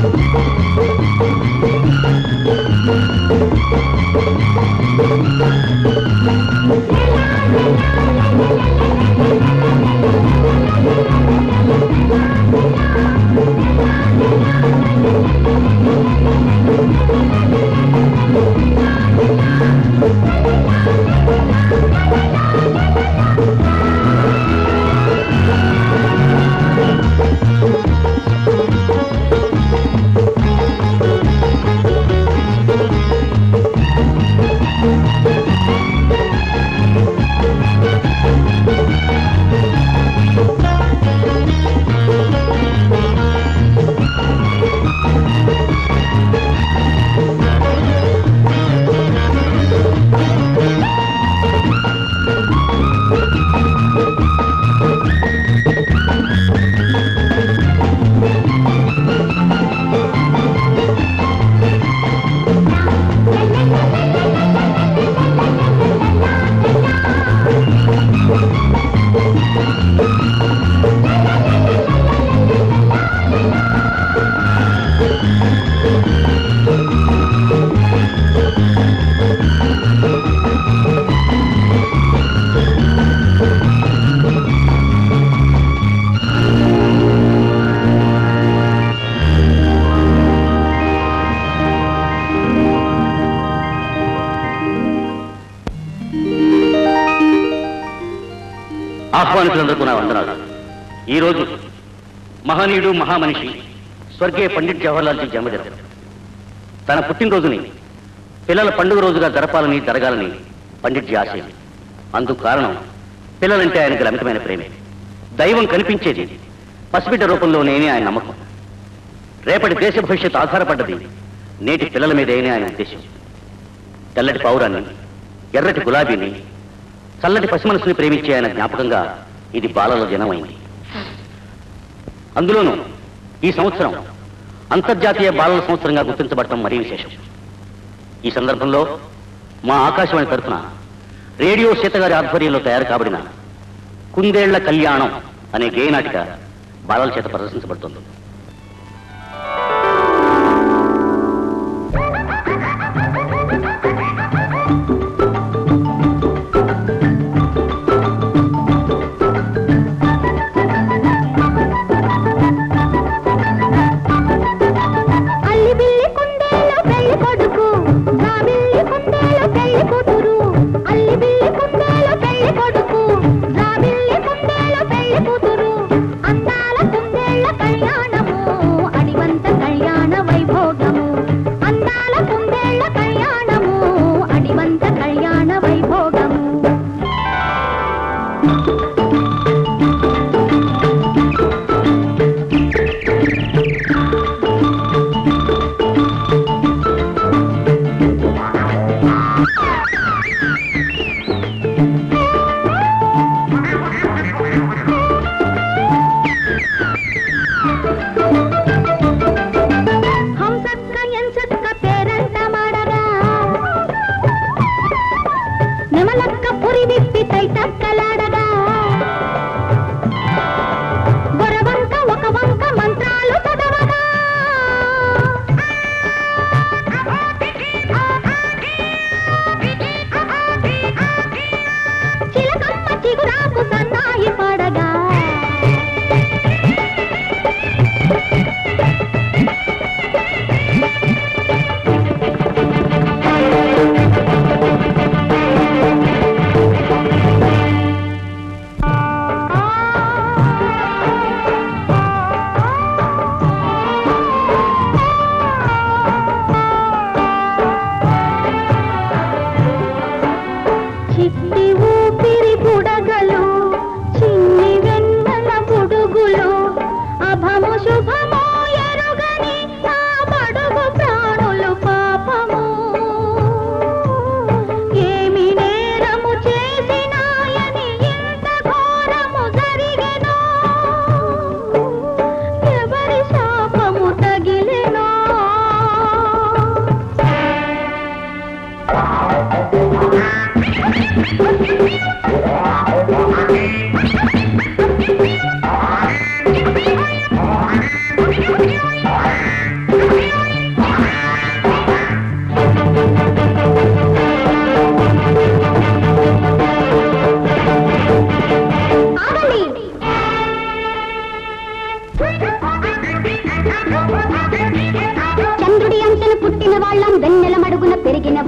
ఆహ్వానితులందరికీ నా వందనాలు ఈ రోజు మహనీయుడు మహామనిషి స్వర్గీయ పండిట్ జవహర్లాల్జీ జన్మదినం తన పుట్టినరోజుని పిల్లల పండుగ రోజుగా జరపాలని జరగాలని పండిట్జీ ఆశయం అందుకు కారణం పిల్లలంటే ఆయనకు అమితమైన ప్రేమే దైవం కనిపించేది పసిబిడ్డ రూపంలోనే ఆయన నమ్మకం రేపటి దేశ భవిష్యత్తు ఆధారపడ్డది నేటి పిల్లల మీదేనే ఆయన ఉద్దేశం తెల్లటి పౌరాన్ని ఎర్రటి గులాబీని చల్లటి పసి మనసుని ప్రేమించే ఆయన జ్ఞాపకంగా ఇది బాలల దినమైంది అందులోనూ ఈ సంవత్సరం అంతర్జాతీయ బాలల సంవత్సరంగా గుర్తించబడటం మరీ విశేషం ఈ సందర్భంలో మా ఆకాశవాణి తరఫున రేడియో సీతగారి ఆధ్వర్యంలో తయారు కాబడిన కుందేళ్ల కళ్యాణం అనే గేయనాటిక బాలల చేత ప్రదర్శించబడుతుంది అల్లి బిల్లి కుందేలు పెళ్లి కొడుకు నా బిల్లి కుందేలు పెళ్లి కూతురు అల్లి బిల్లి కుందేలు పెళ్లి కొడుకు నా బిల్లి కుందేలు పెళ్లి కూతురు అందాల కుందేళ్ల కళ్యాణం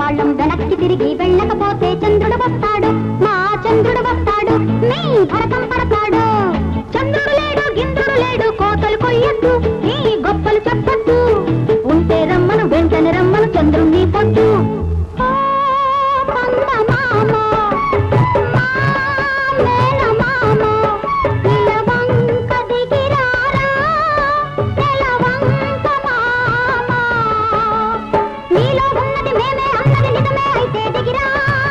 వాళ్ళం వెనక్కి తిరిగి వెళ్ళకపోతే చంద్రుడు వస్తాడు మా చంద్రుడు వస్తాడు నీ భరతం పడతాడు చంద్రుడు లేడు గింద్రుడు లేడు కోతలు కొయ్యొద్దు నీ గొప్పలు చెప్పొద్దు ఉంటే రమ్మను వెంటనే రమ్మను చంద్రుణ్ణి పొద్దు ఓ మందమామ, మా మేనమామ, నిలవంక దిగిరారా, నెలవంక మామ. నీలో ఉన్నది మేమే అన్నది నిజమే అయితే దిగిరా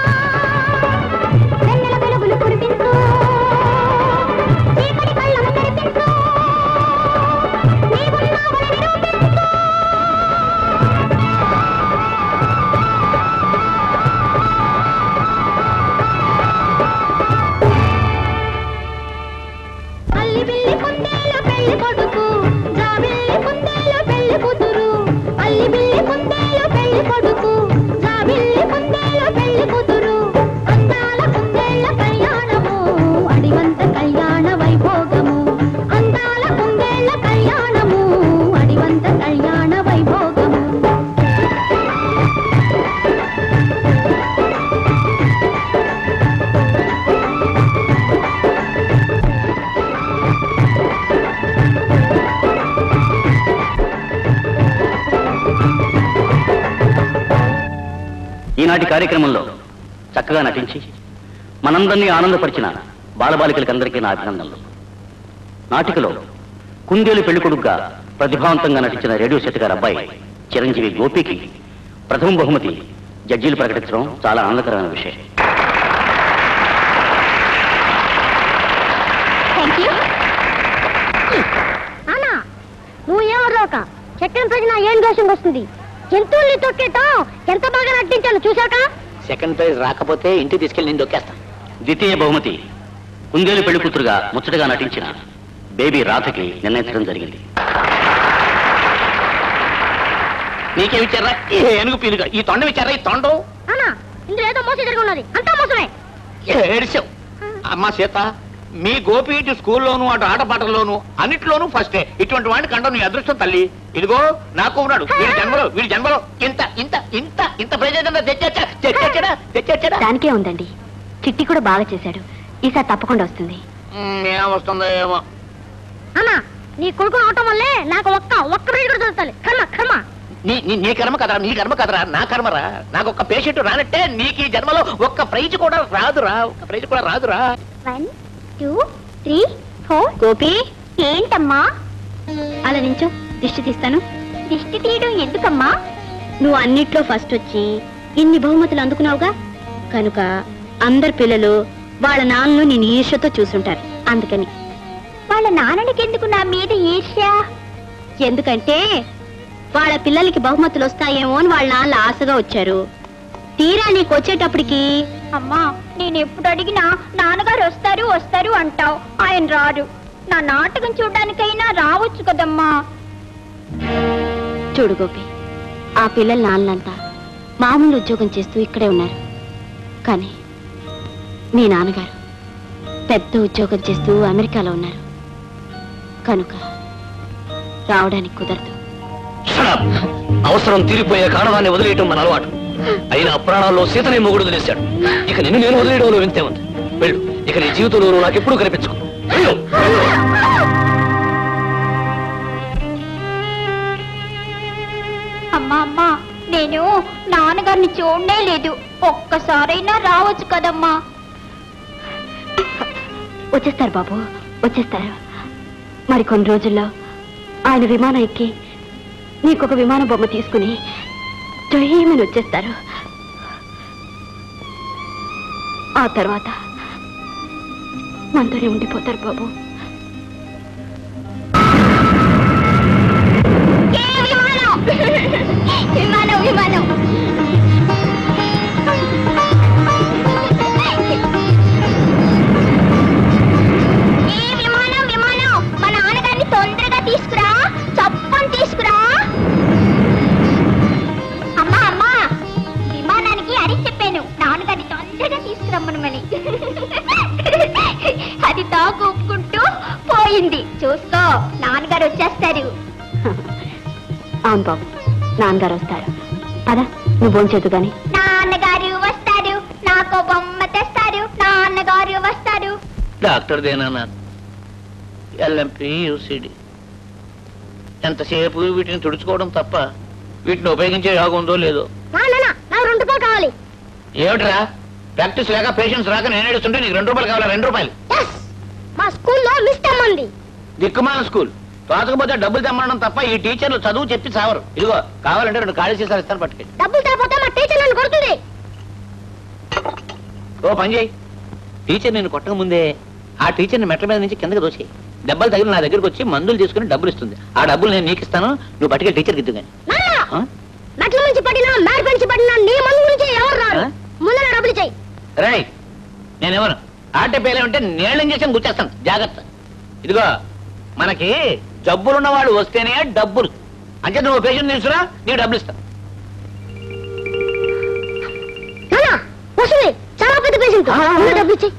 వెన్నెల వెలుగులు కురిపించు చీకటి కళ్ళను తెరిపించు నీవున్నావని నిరూపించు అల్లి బిల్లి కుందేలు పెళ్లి కొడుకు జాబిల్లి కుందేలు పెళ్లి కూతురు అల్లి బిల్లి కుందేలు పెళ్లి కొడుకు జాబిల్లి కుందేలు పెళ్లి కూతురు అందాల కుందేళ్ల కళ్యాణము అడివంత కళ్యాణ వైభోగము అందాల కుందేళ్ల కళ్యాణము అడివంత కళ్యాణ వైభోగము ఈనాటి కార్యక్రమంలో చక్కగా నటించి మనందరినీ ఆనందపరిచిన బాలబాలికలకందరికీ నా అభినందనలు నాటికలో కుందేలు పెళ్లికొడుగ్గా ప్రతిభావంతంగా నటించిన రేడియో శెట్టి గారి అబ్బాయి చిరంజీవి గోపికి ప్రథమ బహుమతి జడ్జీలు ప్రకటించడం చాలా ఆనందకరమైన విషయం థ్యాంక్ యూ అన్నా నువ్వు ఏమర్లోక చక్రం ప్రజన ఏం దోషం వస్తుంది జంతువుల్ని తొక్కేటం ఎంత బాగా నటించాను చూశాక సెకండ్ ప్రైజ్ రాకపోతే ఇంటికి తీసుకెళ్ళి నేను దొక్కేస్తాను ద్వితీయ బహుమతి కుందేలు పెళ్లి కూతురుగా ముచ్చటగా నటించిన బేబీ రాధకి నిర్ణయించడం జరిగింది నీకేమిచ్చారా ఈ ఏనుగు పీనుగా ఈ తొండం ఇచ్చారా ఈ తొండం అన్నా ఇందులో ఏదో మోసం జరిగి ఉన్నది అంతా మోసమే ఏడిసావు అమ్మా సీత మీ గోపి ఇటు స్కూల్లోను అటు ఆటపాటల్లోను అన్నిట్లోనూ ఫస్టే ఇటువంటి వాడిని కండం నీ అదృష్టం తల్లి ఇదిగో నాకు ఉన్నాడు వీడి జన్మలో వీడి జన్మలో ఇంత ఇంత ఇంత ఇంత ప్రయోజనం తెచ్చా తెచ్చా తెచ్చా దానికే ఉందండి చిట్టి కూడా బాగా చేశాడు ఈసారి తప్పకుండా వస్తుంది ఏమొస్తుందో ఏమో అన్నా నీ కొడుకు అవటం వల్లే నాకు ఒక్క ఒక్క రీడ్ కూడా దొరుకుతుంది కర్మ కర్మ నీ నీ- నీ కర్మ కదరా నీ కర్మ కదరా నా కర్మరా నాకు ఒక్క పేషెంట్ రానట్టే నీకు ఈ జన్మలో ఒక్క ప్రైజ్ కూడా రాదురా ఒక్క ప్రైజ్ కూడా రాదురా one two three four Gopi ఏంటమ్మా అలా నించో దిష్టి తీస్తాను దిష్టి తీయడం ఎందుకమ్మా నువ్వు అన్నిట్లో ఫస్ట్ వచ్చి ఇన్ని బహుమతులు అందుకున్నావుగా కనుక అందరు పిల్లలు వాళ్ళ నాన్నను నేను ఈర్ష్యతో చూసుంటారు అందుకని వాళ్ళ నాన్ననికి ఎందుకు నా మీద ఈర్ష్య ఎందుకంటే వాళ్ళ పిల్లలకి బహుమతులు వస్తాయేమో అని వాళ్ళ నాన్న ఆశగా వచ్చారు తీరా నీకు వచ్చేటప్పటికి అమ్మా నేను ఎప్పుడు అడిగినా నాన్నగారు వస్తారు వస్తారు అంటావు ఆయన రారు నా నాటకం చూడడానికైనా రావచ్చు కదమ్మా చూడు గోపి ఆ పిల్లల నాన్నలంతా మామూలు ఉద్యోగం చేస్తూ ఇక్కడే ఉన్నారు కానీ మీ నాన్నగారు పెద్ద ఉద్యోగం చేస్తూ అమెరికాలో ఉన్నారు కనుక రావడానికి కుదరదు అవసరం తీరిపోయే కారణాన్ని వదిలేయటం మన అలవాటు అయినా ప్రాణాల్లో సీతనే మొగుడు వదిలేశాడు ఇక నిన్ను నేను వదిలేయడంలో వింతే ఉంది వెళ్ళు ఇక నీ జీవితంలో నువ్వు నాకు ఎప్పుడూ కనిపించుకో వెళ్ళు అమ్మా అమ్మా నేను నాన్నగారిని చూడనే లేదు ఒక్కసారైనా రావచ్చు కదమ్మా వచ్చేస్తారు బాబు వచ్చేస్తారు మరి కొన్ని రోజుల్లో ఆయన విమానం ఎక్కి నీకొక విమాన బొమ్మ తీసుకుని జయమని వచ్చేస్తారు ఆ తర్వాత మనతోనే ఉండిపోతారు బాబు ఏ విమానం విమానం విమానం ఏ విమానం విమానం మా నాన్నగారిని తొందరగా తీసుకురా చప్పని తీసుకురా అమ్మా అమ్మా విమానానికి అరి చెప్పాను నాన్నగారిని తొందరగా తీసుకురమ్మనమని అది తాగు ఒప్పుకుంటూ పోయింది చూసుకో నాన్నగారు వచ్చేస్తారు అవును బాబు నాన్నగారు వస్తారు పద నువ్వు భోంచేదు గాని నాన్నగారు వస్తారు నాకు బొమ్మ తెస్తారు నాన్నగారు వస్తారు డాక్టర్ దేనా ఎల్ఎంపి యూసిడి ఎంతసేపు వీటిని తుడుచుకోవడం తప్ప వీటిని ఉపయోగించే యోగం ఉందో లేదో నాన్న నాకు రెండు రూపాయలు కావాలి ఏమిట్రా ప్రాక్టీస్ లేక పేషెంట్స్ రాక నేను ఏడుస్తుంటే నీకు రెండు రూపాయలు కావాలా రెండు రూపాయలు ఎస్ మా స్కూల్లో మిస్ తెమ్మంది దిక్కుమాల స్కూల్ తోచకపోతే డబ్బులు తెమ్మడం తప్ప ఈ టీచర్లు చదువు చెప్పి సావరు ఇదిగో కావాలంటే రెండు ఖాళీ సీసాలు ఇస్తాను పట్టుకెళ్ళి డబ్బులు తేపోతే మా టీచర్ నన్ను కొడుతుంది ఓ పని చేయి టీచర్ నేను కొట్టక ముందే ఆ టీచర్ని మెట్ల మీద నుంచి కిందకి దోచేయి దెబ్బలు తగిలి నా దగ్గరికి వచ్చి మందులు తీసుకుని డబ్బులు ఇస్తుంది ఆ డబ్బులు నేను నీకు ఇస్తాను నువ్వు పట్టుకెళ్ళి టీచర్కి ఇద్దు కానీ నాన్న మెట్ల నుంచి పడినా మేడ నుంచి పడినా నీ మందు నుంచి ఎవరు రారు ఆ? ముందు నా డబ్బులు చెయ్యి రై నేనెవరు ఆట పేలే ఉంటే నేళ్ళ ఇంజక్షన్ గుర్చేస్తాను జాగ్రత్త ఇదిగో మనకి జబ్బులున్న వాళ్ళు వస్తేనే డబ్బులు అంటే నువ్వు పేషెంట్ తీసుకురా నీకు డబ్బులు ఇస్తా నాన్న వస్తుంది చాలా పెద్ద పేషెంట్ ముందు డబ్బులు చెయ్యి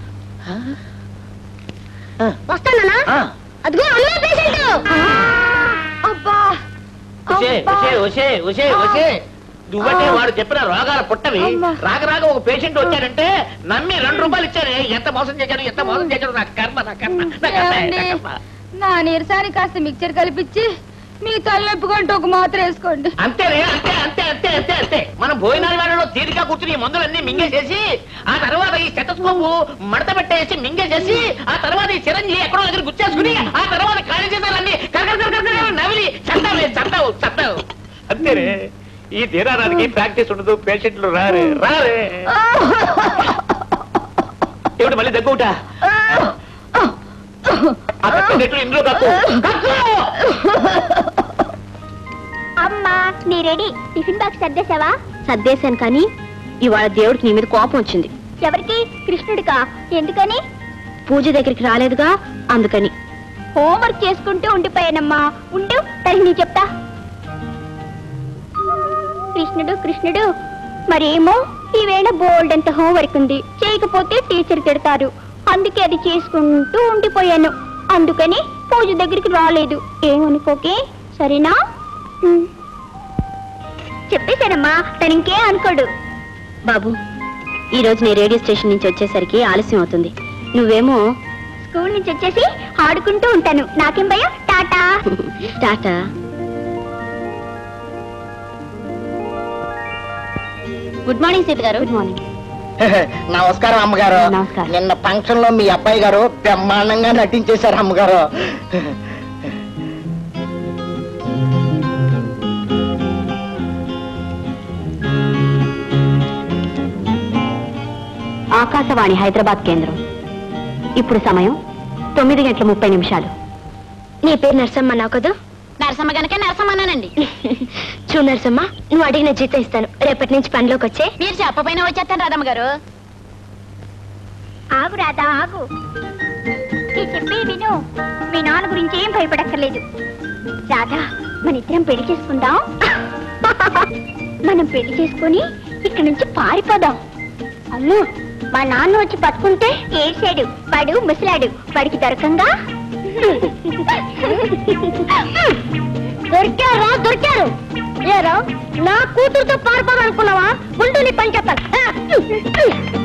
వస్తానా ఆ. అదిగో అమ్మే పేషెంట్ అబ్బా ఉషే ఉషే ఉషే ఉషే ఉషే నువ్వంటే వాడు చెప్పిన రోగాల పుట్టవి అమ్మా. రాక రాక ఒక పేషెంట్ వచ్చాడంటే నమ్మి రెండు రూపాయలు ఇచ్చారే ఎంత మోసం చేశాడు ఎంత మోసం చేశాడు నా కర్మ నా కర్మ నా కర్మ, నా కర్మ. నా నీరసానికి కాస్త మిక్చర్ కలిపించి మీ తలనొప్పి కంటూ ఒక మాత్ర వేసుకోండి అంతేనే అంతే అంతే అంతే అంతే అంతే మనం భోజనాల వేళలో తీరిగా కూర్చుని ఈ మందులన్నీ మింగేసేసి ఆ తర్వాత ఈ స్టెటస్కోపు మడత పెట్టేసి మింగేసేసి ఆ తర్వాత ఈ చిరంజీవి ఎక్కడో దగ్గర గుచ్చేసుకుని ఆ తర్వాత ఖాళీ చేసాలన్నీ కరకర కరకర కరకర నవిలి చందావే చందావు చందావు అంతేనే ఈ తీరానికి ప్రాక్టీస్ ఉండదు పేషెంట్లు రారే రారే ఏమిటి మళ్ళీ దగ్గుట ఆ కట్టెట్లు ఇందులో కక్కు కక్కు అమ్మా నీ రెడీ టిఫిన్ బాక్స్ సర్దేశావా సర్దేశాను కానీ ఇవాళ దేవుడికి నీ మీద కోపం వచ్చింది ఎవరికి కృష్ణుడికా ఎందుకని పూజ దగ్గరికి రాలేదుగా అందుకని హోంవర్క్ చేసుకుంటూ ఉండిపోయానమ్మా ఉండు తనకి నీ చెప్తా కృష్ణుడు కృష్ణుడు మరేమో ఈవేళ బోల్డ్ అంత హోంవర్క్ ఉంది చేయకపోతే టీచర్ తిడతారు అందుకే అది చేసుకుంటూ ఉండిపోయాను అందుకని పూజ దగ్గరికి రాలేదు ఏమనుకోకే సరేనా ఉమ్. చెప్పేశానమ్మా తను ఇంకేం అనుకోడు బాబు ఈ రోజు నేను రేడియో స్టేషన్ నుంచి వచ్చేసరికి ఆలస్యం అవుతుంది నువ్వేమో స్కూల్ నుంచి వచ్చేసి ఆడుకుంటూ ఉంటాను నాకేం భయం tata tata good morning Seetha garu good morning నమస్కారం అమ్మగారు నమస్కారం. నిన్న ఫంక్షన్ లో మీ అబ్బాయి గారు బ్రహ్మాండంగా నటించేశారు అమ్మగారు ఆకాశవాణి హైదరాబాద్ కేంద్రం ఇప్పుడు సమయం తొమ్మిది గంటల ముప్పై నిమిషాలు నీ పేరు నరసమ్మ నా కదా నరసమ్మ గనక నరసమ్మనండి చూ నరసమ్మ నువ్వు అడిగిన జీతం ఇస్తాను రేపటి నుంచి పనిలోకి వచ్చే మీరు చెప్పపోయినా వచ్చేస్తాను రాధమ్మ గారు ఆగు రాధా ఆగు నీ చెప్పే విను మీ నాన్న గురించి ఏం భయపడక్కర్లేదు రాధా మన ఇద్దరం పెళ్లి చేసుకుందాం మనం పెళ్లి చేసుకుని ఇక్కడి నుంచి పారిపోదాం అమ్ము మా నాన్న వచ్చి పట్టుకుంటే ఏడ్చాడు వాడు ముసలాడు వాడికి దొరకంగా దొరికారా దొరికారు ఏరా నా కూతురుతో పారిపోవాలనుకున్నావా ముందు నీ పని చెప్తాను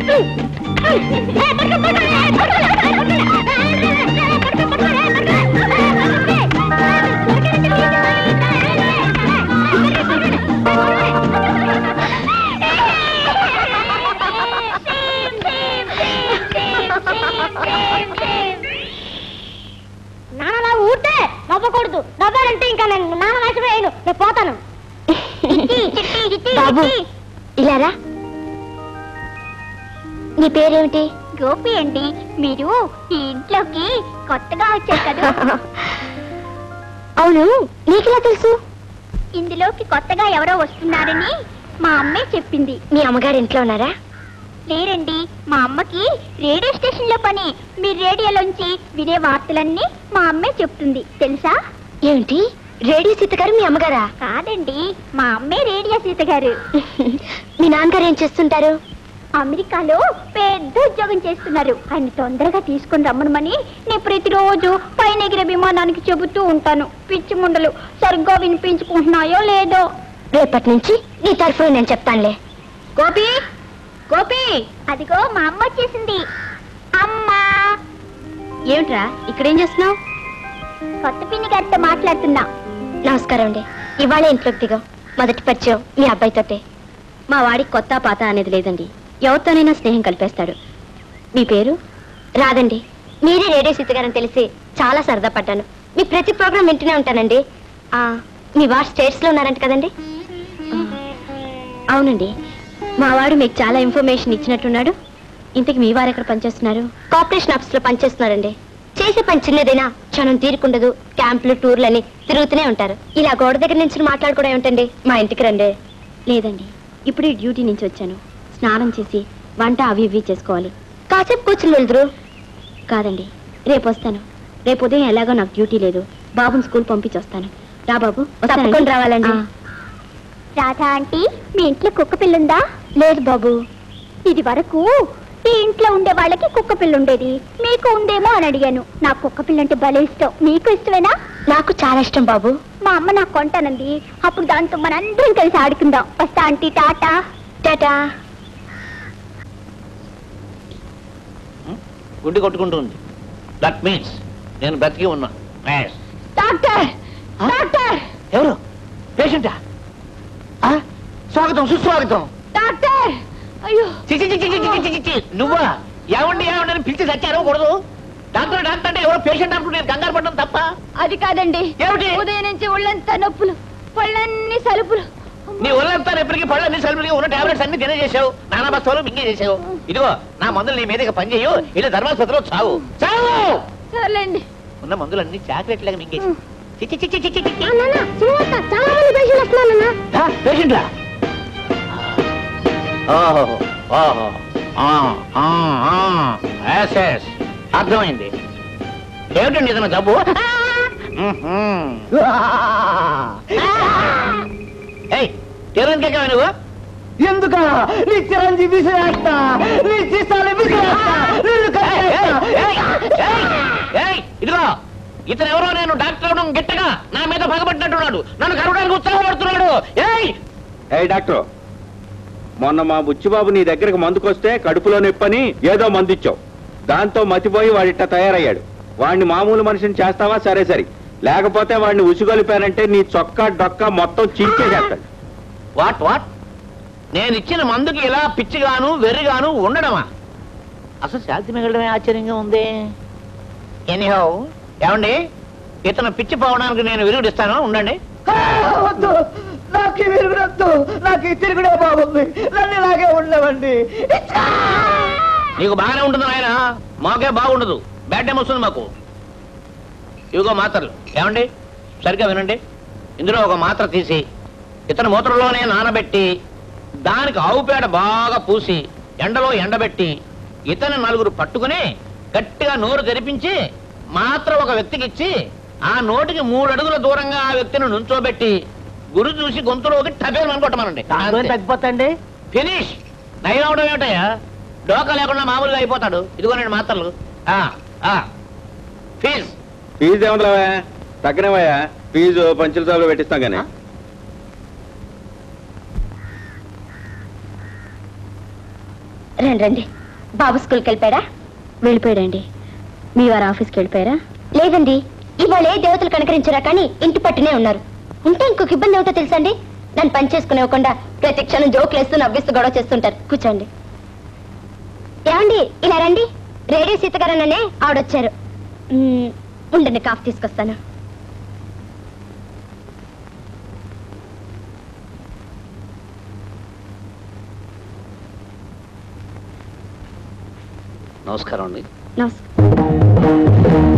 నాన్న ఊరితే నవ్వకూడదు నవ్వాలంటే ఇంకా నేను నాన్న వేషం వేయను నేను పోతాను బాబు ఇలారా నీ పేరేమిటి గోపి అండి మీరు ఈ ఇంట్లోకి కొత్తగా వచ్చారు కదా అవును నీకెలా తెలుసు ఇందులోకి కొత్తగా ఎవరో వస్తున్నారని మా అమ్మే చెప్పింది మీ అమ్మగారు ఇంట్లో ఉన్నారా లేరండి మా అమ్మకి రేడియో స్టేషన్ లో పని మీ రేడియోలోంచి వినే వార్తలన్నీ మా అమ్మే చెప్తుంది తెలుసా ఏమిటి రేడియో సీత గారు మీ అమ్మగారా కాదండి మా అమ్మే రేడియో సీత గారు మీ నాన్నగారు ఏం చేస్తుంటారు అమెరికాలో పెద్ద ఉద్యోగం చేస్తున్నారు ఆయన తొందరగా తీసుకుని రమ్మనమని నేను ప్రతిరోజు పైన ఎగిరే విమానానికి చెబుతూ ఉంటాను పిచ్చి ముండలు సరిగ్గా వినిపించుకుంటున్నాయో లేదో రేపటి నుంచి నీ తరఫున నేను చెప్తానులే గోపి గోపి అదిగో మా అమ్మ వచ్చేసింది అమ్మా ఏమిట్రా ఇక్కడేం చేస్తున్నావు కొత్త పిన్ని గారితో మాట్లాడుతున్నా నమస్కారం అండి ఇవాళ ఇంట్లోకి దిగాం మొదటి పరిచయం మీ అబ్బాయితోటే మా వాడికి కొత్త పాత అనేది లేదండి ఎవరితోనైనా స్నేహం కలిపేస్తాడు మీ పేరు రాదండి మీరే రేడియో సీత గారని తెలిసి చాలా సరదా పడ్డాను మీ ప్రతి ప్రోగ్రాం వింటూనే ఉంటానండి ఆ, మీ వారు స్టేట్స్ లో ఉన్నారంట కదండి అవునండి మా వాడు మీకు చాలా ఇన్ఫర్మేషన్ ఇచ్చినట్టున్నాడు ఇంతకు మీ వారు ఎక్కడ పనిచేస్తున్నారు కార్పొరేషన్ ఆఫీస్ లో పనిచేస్తున్నారండి చేసే పని చిన్నదైనా క్షణం తీరుకుండదు క్యాంపులు టూర్లని తిరుగుతూనే ఉంటారు ఇలా గోడ దగ్గర నుంచి మాట్లాడుకోవడం ఏమిటండి మా ఇంటికి రండి లేదండి ఇప్పుడు ఈ డ్యూటీ నుంచి వచ్చాను స్నానం చేసి వంట అవి ఇవి చేసుకోవాలి కాసేపు కూర్చుని వెళ్దురు కాదండి రేపు వస్తాను రేపు ఉదయం ఎలాగో నాకు డ్యూటీ లేదు బాబుని స్కూల్ పంపించి వస్తాను రా బాబు వస్తానండి. తప్పకుండా రావాలండి. ఆ, రాధా ఆంటీ మీ ఇంట్లో కుక్క పిల్లుందా లేదు బాబు ఇది వరకు ఈ ఇంట్లో ఉండే వాళ్ళకి కుక్క పిల్ల ఉండేది మీకు ఉందేమో అని అడిగాను నాకు కుక్క పిల్ల అంటే భలే ఇష్టం మీకు ఇష్టమేనా నాకు చాలా ఇష్టం బాబు మా అమ్మ నాకు కొంటానండి అప్పుడు దాంతో మనందరం కలిసి ఆడుకుందాం వస్తా ఆంటీ టాటా టాటా గుండి కొట్టుకుంటుంది దట్ మీన్స్ నేను బ్రతికి ఉన్నా Yes. డాక్టర్ డాక్టర్ ఎవరు పేషెంటా ఆ? స్వాగతం సుస్వాగతం డాక్టర్ అయ్యో చి, చి, చి, చి, చి, చి, చి, చి, చి. నువ్వా ఏమండి ఏమండి అని పిలిచి చచ్చారు కూడదు డాక్టర్ డాక్టర్ అంటే ఎవరో పేషెంట్ అంటూ నేను కంగారు పడడం తప్ప అది కాదండి ఏమిటి ఉదయం నుంచి ఒళ్ళంతా నొప్పులు పళ్ళన్నీ సలుపులు నీ ఒళ్ళంతా ఎప్పటికీ పళ్ళన్ని సలుపులుగా ఉన్న టాబ్లెట్స్ అన్ని తినేసేసావు నానా బస్తాలు మింగే చేసావు ఇదిగో నా మందులు నీ మీదకి పని చేయు ఇలా ధర్మాసుపత్రిలో చావు చావు సర్లేండి ఉన్న మందులన్నీ చాక్లెట్ లాగా మింగేసి చి, చి, చి, చి, చి, చి, చి. చాలా మంది పేషెంట్లు వస్తున్నారన్నా ఆ, పేషెంట్లా ఓహో ఓహో ఆ, ఆ, ఆ. Yes, yes. అర్థమైంది ఏమిటండి ఏదైనా జబ్బు మ్మ్హ్మ్. ఏయ్ తీరంకే నువ్వు ఎందుక నీ చిరంజీవి విసిరేస్తా నీ సీసాలు విసిరేస్తా నిన్ను ఏయ్, కట్టేస్తా. ఏయ్, ఏయ్, ఏయ్, ఇదిగో ఇతను ఎవరో నేను డాక్టర్ అవడం గిట్టగా నా మీద పగబట్టినట్టున్నాడు నన్ను కరవడానికి ఉత్సాహపడుతున్నాడు ఏయ్ ఏ డాక్టర్ మొన్న మా బుచ్చిబాబు నీ దగ్గరకు మందుకొస్తే కడుపులో నొప్పని ఏదో మందిచ్చావు దాంతో మతిపోయి వాడిట్ట తయారయ్యాడు వాడిని మామూలు మనిషిని చేస్తావా సరే సరి లేకపోతే వాడిని ఉసుగొలిపానంటే నీ చొక్కా డొక్కా మొత్తం చించేసేస్తాడు వాట్ వాట్ నేను ఇచ్చిన మందుకి ఇలా పిచ్చిగాను వెర్రిగాను ఉండడమా అసలు శాంతి మిగలడమే ఆశ్చర్యంగా ఉంది ఎనీహౌ ఏమండి ఇతను పిచ్చి పోవడానికి నేను విరుగుడిస్తాను ఉండండి ఆ, వద్దు నాకు ఈ విరుగుడొద్దు నాకు ఈ తిరుగుడే బాగుంది నన్ను ఇలాగే ఉండవండి నీకు బాగానే ఉంటుంది ఆయన మాకే బాగుండదు బ్యాడ్ టైం వస్తుంది మాకు ఇవిగో మాత్రలు ఏమండి సరిగ్గా వినండి ఇందులో ఒక మాత్ర తీసి ఇతని మూత్రలోనే నానబెట్టి దానికి ఆవు పేడ బాగా పూసి ఎండలో ఎండబెట్టి ఇతని నలుగురు పట్టుకుని గట్టిగా నోరు తెరిపించి మాత్ర ఒక వ్యక్తికి ఇచ్చి ఆ నోటికి మూడు అడుగుల దూరంగా ఆ వ్యక్తిని నుంచోబెట్టి గురి చూసి గొంతులోకి టపేలు అనుకోవటమనండి తగ్గిపోతండి ఫినిష్ నయం అవడం ఏమిటయ్యా డోకా లేకుండా మామూలుగా అయిపోతాడు ఇదిగోనండి మాత్రలు ఆ, ఆ. ఫీజ్ ఫీజు ఏమంటావా తగ్గనివయ్యా ఫీజు పంచుల సభలో పెట్టిస్తాం కానీ రండి రండి బాబు స్కూల్కి వెళ్ళిపోయాడా వెళ్ళిపోయాడండి మీ వారు ఆఫీస్కి వెళ్ళిపోయారా లేదండి ఇవాళ ఏ దేవతలు కనకరించారా కానీ ఇంటి పట్టునే ఉన్నారు ఉంటే ఇంకొక ఇబ్బంది ఏమిటో తెలుసండి నన్ను పని చేసుకునేవ్వకుండా ప్రతి క్షణం జోకులు వేస్తూ నవ్విస్తూ గొడవ చేస్తుంటారు కూర్చోండి ఏమండి ఇలా రండి రేడియో సీతగారననే ఆవిడొచ్చారు మ్మ్, ఉండండి కాఫీ తీసుకొస్తాను నమస్కారం అండి నమస్కారం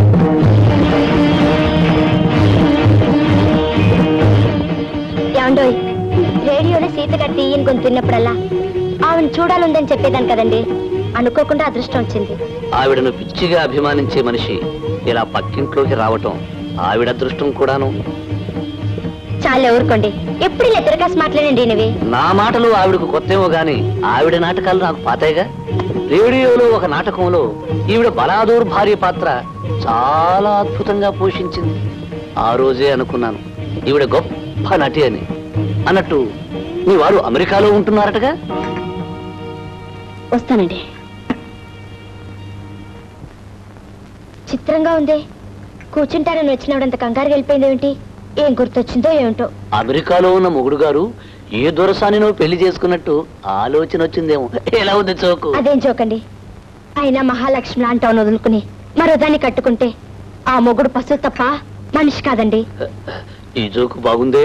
ఏమండోయ్ రేడియోలో సీతగారి తీయని గొంతు తిన్నప్పుడల్లా ఆవిడ చూడాలుందని చెప్పేదాన్ని కదండి అనుకోకుండా అదృష్టం వచ్చింది ఆవిడను పిచ్చిగా అభిమానించే మనిషి ఇలా పక్కింట్లోకి రావటం ఆవిడ అదృష్టం కూడాను చాలా ఊరుకోండి ఎప్పుడు ఇలా తిరగాసి మాట్లాడండి ఇవి నా మాటలు ఆవిడకు కొత్తేమో గాని ఆవిడ నాటకాలు నాకు పాతాయిగా రేడియోలో ఒక నాటకంలో ఈవిడ బలాదూర్ భార్య పాత్ర చాలా అద్భుతంగా పోషించింది ఆ రోజే అనుకున్నాను ఈవిడ గొప్ప నటి అని అన్నట్టు మీ వారు అమెరికాలో ఉంటున్నారటగా వస్తానండి చిత్రంగా ఉంది కూర్చుంటారని వచ్చినప్పుడంత కంగారు వెళ్ళిపోయిందేమిటి ఏం గుర్తొచ్చిందో ఏమిటో అమెరికాలో ఉన్న మొగుడు గారు ఏ దొరసానినో పెళ్లి చేసుకున్నట్టు ఆలోచన వచ్చిందేమో ఎలా ఉంది చోకు అదేం జోకండి అయినా మహాలక్ష్మి లాంటి వదులుకుని మరో దాన్ని కట్టుకుంటే ఆ మొగుడు పశువు తప్ప మనిషి కాదండి ఈ జోకు బాగుందే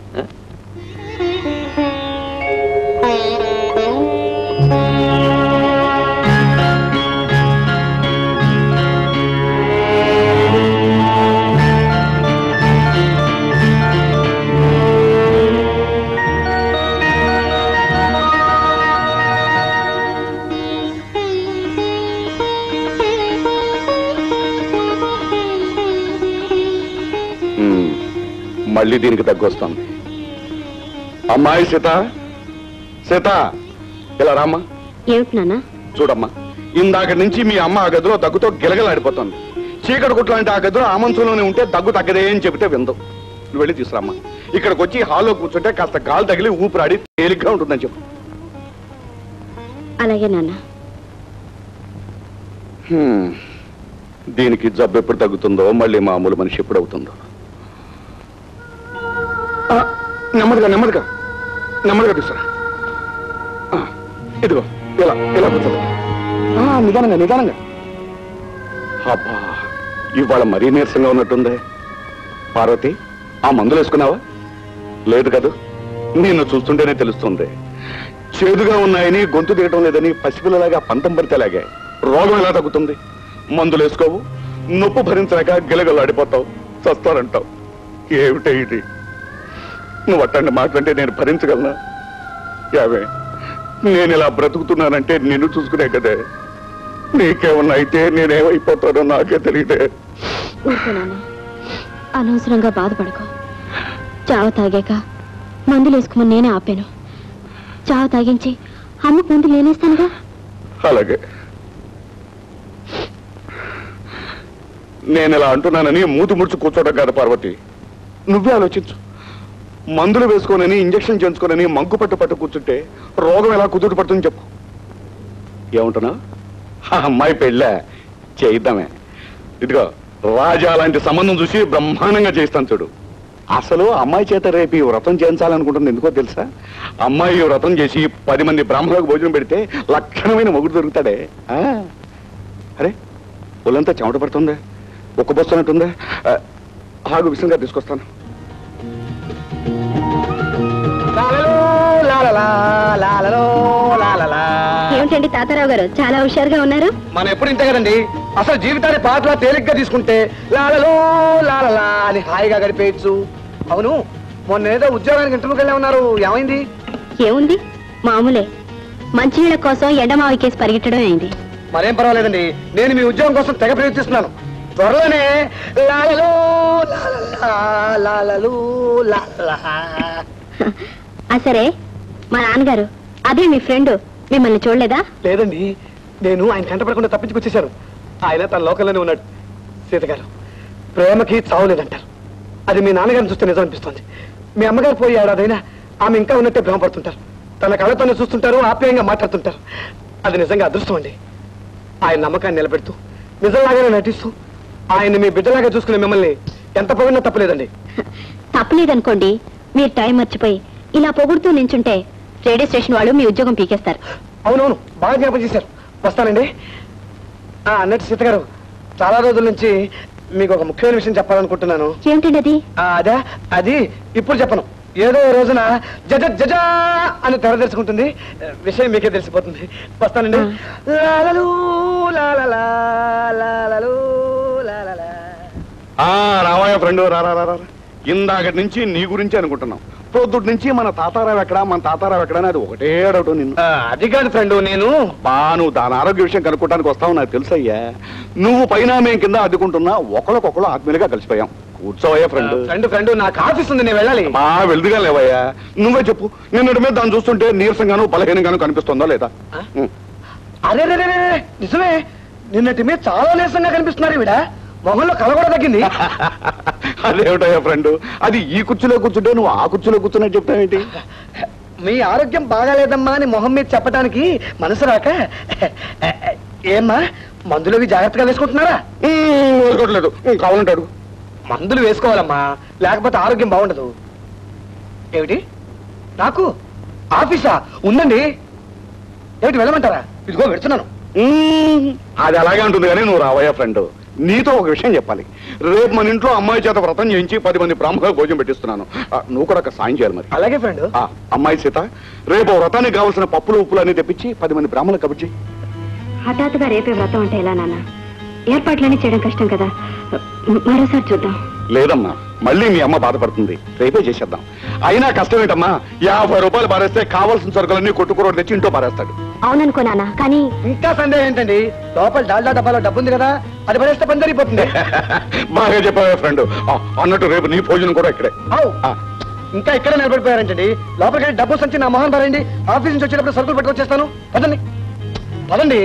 మళ్ళీ దీనికి తగ్గొస్తుంది అమ్మాయి సీత సీత ఇలా రామ్మా ఏమిటి నాన్న చూడమ్మా ఇందాక నుంచి మీ అమ్మ ఆ గదిలో దగ్గుతో గిలగలాడిపోతుంది చీకటి గుట్ల అంటే ఆ గదిలో ఆ మంచంలోనే ఉంటే దగ్గు తగ్గదే అని చెబితే విందు నువ్వు వెళ్ళి తీసుకురామ్మా ఇక్కడికి వచ్చి హాల్లో కూర్చుంటే కాస్త గాలి తగిలి ఊపిరాడి తేలిగ్గా ఉంటుందని చెప్పు అలాగే నాన్న హ్మ్. దీనికి జబ్బు ఎప్పుడు తగ్గుతుందో మళ్ళీ మామూలు మనిషి ఎప్పుడు అవుతుందో ఆ, నెమ్మదిగా నెమ్మదిగా నెమ్మదిగా తీసుకురా ఆ, ఇదిగో ఇలా ఇలా కూర్చోండి ఆ, నిదానంగా నిదానంగా అబ్బా ఇవాళ మరీ నీరసంగా ఉన్నట్టుందే పార్వతి ఆ మందులు వేసుకున్నావా లేదు కదూ నిన్ను చూస్తుంటేనే తెలుస్తుంది చేదుగా ఉన్నాయని గొంతు దిగటం లేదని పసిపిల్లలాగా పంతం పడితేలాగే రోగం ఎలా తగ్గుతుంది మందులు వేసుకోవు నొప్పు భరించలేక గిలగలాడిపోతావు చస్తారంటావు ఏమిటే ఇది నువ్వు అట్టండి మాటలంటే నేను భరించగలనా యావే నేను ఇలా బ్రతుకుతున్నానంటే నిన్ను చూసుకునే కదే నీకేమన్నా అయితే నేనేమైపోతానో నాకే తెలియదే ఊరుకో నాన్న అనవసరంగా బాధపడకు చావ తాగాక మందులు వేసుకోమని నేనే ఆపాను చావ తాగించి అమ్మకు మందులు నేనేస్తానుగా అలాగే నేను ఇలా అంటున్నానని మూతి ముడుచు కూర్చోవడం కాదు పార్వతి నువ్వే ఆలోచించు మందులు వేసుకోనని ఇంజక్షన్ చేయించుకోనని మంకు పట్టు పట్టు కూర్చుంటే రోగం ఎలా కుదురు పడుతుంది చెప్పు ఏమంటున్నా అమ్మాయి పెళ్ళా చేయిద్దామే ఇదిగో రాజా లాంటి సంబంధం చూసి బ్రహ్మాండంగా చేస్తాను చూడు అసలు అమ్మాయి చేత రేపు ఈ వ్రతం చేయించాలనుకుంటుంది ఎందుకో తెలుసా అమ్మాయి ఈ వ్రతం చేసి పది మంది బ్రాహ్మణులకు భోజనం పెడితే లక్షణమైన మొగుడు దొరుకుతాడే ఆ? అరే ఒళ్ళంతా చెమట పడుతుందే ఒక్క బొస్తున్నట్టుందే ఆ, ఆగు విషయంగా తీసుకొస్తాను ఏమిటండి తాతారావు గారు చాలా హుషారుగా ఉన్నారు మనం ఎప్పుడు ఇంతే కదండి అసలు జీవితాన్ని పాటలా తేలిగ్గా తీసుకుంటే లాలలో లాలలా అని హాయిగా గడిపేయచ్చు అవును మొన్న ఏదో ఉద్యోగానికి ఇంటర్వ్యూకి వెళ్ళా ఉన్నారు ఏమైంది ఏముంది మామూలే మంచినీళ్ళ కోసం ఎండమావి కేసు పరిగెట్టడం అయింది మరేం పర్వాలేదండి నేను మీ ఉద్యోగం కోసం తెగ ప్రయత్నిస్తున్నాను త్వరలోనే లాలలో లాలలా, లాలలు లాలలా. ఆ సరే మా నాన్నగారు అదే మీ ఫ్రెండ్ మిమ్మల్ని చూడలేదా లేదండి నేను ఆయన కంటపడకుండా తప్పించుకొచ్చేశాను ఆయన తన లోకంలోనే ఉన్నాడు సీత గారు ప్రేమకి చావు లేదంటారు అది మీ నాన్నగారిని చూస్తే నిజం అనిపిస్తుంది మీ అమ్మగారు పోయి ఏడాదైనా ఆమె ఇంకా ఉన్నట్టే భ్రమపడుతుంటారు తన కళ్ళతోనే చూస్తుంటారు ఆప్యాయంగా మాట్లాడుతుంటారు అది నిజంగా అదృష్టం అండి ఆయన నమ్మకాన్ని నిలబెడుతూ నిజంలాగానే నటిస్తూ ఆయన మీ బిడ్డలాగా చూసుకునే మిమ్మల్ని ఎంత పోయినా తప్పలేదండి తప్పలేదనుకోండి మీరు టైం మర్చిపోయి ఇలా పొగుడుతూ నించుంటే రేడియో స్టేషన్ వాళ్ళు మీ ఉద్యోగం పీకేస్తారు అవునవును బాగా జ్ఞాపకం చేశారు వస్తానండి ఆ, అన్నట్టు సీత గారు చాలా రోజుల నుంచి మీకు ఒక ముఖ్యమైన విషయం చెప్పాలనుకుంటున్నాను ఏమిటండి అది ఆ, అదా అది ఇప్పుడు చెప్పను ఏదో ఓ రోజున జజ జజా అని తెర తెరుచుకుంటుంది విషయం మీకే తెలిసిపోతుంది వస్తానండి లాలలు, లాలలా, లాలలు, లాలలా. ఆ రావయ్య ఫ్రెండ్ రా రా రా, రా. ఇందాకటి నుంచి నీ గురించి అనుకుంటున్నాం పొద్దుటి నుంచి మన తాతారావు ఎక్కడా మన తాతారావు ఎక్కడా అని అది ఒకటే అడగటం నిన్ను ఆ, అది కాదు ఫ్రెండ్ నేను బా నువ్వు దాని ఆరోగ్య విషయం కనుక్కోవడానికి వస్తావు నాకు తెలుసయ్యా నువ్వు పైన మేము కింద అద్దుకుంటున్నా ఒకళ్ళకొకళ్ళు ఆత్మీయులుగా కలిసిపోయాం కూర్చోవయ్యా ఫ్రెండ్ ఫ్రెండ్ ఫ్రెండ్ నాకు ఆఫీస్ ఉంది నేను వెళ్ళాలి బా వెళ్దుగా లేవయ్యా నువ్వే చెప్పు నిన్నటి మీద దాన్ని చూస్తుంటే నీరసంగాను బలహీనంగాను కనిపిస్తుందా లేదా ఉం. అరే రే రే, రే, రే, నిజమే నిన్నటి మీద చాలా నీరసంగా కనిపిస్తున్నారు ఈవిడ మొహంలో కల కూడా తగ్గింది అదేమిటయ్యా ఫ్రెండ్ అది ఈ కుర్చీలో కూర్చుంటే నువ్వు ఆ కుర్చీలో కూర్చున్నా చెప్తావేంటి మీ ఆరోగ్యం బాగాలేదమ్మా అని మొహం మీద చెప్పడానికి మనసు రాక ఏమ్మా మందులవి జాగ్రత్తగా వేసుకుంటున్నారా ఉమ్, వేసుకోవట్లేదు ఉమ్, కావాలంటే అడుగు మందులు వేసుకోవాలమ్మా లేకపోతే ఆరోగ్యం బాగుండదు ఏమిటి నాకు ఆఫీసా ఉందండి ఏమిటి వెళ్ళమంటారా ఇదిగో పెడుతున్నాను ఉమ్, అది అలాగే ఉంటుంది కానీ నువ్వు రావయ్యా ఫ్రెండ్ నీతో ఒక విషయం చెప్పాలి రేపు మన ఇంట్లో అమ్మాయి చేత వ్రతం చేయించి పది మంది బ్రాహ్మణులకు భోజనం పెట్టిస్తున్నాను ఆ, నువ్వు కూడా ఒక సాయం చేయాలి మరి అలాగే ఫ్రెండ్ ఆ, అమ్మాయి సీత రేపు వ్రతానికి కావాల్సిన పప్పులు ఉప్పులు అన్ని తెప్పించి పది మంది బ్రాహ్మణులకు కబుర్చి హఠాత్తుగా రేపే వ్రతం అంటే ఎలా నాన్న ఏర్పాట్లన్నీ చేయడం కష్టం కదా మ- మరోసారి చూద్దాం లేదమ్మా మళ్ళీ మీ అమ్మ బాధపడుతుంది రేపే చేసేద్దాం అయినా కష్టం ఏంటమ్మా యాభై రూపాయలు పారేస్తే కావాల్సిన సరుకులన్నీ కొట్టుకురోడు తెచ్చి ఇంట్లో పారేస్తాడు అవుననుకో నాన్న కానీ ఇంకా సందేహం ఏంటండి లోపల డాల్డా డబ్బాలో డబ్బు ఉంది కదా అది పడేస్తే పని జరిగిపోతుంది బాగా చెప్పావే ఫ్రెండ్ అన్నట్టు రేపు నీ భోజనం కూడా ఇక్కడే అవు ఆ, ఇంకా ఇక్కడ నిలబడిపోయారంటండి లోపలికి వెళ్ళి డబ్బు సంచి నా మొహం పారండి ఆఫీస్ నుంచి వచ్చేటప్పుడు సరుకులు పట్టుకొచ్చేస్తాను పదండి పదండి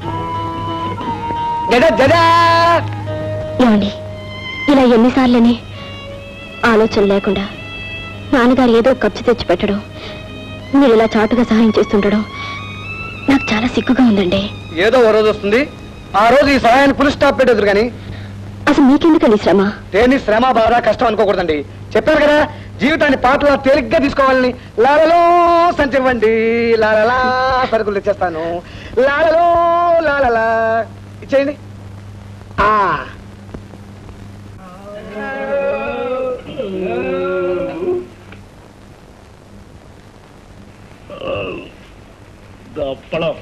జడా జడా ఏమండి ఇలా ఎన్నిసార్లని ఆలోచన లేకుండా నాన్నగారు ఏదో ఖర్చు తెచ్చి పెట్టడం మీరు ఇలా చాటుగా సహాయం చేస్తుండడం నాకు చాలా సిగ్గుగా ఉందండి ఏదో ఓ రోజు వస్తుంది ఆ రోజు ఈ సహాయాన్ని పులి స్టాప్ పెట్టదు కానీ అసలు మీకెందుకండి శ్రమ దేని శ్రమ బాధ కష్టం అనుకోకూడదండి చెప్పాను కదా జీవితాన్ని పాటలా తేలిగ్గా తీసుకోవాలని లాలలో సంచివ్వండి లాలలా సరుకులు తెచ్చేస్తాను లాలలో లాలలా ఇచ్చేయండి ఆ దప్పడం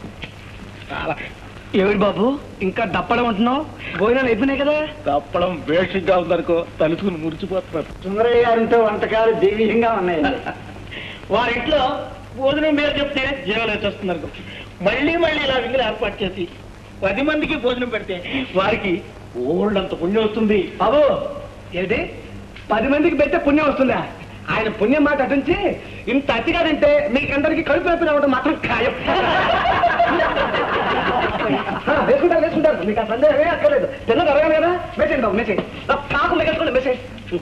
ఏమిటి బాబు ఇంకా దప్పడం అంటున్నావు భోజనాలు అయిపోయినాయి కదా దప్పడం వేషంగా ఉందనుకో తలుచుకుని మురిచిపోతున్నారు సుందరయ్య గారింతో వంటకాలు దివ్యంగా ఉన్నాయండి వారింట్లో భోజనం మీరు చెప్తే జీవనం వచ్చేస్తున్నారు మళ్ళీ మళ్ళీ ఇలా విందులు ఏర్పాటు చేసి పది మందికి భోజనం పెడితే వారికి ఓళ్ళంత పుణ్యం వస్తుంది బాబు ఏంటి పది మందికి పెట్టే పుణ్యం వస్తుందా ఆయన పుణ్యం మాట అటుంచి ఇంత అతిగా తింటే మీకందరికి కడుపు నొప్పి రావడం మాత్రం ఖాయం ఆ, వేసుకుంటారు వేసుకుంటారు మీకు ఆ సందేహం ఏమీ అక్కర్లేదు తిన్నది అరగాలి కదా మెసేజ్ బాబు మెసేజ్ కాకు మెగట్టుకోండి మెసేజ్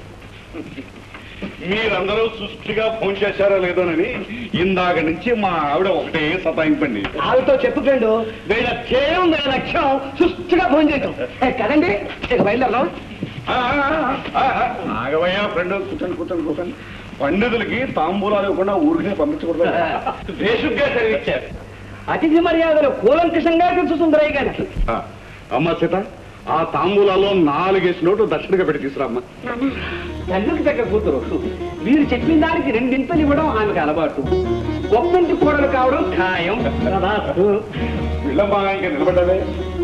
మీరందరూ సుష్టిగా ఫోన్ చేశారో లేదోనని ఇందాక నుంచి మా ఆవిడ ఒకటే సతాయింపండి ఆవిడతో చెప్పు ఫ్రెండ్ వీళ్ళ ధ్యేయం వీళ్ళ లక్ష్యం సుష్టిగా ఫోన్ చేయటం ఏ, కదండి ఇక బయలుదేరదాం ఆ, ఆ, ఆ, ఆ, ఆగవయ్యా ఫ్రెండ్ కూర్చోండి కూర్చోండి కూర్చోండి పండితులకి తాంబూలాలు ఇవ్వకుండా ఊరికే పంపించకూడదు వేషుగ్గా చదివించారు అతిథి మర్యాదలు కూలంకషంగా తెలుసు సుందరయ్య గారికి ఆ, అమ్మ సీత ఆ తాంబూలాల్లో నాలుగేసి నోట్లు దక్షిణగా పెట్టి తీసుకురామ్మా తల్లికి తగ్గ కూతురు వీరు చెప్పిన దానికి రెండింతలు ఇవ్వడం ఆమెకు అలవాటు గొప్పంటి కూడలు కావడం ఖాయం తదాస్తు. పిల్లమ్మా ఇంకా నిలబడ్డవే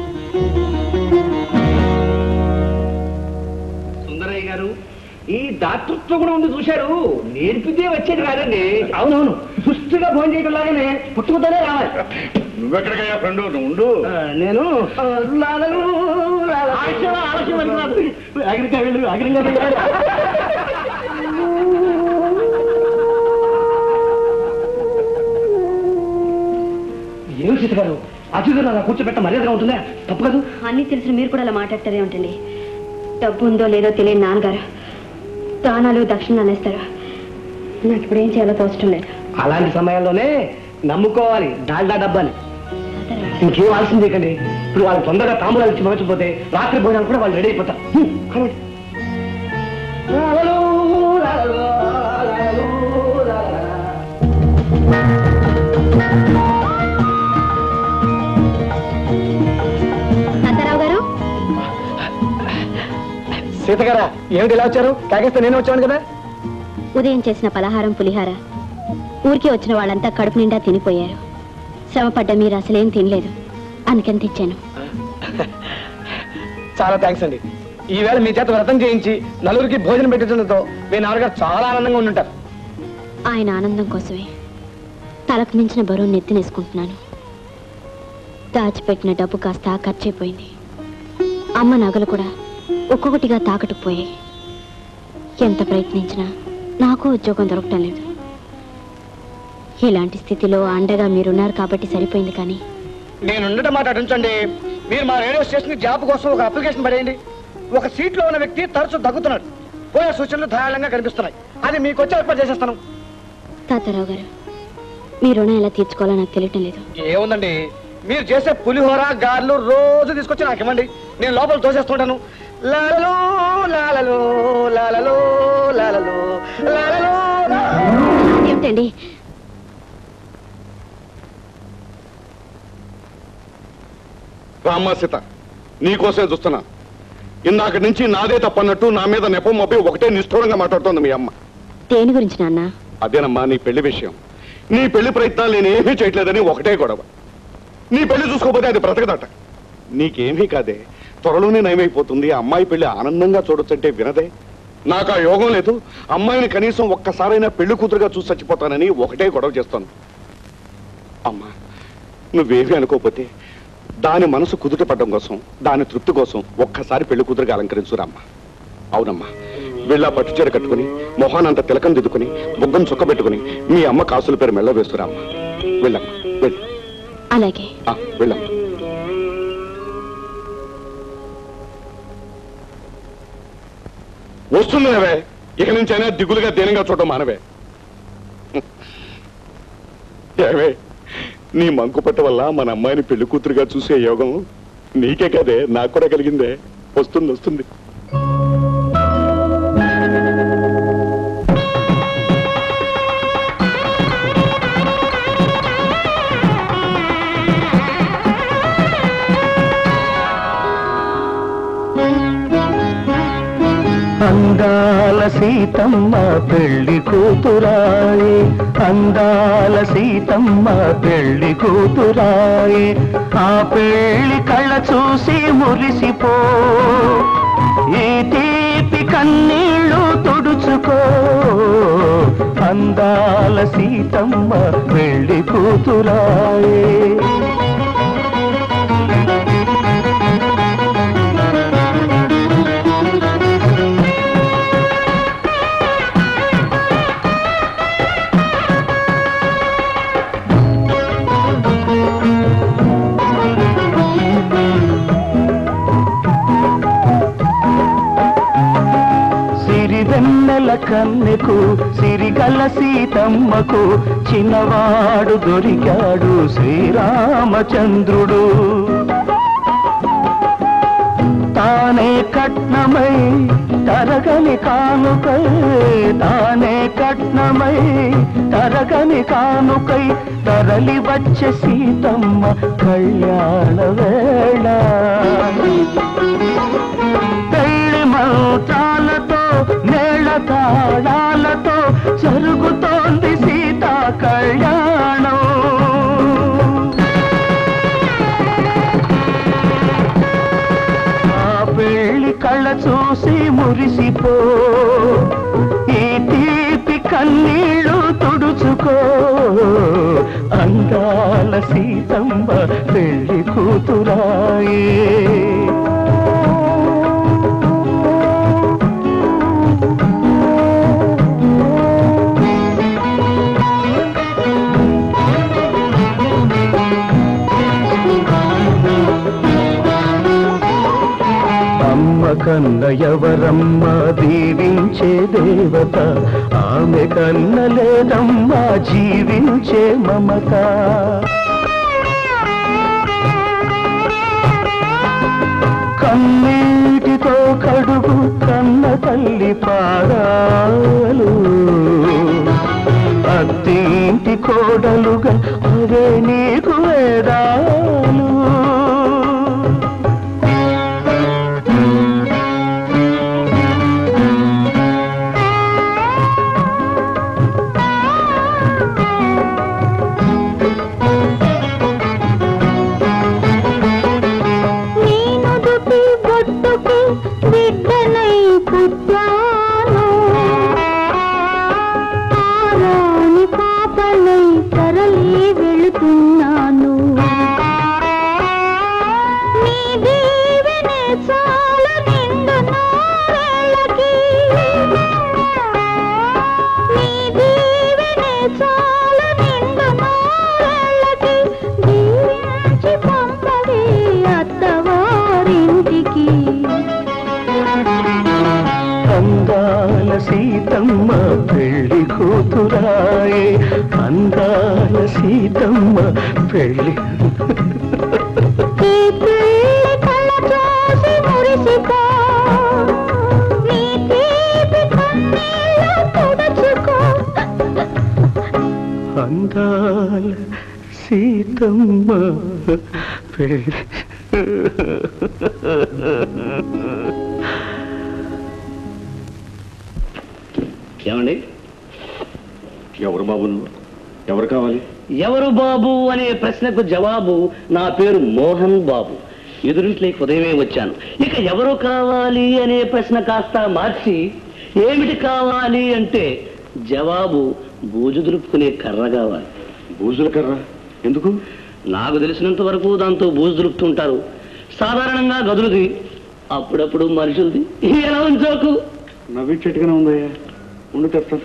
సుందరయ్య గారు ఈ దాతృత్వం కూడా ఉంది చూశారు నేర్పితే వచ్చేది కాదండి అవునవును సుష్టిగా భోజనం చేయడం లాగానే పుట్టుకతోనే రావాలి నువ్వెక్కడికయ్యా ఫ్రెండ్ నువ్వు ఉండు ఆ, నేను ఆ, లాలలు, లాల- ఆలస్యం, ఆలస్యం అంటున్నాను. అగ్రిగా వెళ్ళు, అగ్రిగా వెళ్ళు. ఏమి సీత గారు అతిథులు అలా కూర్చోబెట్ట మర్యాదగా ఉంటుందా తప్పు కాదు అన్నీ తెలిసిన మీరు కూడా అలా మాట్లాడతారే ఉంటుంది డబ్బు ఉందో లేదో తెలియని నాన్నగారు దానాలు దక్షిణ అనేస్తారు నాకు ఇప్పుడు ఏం చేయాలో తోచడం లేదు అలాంటి సమయాల్లోనే నమ్ముకోవాలి డాల్డా డబ్బాని ఇంకేం ఆలస్యం చేయకండి ఇప్పుడు వాళ్ళు తొందరగా తాంబూలాలు ఇచ్చి మర్చిపోతే రాత్రి భోజనాలు కూడా వాళ్ళు రెడీ అయిపోతారు హ్మ్, కానివ్వండి. లాలలు, లాలలు, లాలలు, లాలలా. తాతారావు గారు సీత గారా ఏమిటి ఇలా వచ్చారు తాగేస్తే నేను వచ్చాను కదా ఉదయం చేసిన పలహారం పులిహార ఊరికే వచ్చిన వాళ్ళంతా కడుపు నిండా తినిపోయారు శ్రమపడ్డ మీరు అసలేం తినలేదు అందుకని తెచ్చాను చాలా థ్యాంక్స్ అండి ఈవేళ మీ చేత వ్రతం చేయించి నలుగురికి భోజనం పెట్టించడంతో మీ నాన్నగారు చాలా ఆనందంగా ఉండుంటారు ఆయన ఆనందం కోసమే తలకు మించిన బరువు నెత్తినేసుకుంటున్నాను దాచిపెట్టిన డబ్బు కాస్త ఖర్చయిపోయింది అమ్మ నగలు కూడా ఒక్కొక్కటిగా తాకట్టుకుపోయాయి ఎంత ప్రయత్నించినా నాకు ఉద్యోగం దొరకటం లేదు ఇలాంటి స్థితిలో అండగా మీరున్నారు కాబట్టి సరిపోయింది కానీ నేను ఉండటం మాట అటుంచండి మీరు మా రేడియో స్టేషన్ జాబ్ కోసం ఒక అప్లికేషన్ పడేయండి ఒక సీట్ లో ఉన్న వ్యక్తి తరచు దగ్గుతున్నాడు పోయే సూచనలు ధారాళంగా కనిపిస్తున్నాయి అది మీకు వచ్చి ఏర్పాటు చేసేస్తాను తాతారావు గారు మీ రుణం ఎలా తీర్చుకోవాలో నాకు తెలియటం లేదు ఏముందండి మీరు చేసే పులిహోర గారెలు రోజు తీసుకొచ్చి నాకు ఇవ్వండి నేను లోపల తోసేస్తుంటాను లాలలో లాలలో లాలలో లాలలో లాలలో ఏమిటండి రామ్మా సీత నీకోసమే చూస్తున్నా ఇందాక నుంచి నాదే తప్పన్నట్టు నా మీద నెపం మోపి ఒకటే నిష్ఠూరంగా మాట్లాడుతోంది మీ అమ్మ దేని గురించి నాన్న అదేనమ్మా నీ పెళ్లి విషయం నీ పెళ్లి ప్రయత్నాలు నేను ఏమీ చేయట్లేదని ఒకటే గొడవ నీ పెళ్లి చూసుకోకపోతే అది బ్రతకదట నీకేమీ కాదే త్వరలోనే నయమైపోతుంది ఆ అమ్మాయి పెళ్లి ఆనందంగా చూడొచ్చంటే వినదే నాకు ఆ యోగం లేదు అమ్మాయిని కనీసం ఒక్కసారైనా పెళ్లి కూతురుగా చూసి చచ్చిపోతానని ఒకటే గొడవ చేస్తాను అమ్మా నువ్వేమీ అనుకోకపోతే దాని మనసు కుదుట పడడం కోసం దాని తృప్తి కోసం ఒక్కసారి పెళ్లి కూతురుగా అలంకరించురామ్మా అవునమ్మా వెళ్ళా పట్టు చీర కట్టుకుని మొహానంత తిలకం దిద్దుకుని బుగ్గం చుక్క పెట్టుకుని మీ అమ్మ కాసుల పేరు మెళ్ళ వేస్తురామ్మా వెళ్ళమ్మా వెళ్ళు అలాగే ఆ, వెళ్ళమ్మా వస్తుందివే ఇక నుంచైనా దిగులుగా దీనంగా చూడడం మానవే ఏవే నీ మంకుపట్ట వల్ల మన అమ్మాయిని పెళ్లి కూతురుగా చూసే యోగం నీకే కదే నాకు కూడా కలిగిందే వస్తుంది వస్తుంది అందాల సీతమ్మ పెళ్లి కూతురాయే అందాల సీతమ్మ పెళ్లి కూతురాయే ఆ పెళ్లి కళ్ళ చూసి మురిసిపో ఈ తీపి కన్నీళ్ళు తుడుచుకో అందాల సీతమ్మ పెళ్లి కూతురాయే సిరివెన్నెల కన్నెకు సిరిగల సీతమ్మకు చిన్నవాడు దొరికాడు శ్రీరామచంద్రుడు తానే కట్నమై తరగని కానుకై తానే కట్నమై తరగని కానుకై తరలి వచ్చే సీతమ్మ కళ్యాణ వేళ పెళ్లి మంత్రాలతో మేళ తాళాలతో జరుగుతోంది సీతా కళ్యాణం ఆ పెళ్లి కళ్ళ చూసి మురిసిపో ఈ తీపి కన్నీళ్ళు తుడుచుకో అందాల సీతమ్మ పెళ్లి కూతురాయే అమ్మ కన్న ఎవరమ్మ దీవించే దేవత ఆమె కన్న లేదమ్మా జీవించే మమత కన్నీటితో కడుగు కన్న తల్లి పాదాలు అత్తింటి కోడలుగా అవే నీకు వేదాలు నేను దుటి బొట్టుకి బిడ్డనై పుట్టాను ఆరాని పాపనై తరలి వెళుతున్నాను నీ దీవెనే చాలు నిండు నూరేళ్ళకి నీ దీవెనే చాలు నిండు నూరేళ్ళకి దీవించి పంపవే అత్తవారింటికి జరగబోతున్నాయి అందాల సీతమ్మ పెళ్ళి ఈ పిల్లి కళ్ళ చూసి మురిసిపో నీ తీపి కన్నీళ్ళ తుడుచుకో అందాల సీతమ్మ పెళ్ళి ఏమండి ఎవరు బాబు నువ్వు ఎవరు కావాలి ఎవరు బాబు అనే ప్రశ్నకు జవాబు నా పేరు మోహన్ బాబు ఎదురింట్లోకి ఉదయమే వచ్చాను ఇక ఎవరు కావాలి అనే ప్రశ్న కాస్త మార్చి ఏమిటి కావాలి అంటే జవాబు బూజు దులుపుకునే కర్ర కావాలి బూజుల కర్ర ఎందుకు నాకు తెలిసినంత వరకు దాంతో బూజు దులుపుతుంటారు సాధారణంగా గదులుది అప్పుడప్పుడు మనుషులది ఎలా ఉంచోకు నవ్వించేట్టుగానే ఉందయ్యా ఉండు తెస్తాను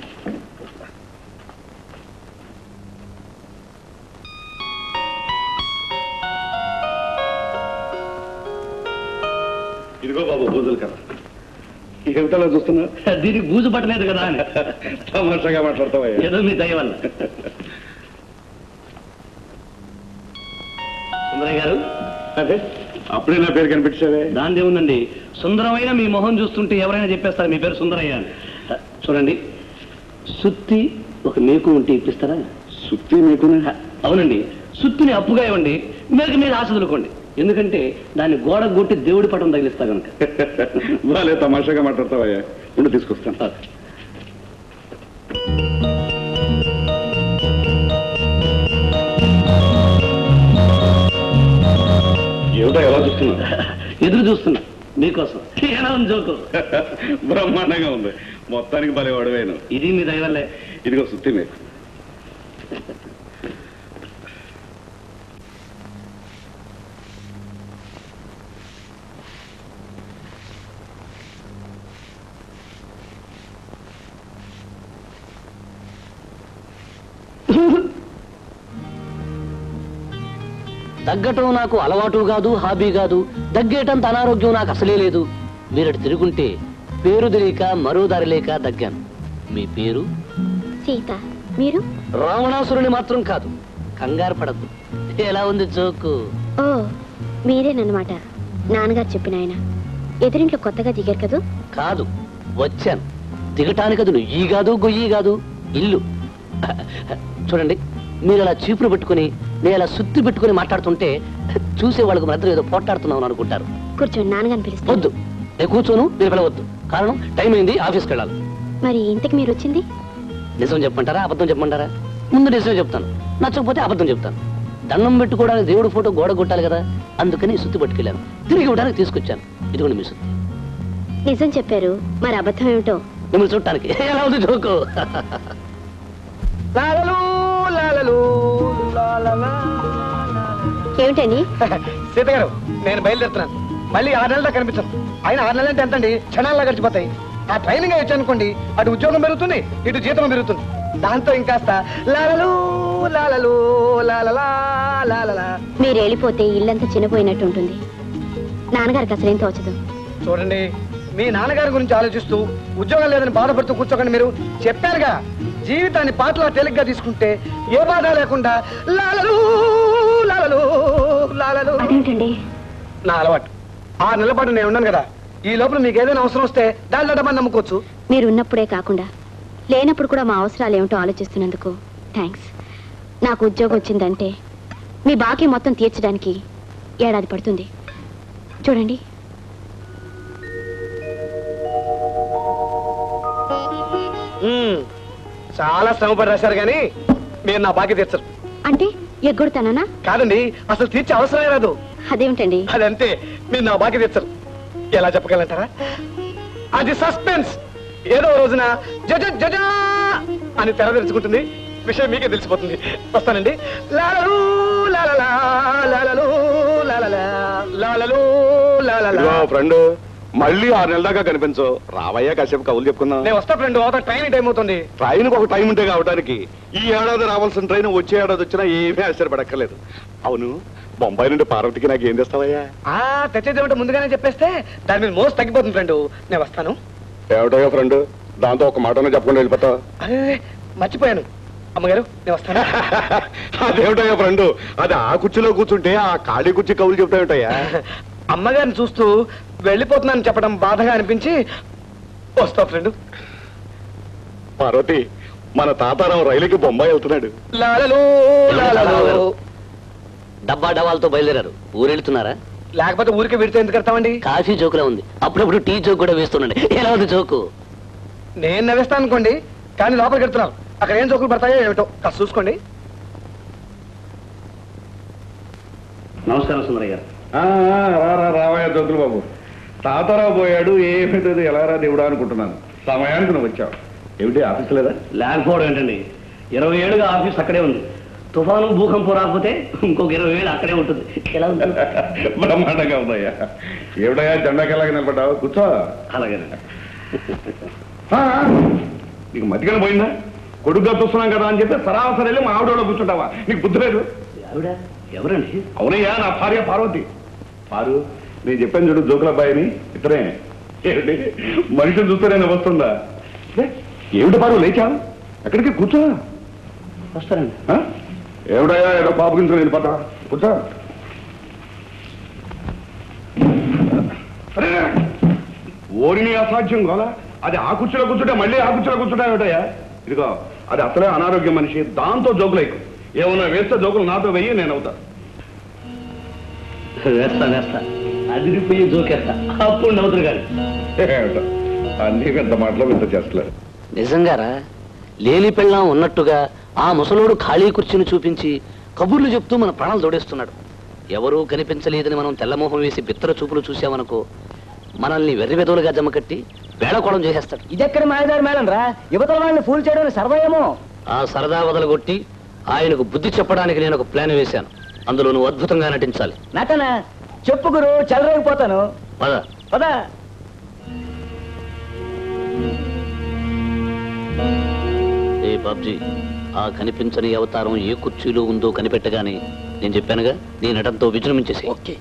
ఇదిగో బాబు బూజుల కర్ర ఏమిటలా చూస్తున్నా దీనికి బూజు పట్టలేదు కదా అని తమాషాగా మాట్లాడతావయ్యా ఏదో మీ దయ వల్ల సుందరయ్య గారు అదే అప్పుడే నా పేరు కనిపించావే దాని ఉందండి సుందరమైన మీ మొహం చూస్తుంటే ఎవరైనా చెప్పేస్తారు మీ పేరు సుందరయ్య అని చూడండి సుత్తి ఒక మేకు ఉంటే ఇప్పిస్తారా సుత్తి మీకు అవునండి సుత్తిని అప్పుగా ఇవ్వండి మేక మీద ఆశ వదులుకోండి ఎందుకంటే దాన్ని గోడ కొట్టి దేవుడి పటం తగిలిస్తా కనుక బాలే తమాషాగా మాట్లాడతావయ్యా ఉండి తీసుకొస్తాను ఏమిటో ఎలా చూస్తున్నా ఎదురు చూస్తున్నా మీకోసం ఎలా ఉంది జోకు బ్రహ్మాండంగా ఉంది మొత్తానికి భలే వాడవేను ఇది మీ దయ వల్లే ఇదిగో సుత్తి మీకు దగ్గటం నాకు అలవాటు కాదు హాబీ కాదు దగ్గేటంత అనారోగ్యం నాకు అసలే లేదు మీరటి తిరుగుంటే పేరు తెలియక మరో దారి లేక దగ్గాను మీ పేరు సీత మీరు రావణాసురుని మాత్రం కాదు కంగారు పడద్దు ఎలా ఉంది జోకు ఓ మీరేనన్నమాట నాన్నగారు చెప్పిన ఆయన ఎదురింట్లో కొత్తగా దిగారు కదూ కాదు వచ్చాను దిగటానికి అది నుయ్యి కాదు గొయ్యి కాదు ఇల్లు చూడండి మీరు అలా చీపురు పెట్టుకుని నేను అలా సుత్తి పెట్టుకుని మాట్లాడుతుంటే చూసే వాళ్ళకు మధ్య ఏదో పోట్లాడుతున్నావు అనుకుంటారు కూర్చోండి నాన్నగారిని పిలుస్తాను వద్దు నేను కూర్చోను మీరు పిలవద్దు కారణం టైం అయింది ఆఫీస్కి వెళ్ళాలి మరి ఇంతకు మీరు వచ్చింది నిజం చెప్పమంటారా అబద్ధం చెప్పమంటారా ముందు నిజం చెప్తాను నచ్చకపోతే అబద్ధం చెప్తాను దండం పెట్టుకోవడానికి దేవుడు ఫోటో గోడ కొట్టాలి కదా అందుకని సుత్తి పట్టుకెళ్ళాను తిరిగి ఇవ్వడానికి తీసుకొచ్చాను ఇదిగోండి మీ సుత్తి నిజం చెప్పారు మరి అబద్ధం ఏమిటో మిమ్మల్ని చూడటానికి ఎలా ఉంది జోకు లాలలు లాలలు లాలలా. ఏమిటని సీత గారు నేను బయలుదేరుతున్నాను మళ్ళీ ఆరు నెలల్లో కనిపించను ఆయన ఆరు నెలలు అంటే ఎంతండి క్షణాల్లో గడిచిపోతాయి ఆ ట్రైనింగ్ అయ్యొచ్చు అనుకోండి అటు ఉద్యోగం పెరుగుతుంది ఇటు జీతం పెరుగుతుంది దాంతో ఇంకాస్త లాలలు లాలలు లాలలా లాలలా మీరు వెళ్ళిపోతే ఇల్లంతా చిన్నపోయినట్టు ఉంటుంది నాన్నగారికి అసలేం తోచదు చూడండి మీ నాన్నగారి గురించి ఆలోచిస్తూ ఉద్యోగం లేదని బాధపడుతూ కూర్చోకండి మీరు చెప్పారుగా జీవితాన్ని పాటలా తేలిగ్గా తీసుకుంటే ఏ బాధ లేకుండా లాలలు లాలలు లాలలు అదేంటండి నా అలవాటు ఆ నెలల పాటు నేను ఉన్నాను కదా ఈ లోపల మీకు ఏదైనా అవసరం వస్తే దాని డబ్బా నమ్ముకోవచ్చు మీరు ఉన్నప్పుడే కాకుండా లేనప్పుడు కూడా మా అవసరాలు ఏమిటో ఆలోచిస్తున్నందుకు థ్యాంక్స్ నాకు ఉద్యోగం వచ్చిందంటే మీ బాకీ మొత్తం తీర్చడానికి ఏడాది పడుతుంది చూడండి మ్మ్. చాలా శ్రమపడి రాశారు కానీ మీరు నా బాకీ తీర్చరు అంటే ఎగ్గొడతానా కాదండి అసలు తీర్చే అవసరమే రాదు అదేమిటండి అదంతే మీరు నా బాకీ తెచ్చరు ఎలా చెప్పగలంటారా అది సస్పెన్స్ ఏదో రోజున జజ జజా అని తెర తెరుచుకుంటుంది విషయం మీకే తెలిసిపోతుంది వస్తానండి లాలలు లాలలా లాలలు లాలలా లాలలు లాలలా ఫ్రెండ్ మళ్ళీ ఆరు నెలల దాకా కనిపించు రావయ్యా కాసేపు కవులు చెప్పుకుందాం నేను వస్తా ఫ్రెండ్ అవతల ట్రైన్ టైం అవుతుంది ట్రైన్ ఒక టైం ఉంటే కావడానికి ఈ ఏడాది రావాల్సిన ట్రైన్ వచ్చే ఏడాది వచ్చినా ఏమీ ఆశ్చర్యపడక్కర్లేదు అవును బొంబాయి నుండి పార్వతికి నాకు ఏం తెస్తావయ్యా ఆ తెచ్చేది ఏమిటో ముందుగానే చెప్పేస్తే దాని మీద మోస్ట్ తగ్గిపోతుంది ఫ్రెండ్ నేను వస్తాను ఏమిటయ్యా ఫ్రెండ్ దాంతో ఒక మాటనే చెప్పకుండా వెళ్ళిపోతావు అరే మర్చిపోయాను అమ్మగారు నేను వస్తాను అదేమిటయ్యా ఫ్రెండ్ అది ఆ కుర్చీలో కూర్చుంటే ఆ ఖాళీ కుర్చీ కవులు చెప్తా ఉంటాయా అమ్మగారిని చూస్తూ వెళ్ళిపోతున్నాను చెప్పడం బాధగా అనిపించి వస్తా ఫ్రెండ్ పార్వతి మన తాతారావు రైలుకి బొంబాయి వెళ్తున్నాడు లాలలు లాలలు డబ్బా డబాలతో బయలుదేరారు ఊరెళ్తున్నారా లేకపోతే ఊరికి విడితే ఎందుకు కడతామండి కాఫీ జోకులా ఉంది అప్పుడప్పుడు టీ జోక్ కూడా వేస్తుండండి ఎలా ఉంది జోకు నేను నవ్వేస్తాను అనుకోండి కానీ లోపలికి వెళ్తున్నారు అక్కడ ఏం జోకులు పడతాయో ఏమిటో కాస్త చూసుకోండి నమస్కారం సుందరయ్య గారు ఆ, ఆ, రా రా రావయ్య జోకులు బాబు తాతారావు పోయాడు ఏమిటది ఎలా రా దేవుడా అనుకుంటున్నాను సమయానికి నువ్వు వచ్చావు ఏమిటి ఆఫీస్ లేదా లేకపోవడం ఏంటండి ఇరవై ఏడుగా ఆఫీస్ అక్కడే ఉంది తుఫాను భూకంపం రాకపోతే ఇంకొక ఇరవై వేలు అక్కడే ఉంటుంది ఎలా ఉంటుంది బ్రహ్మాండంగా ఉందయ్యా ఏమిటయ్యా జెండాకి ఎలాగ నిలబడ్డావు కూర్చో అలాగేనండి ఆ, నీకు మతికన పోయిందా కొడుకుగా చూస్తున్నాం కదా అని చెప్పి సరాసరి వెళ్ళి మా ఆవిడలో కూర్చుంటావా నీకు బుద్ధి లేదు ఆవిడ ఎవరండి అవునయ్యా నా భార్య పార్వతి పారు నేను చెప్పాను చూడు జోకుల అబ్బాయిని ఇతరే ఏమిటి మనిషిని చూస్తేనే వస్తుందా ఏ, ఏమిటి పారు లేచావు ఎక్కడికి కూర్చో వస్తారండి ఆ? ఏమిటయ్యా ఏదో పాపకించుకుని వెళ్ళిపోతా కూర్చో అరే, ఓరిని అసాధ్యం గోలా అది ఆ కుర్చీలో కూర్చుంటే మళ్ళీ ఆ కుర్చీలో కూర్చుంటా ఏమిటయ్యా ఇదిగో అది అసలే అనారోగ్య మనిషి దాంతో జోకులు ఎక్కువ ఏమన్నా వేస్తే జోకులు నాతో వెయ్యి నేను అవుతా వేస్తా వేస్తా అదిరిపోయి జోకేస్తా అప్పుడు నవ్వుతురు కానీ ఏమిటో అన్ని పెద్ద మాటలు పెద్ద చేస్తలేరు నిజంగారా లేని పెళ్ళాం ఉన్నట్టుగా ఆ ముసలోడు ఖాళీ కుర్చీని చూపించి కబుర్లు చెప్తూ మన ప్రాణాలు తోడేస్తున్నాడు ఎవరూ కనిపించలేదని మనం తెల్లమోహం వేసి బిత్తర చూపులు చూసామనుకో మనల్ని వెర్రివెదవులుగా జమకట్టి వేళకోళం చేసేస్తాడు ఇదెక్కడ మాయదారి మేడం రా యువతల వాళ్ళని ఫూల్ చేయడం సర్వయేమో ఆ సరదా వదలగొట్టి ఆయనకు బుద్ధి చెప్పడానికి నేను ఒక ప్లాన్ వేశాను అందులో నువ్వు అద్భుతంగా నటించాలి నటన చెప్పు గురు చెలరేగిపోతాను పద పదా ఏ బాబ్జీ ఆ కనిపించని అవతారం ఏ కుర్చీలో ఉందో కనిపెట్టగానే నేను చెప్పానుగా నీ నటంతో విజృంభించేసి ఓకే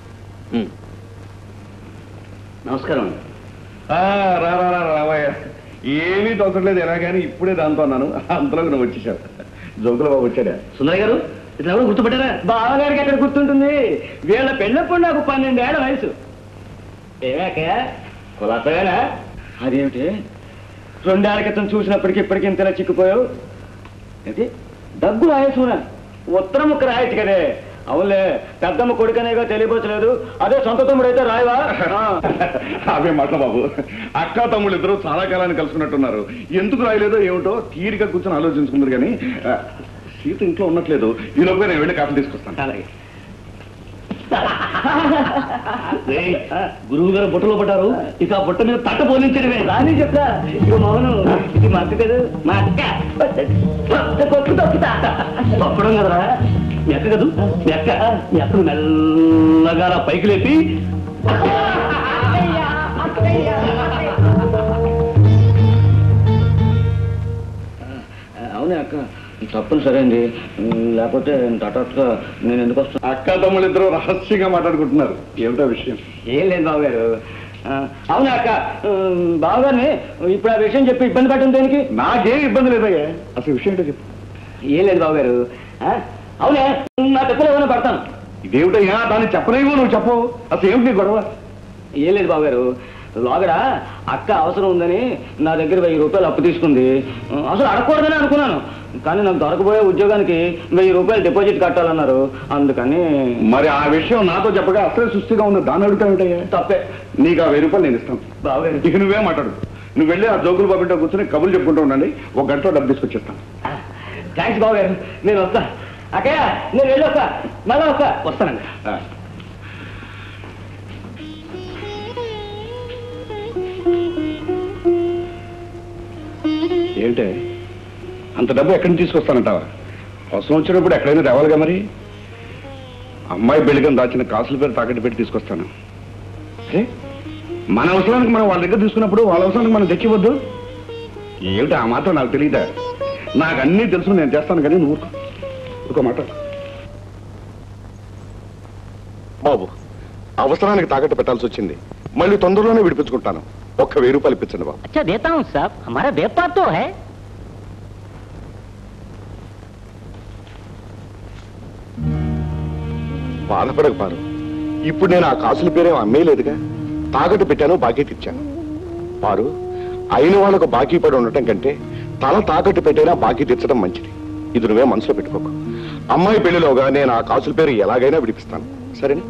నమస్కారం ఆ, రా రా రా రావయ్య ఏమీ తోచట్లేదు ఎలాగని ఇప్పుడే దాంతో అన్నాను అంతలో నువ్వు వచ్చేసావు జోకుల బాబు వచ్చాడా సుందరయ్య గారు ఇట్లా ఎవరు గుర్తుపట్టారా బావగారికి ఎక్కడ గుర్తుంటుంది వీళ్ళ పెళ్ళప్పుడు నాకు పన్నెండేళ్ల వయసు ఏమాక కులాసగానా అదేమిటి రెండేళ్ల క్రితం చూసినప్పటికి ఇప్పటికి ఇంతలా చిక్కిపోయావు ఏంటి దగ్గు రాయసునా ఉత్తరం ముక్క రాయొచ్చు కదే అవునులే పెద్దమ్మ కొడుకనేగా తెలియపోచలేదు అదే సొంత తమ్ముడు అయితే రాయవా ఆ. అవే మాటల బాబు అక్క తమ్ముళ్ళు ఇద్దరు చాలా కాలాన్ని కలుసుకున్నట్టున్నారు ఎందుకు రాయలేదో ఏమిటో తీరిక కూర్చొని ఆలోచించుకుందరు కానీ ఆ, సీత ఇంట్లో ఉన్నట్లేదు ఈ లోపల నేను వెళ్ళి కాఫీ తీసుకొస్తాను అలాగే ఏయ్, గురువు గారు బుట్టలో పడ్డారు ఇక ఆ బుట్ట మీద తట్ట పోలించడమే రాని చెప్తా ఇక మౌను ఇది మా అక్క కదా మా అక్క కొట్టు తప్పుతా తప్పడం కదరా మీ అక్క కదూ మీ అక్క మీ అక్కను మెల్లగా అలా పైకి లేపి అవునే అక్క తప్పని సరే అండి లేకపోతే హఠాత్తుగా నేను ఎందుకు వస్తాను అక్క తమ్ముళ్ళు ఇద్దరు రహస్యంగా మాట్లాడుకుంటున్నారు ఏమిటో విషయం ఏం లేదు బాబు గారు అవునా అక్క బావగారిని ఇప్పుడు ఆ విషయం చెప్పి ఇబ్బంది పెట్టడం దేనికి నాకేం ఇబ్బంది లేదయ్యా అసలు విషయం ఏంటో చెప్పు ఏం లేదు బాబు గారు ఆ? అవునే నా తప్పులు ఏమైనా పడతాను ఇదేమిటయ్యా దాన్ని చెప్పలేమో నువ్వు చెప్పవు అసలు ఏమిటి నీ గొడవ ఏం లేదు బాబు గారు లోగడ అక్క అవసరం ఉందని నా దగ్గర వెయ్యి రూపాయలు అప్పు తీసుకుంది అసలు అడగకూడదని అనుకున్నాను కానీ నాకు దొరకబోయే ఉద్యోగానికి వెయ్యి రూపాయలు డిపాజిట్ కట్టాలన్నారు అందుకని మరి ఆ విషయం నాతో చెప్పగా అసలే సుస్థిగా ఉంది దాన్ని అడుగుతావుటయ్యా తప్పే నీకు ఆ వెయ్యి రూపాయలు నేను ఇస్తాను బావగారు ఇక నువ్వే మాట్లాడు నువ్వు వెళ్ళి ఆ జోకులు బాబింటో కూర్చొని కబుర్లు చెప్పుకుంటూ ఉండండి ఒక గంటలో డబ్బు తీసుకొచ్చేస్తాను థ్యాంక్స్ బాబు గారు నేను వస్తా అక్కయ్య నేను వెళ్ళి వస్తా మళ్ళా వస్తా వస్తానండి ఆ. ఏంటే అంత డబ్బు ఎక్కడి నుంచి తీసుకొస్తానంటావా అవసరం వచ్చినప్పుడు ఎక్కడైనా తేవాలిగా మరి అమ్మాయి బెళ్ళికని దాచిన కాసుల పేరు తాకట్టు పెట్టి తీసుకొస్తాను అరే మన అవసరానికి మనం వాళ్ళ దగ్గర తీసుకున్నప్పుడు వాళ్ళ అవసరానికి మనం తెచ్చివద్దు ఏమిటి ఆ మాత్రం నాకు తెలియదా నాకు అన్నీ తెలుసు నేను చేస్తాను కానీ నువ్వు ఊరుకో. ఊరుకో మాట బాబు అవసరానికి తాకట్టు పెట్టాల్సి వచ్చింది మళ్ళీ తొందరలోనే విడిపించుకుంటాను ఒక్క వెయ్యి రూపాయలు ఇప్పించండి బాబు अच्छा देता हूँ साहब हमारा व्यापार तो है బాధపడక పారు ఇప్పుడు నేను ఆ కాసుల పేరేం అమ్మేయలేదుగా తాకట్టు పెట్టాను బాకీ తెచ్చాను పారు అయిన వాళ్ళకు బాకీ పడి ఉండటం కంటే తల తాకట్టు పెట్టైనా బాకీ తెచ్చడం మంచిది ఇది నువ్వే మనసులో పెట్టుకోకు అమ్మాయి పెళ్లిలోగా నేను ఆ కాసుల పేరు ఎలాగైనా విడిపిస్తాను సరేనా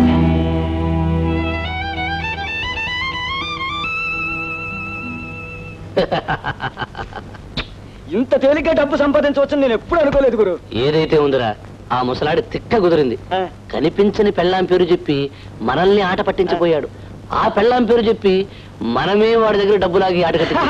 ఇంత తేలిగ్గా డబ్బు సంపాదించవచ్చని నేను ఎప్పుడు అనుకోలేదు గురు ఏదైతే ఉందిరా ఆ ముసలాడి తిక్క కుదిరింది కనిపించని పెళ్ళాం పేరు చెప్పి మనల్ని ఆట పట్టించిపోయాడు ఆ పెళ్ళాం పేరు చెప్పి మనమే వాడి దగ్గర డబ్బు లాగి ఆట కట్టించాం.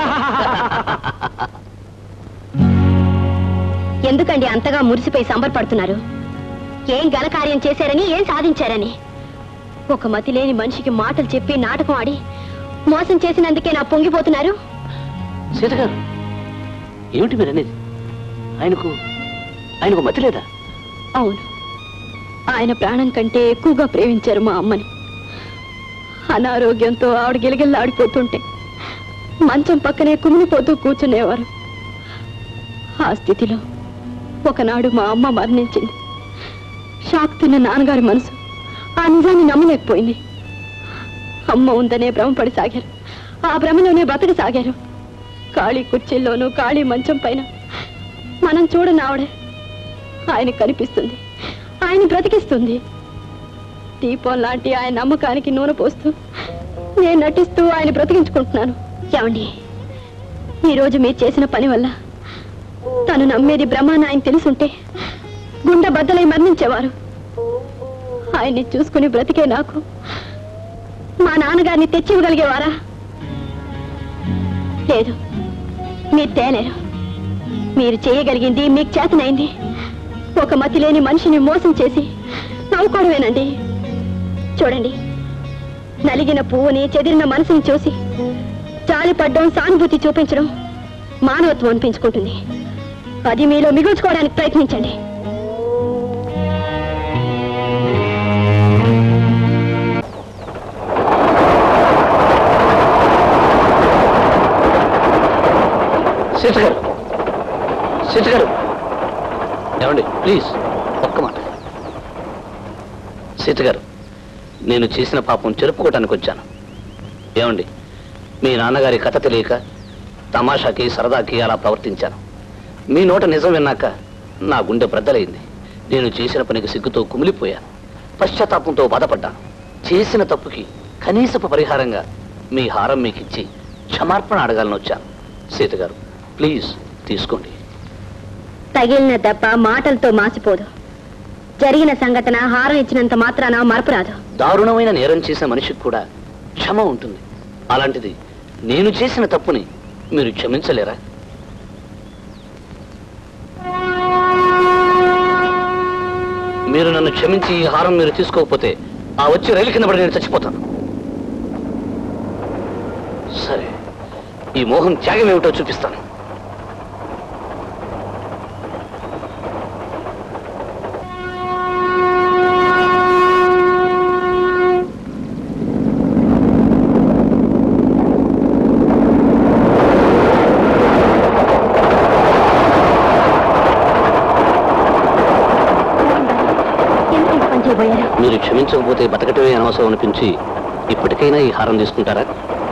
ఎందుకండి అంతగా మురిసిపోయి సంబరపడుతున్నారు ఏం ఘనకార్యం చేశారని ఏం సాధించారని ఒక మతి లేని మనిషికి మాటలు చెప్పి నాటకం ఆడి మోసం చేసినందుకే నా పొంగిపోతున్నారు సీత గారు ఏమిటి మీరు అనేది ఆయనకు ఆయనకు మతి లేదా అవును ఆయన ప్రాణం కంటే ఎక్కువగా ప్రేమించారు మా అమ్మని అనారోగ్యంతో ఆవిడ గిలగిల్లాడిపోతుంటే మంచం పక్కనే కుమిలిపోతూ కూర్చునేవారు ఆ స్థితిలో ఒకనాడు మా అమ్మ మరణించింది షాక్ తిన్న నాన్నగారి మనసు ఆ నిజాన్ని నమ్మలేకపోయింది అమ్మ ఉందనే భ్రమపడి సాగారు ఆ భ్రమలోనే బ్రతకసాగారు ఖాళీ కుర్చీల్లోనూ ఖాళీ మంచం పైన మనం చూడని ఆవిడే ఆయన కనిపిస్తుంది ఆయన బ్రతికిస్తుంది దీపం లాంటి ఆయన నమ్మకానికి నూనె పోస్తూ నేను నటిస్తూ ఆయన బ్రతికించుకుంటున్నాను ఏమండి ఈరోజు మీరు చేసిన పని వల్ల తను నమ్మేది బ్రహ్మ అని ఆయన తెలుసుంటే గుండె బద్దలై మరణించేవారు ఆయన్ని చూసుకుని బ్రతికే నాకు మా నాన్నగారిని తెచ్చివ్వగలిగేవారా లేదు మీరు తేలేరు మీరు చేయగలిగింది మీకు చేతనైంది ఒక మతి లేని మనిషిని మోసం చేసి నవ్వుకోవడమేనండి చూడండి నలిగిన పువ్వుని చెదిరిన మనసుని చూసి జాలిపడ్డం సానుభూతి చూపించడం మానవత్వం అనిపించుకుంటుంది అది మీలో మిగుల్చుకోవడానికి ప్రయత్నించండి సీత గారు సీత గారు ఏమండి ప్లీజ్ ఒక్క మాట సీత గారు నేను చేసిన పాపం చెరుపుకోవటానికి వచ్చాను ఏమండి మీ నాన్నగారి కథ తెలియక తమాషాకి సరదాకి అలా ప్రవర్తించాను మీ నోట నిజం విన్నాక నా గుండె బ్రద్దలైంది నేను చేసిన పనికి సిగ్గుతో కుమిలిపోయాను పశ్చాత్తాపంతో బాధపడ్డాను చేసిన తప్పుకి కనీసపు పరిహారంగా మీ హారం మీకు ఇచ్చి క్షమార్పణ అడగాలని వచ్చాను సీత గారు ప్లీజ్ తీసుకోండి తగిలిన దెబ్బ మాటలతో మాసిపోదు జరిగిన సంఘటన హారం ఇచ్చినంత మాత్రాన మరపురాదు దారుణమైన నేరం చేసిన మనిషికి కూడా క్షమ ఉంటుంది అలాంటిది నేను చేసిన తప్పుని మీరు క్షమించలేరా మీరు నన్ను క్షమించి ఈ హారం మీరు తీసుకోకపోతే ఆ వచ్చి రైలు కింద పడి నేను చచ్చిపోతాను సరే ఈ మోహం త్యాగం ఏమిటో చూపిస్తాను ఎందుకు ఇంత పని చేయబోయారు మీరు క్షమించకపోతే బతకటమే అనవసరం అనిపించి ఇప్పటికైనా ఈ హారం తీసుకుంటారా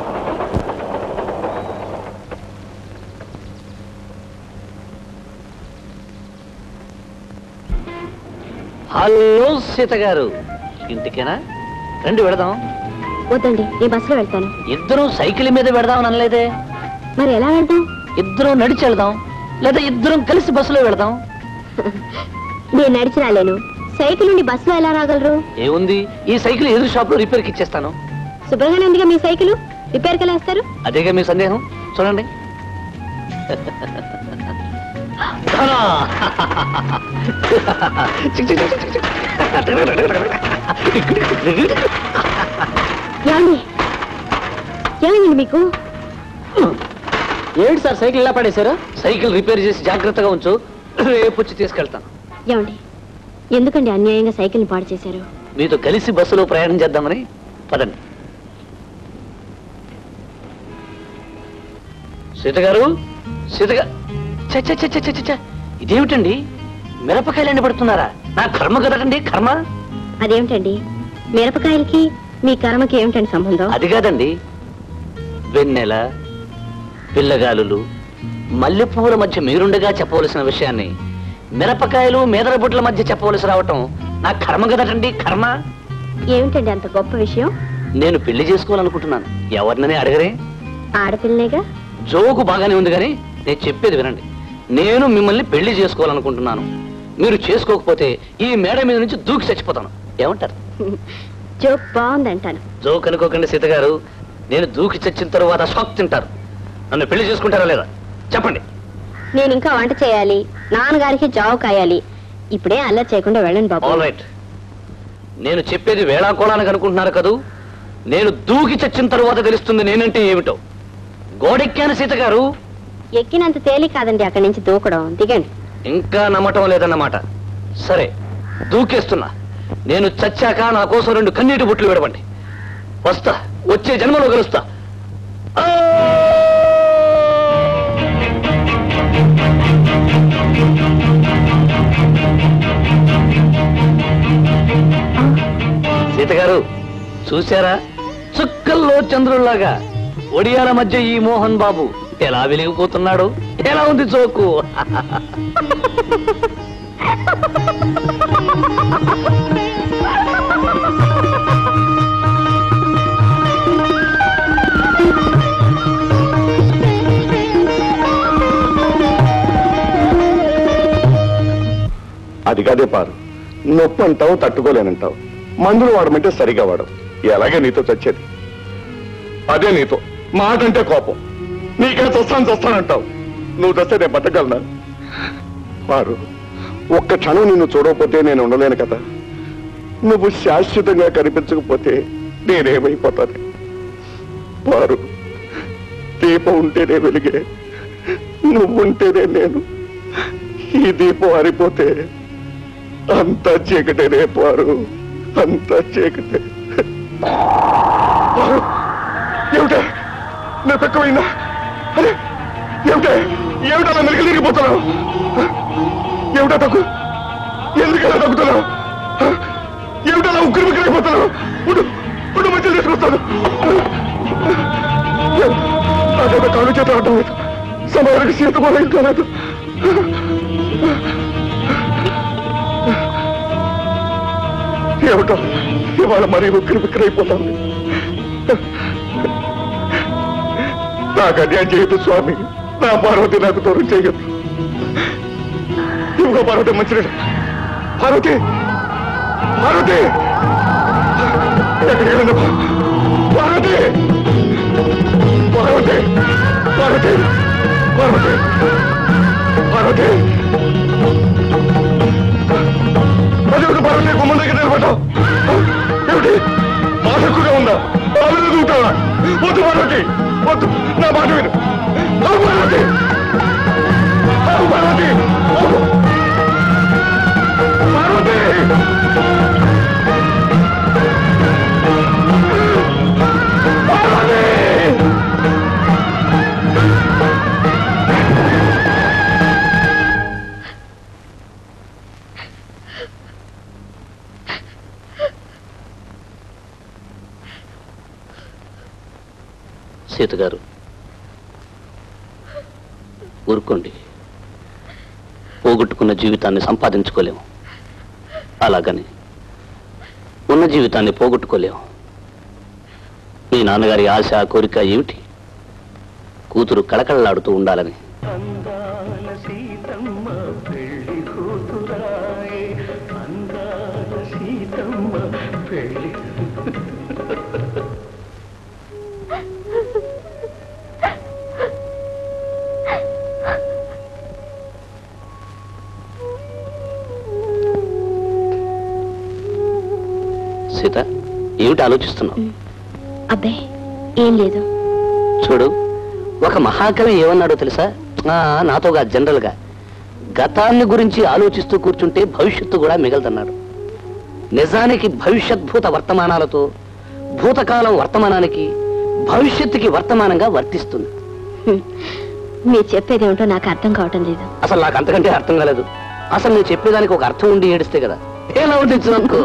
హలో సీత గారు ఇంటికేనా రండి వెళదాం వద్దండి నేను బస్సులో వెళ్తాను ఇద్దరం సైకిల్ మీద వెళదాం అనలేదే మరి ఎలా వెళ్తాం ఇద్దరం నడిచి వెళదాం లేదా ఇద్దరం కలిసి బస్సులో వెళదాం నేను నడిచి రాలేను సైకిల్ నుండి బస్సులో ఎలా రాగలరు ఏముంది ఈ సైకిల్ ఎదురు షాప్ లో రిపేర్కి ఇచ్చేస్తాను శుభ్రంగానే ఉందిగా మీ సైకిల్ రిపేర్కి ఎలా వేస్తారు అదేగా మీ సందేహం చూడండి ధనా! చిక్ చిక్ చిక్ చిక్ చిక్. ఏమండి ఏమైంది మీకు ఏమిటి సార్ సైకిల్ ఇలా పడేశారు సైకిల్ రిపేర్ చేసి జాగ్రత్తగా ఉంచు రేపు వచ్చి తీసుకెళ్తాను ఏమండి ఎందుకండి అన్యాయంగా సైకిల్ని పాడు చేశారు మీతో కలిసి బస్సులో ప్రయాణం చేద్దామని పదండి సీత గారు సీత గారు చ చ చ చ చ చ. ఇదేమిటండి మిరపకాయలు ఎండబెడుతున్నారా నా కర్మ కదటండి కర్మ అదేమిటండి మిరపకాయలకి మీ కర్మకి ఏమిటండి సంబంధం అది కాదండి వెన్నెల పిల్లగాలులు మల్లెపూల మధ్య మీరుండగా చెప్పవలసిన విషయాన్ని మిరపకాయలు మేదర బుట్ల మధ్య చెప్పవలసి రావటం నా కర్మ కదటండి కర్మ ఏమిటండి అంత గొప్ప విషయం నేను పెళ్లి చేసుకోవాలనుకుంటున్నాను ఎవరినని అడగరే ఆడపిల్లనేగా జోకు బాగానే ఉంది కానీ నేను చెప్పేది వినండి నేను మిమ్మల్ని పెళ్లి చేసుకోవాలనుకుంటున్నాను మీరు చేసుకోకపోతే ఈ మేడ మీద నుంచి దూకి చచ్చిపోతాను ఏమంటారు జోక్ బాగుంది అంటాను జోక్ అనుకోకండి సీత గారు నేను దూకి చచ్చిన తరువాత షాక్ తింటారు నన్ను పెళ్లి చేసుకుంటారా లేదా చెప్పండి నేను ఇంకా వంట చేయాలి నాన్నగారికి జావు కాయాలి ఇప్పుడే అల్లరి చేయకుండా వెళ్ళండి బాబు ఆల్ రైట్ నేను చెప్పేది వేళాకోళానికి అనుకుంటున్నారు కదూ నేను దూకి చచ్చిన తరువాత తెలుస్తుంది నేనంటే ఏమిటో గోడెక్కాను సీత గారు ఎక్కినంత తేలిక కాదండి అక్కడి నుంచి దూకడం దిగండి ఇంకా నమ్మటం లేదన్నమాట సరే దూకేస్తున్నా నేను చచ్చాక నా కోసం రెండు కన్నీటి బుట్లు విడవండి వస్తా వచ్చే జన్మలో కలుస్తా ఆ! సీత గారు చూశారా చుక్కల్లో చంద్రుల్లాగా ఒడియాల మధ్య ఈ మోహన్ బాబు ఎలా వెలిగిపోతున్నాడు ఎలా ఉంది చోకు అది కాదే పారు నొప్పి అంటావు తట్టుకోలేనంటావు మందులు వాడమంటే సరిగా వాడవు ఎలాగే నీతో చచ్చేది అదే నీతో మాట అంటే కోపం నీకే చస్తాను చస్తానంటావు నువ్వు చస్తే నేను బతకగలనా పారు ఒక్క క్షణం నిన్ను చూడకపోతే నేను ఉండలేను కదా నువ్వు శాశ్వతంగా కనిపించకపోతే నేనేమైపోతాను పారు దీపం ఉంటేనే వెలిగే నువ్వుంటేనే నేను ఈ దీపం ఆరిపోతే అంతా చీకటేనే పారు అంతా చీకటే పారు, ఏమిటా నా తక్కువైందా అరే ఏమిటా ఏమిటా నా మెలికలు తిరిగిపోతున్నావు ఏమిటా తక్కువ ఎందుకలా తగ్గుతున్నావు ఏమిటా నా ఉక్కిరి బిక్కిరి అయిపోతున్నావు ఉండు ఉండు మధ్యలో తీసుకొస్తాను అదే కాళ్ళు చేత అడ్డం లేదు సమయానికి సీత కూడా ఇంకా లేదు ఏమిటో ఇవాళ మరీ ఉక్కిరి బిక్కిరి అయిపోతుంది నాకు అన్యాయం చేయొద్దు స్వామి నా పార్వతి నాకు దూరం చేయొద్దు ఇవిగో పార్వతి మంచినీళ్ళు పార్వతి పార్వతి ఎక్కడికి వెళ్ళను పార్వతి పార్వతి పార్వతి పార్వతి పార్వతి అదేమిటి పార్వతి గుమ్మం దగ్గర నిలబడ్డావు ఏమిటి మాసక్కుగా ఉందా ఆవిడ దూకుతావా వద్దు పార్వతి వద్దు నా మాట విను ఆగు పార్వతి ఆగు పార్వతి ఆగు. పార్వతి పార్వతి సీత గారు ఊరుకోండి పోగొట్టుకున్న జీవితాన్ని సంపాదించుకోలేము అలాగని ఉన్న జీవితాన్ని పోగొట్టుకోలేము మీ నాన్నగారి ఆశ కోరిక ఏమిటి కూతురు కళకళలాడుతూ ఉండాలని అందాల సీతమ్మ పెళ్లి కూతురాయే అందాల సీతమ్మ పెళ్లి సీత ఏమిటి ఆలోచిస్తున్నావు అబ్బే ఏం లేదు చూడు ఒక మహాకవి ఏమన్నాడో తెలుసా ఆ, నాతో కాదు జనరల్ గా గతాన్ని గురించి ఆలోచిస్తూ కూర్చుంటే భవిష్యత్తు కూడా మిగలదన్నాడు నిజానికి భవిష్యద్భూత వర్తమానాలతో భూతకాలం వర్తమానానికి భవిష్యత్తుకి వర్తమానంగా వర్తిస్తుంది హ్మ్. మీరు చెప్పేది ఏమిటో నాకు అర్థం కావటం లేదు అసలు నాకు అంతకంటే అర్థం కాలేదు అసలు నేను చెప్పేదానికి ఒక అర్థం ఉండి ఏడిస్తే కదా ఎలా ఉంది చూకు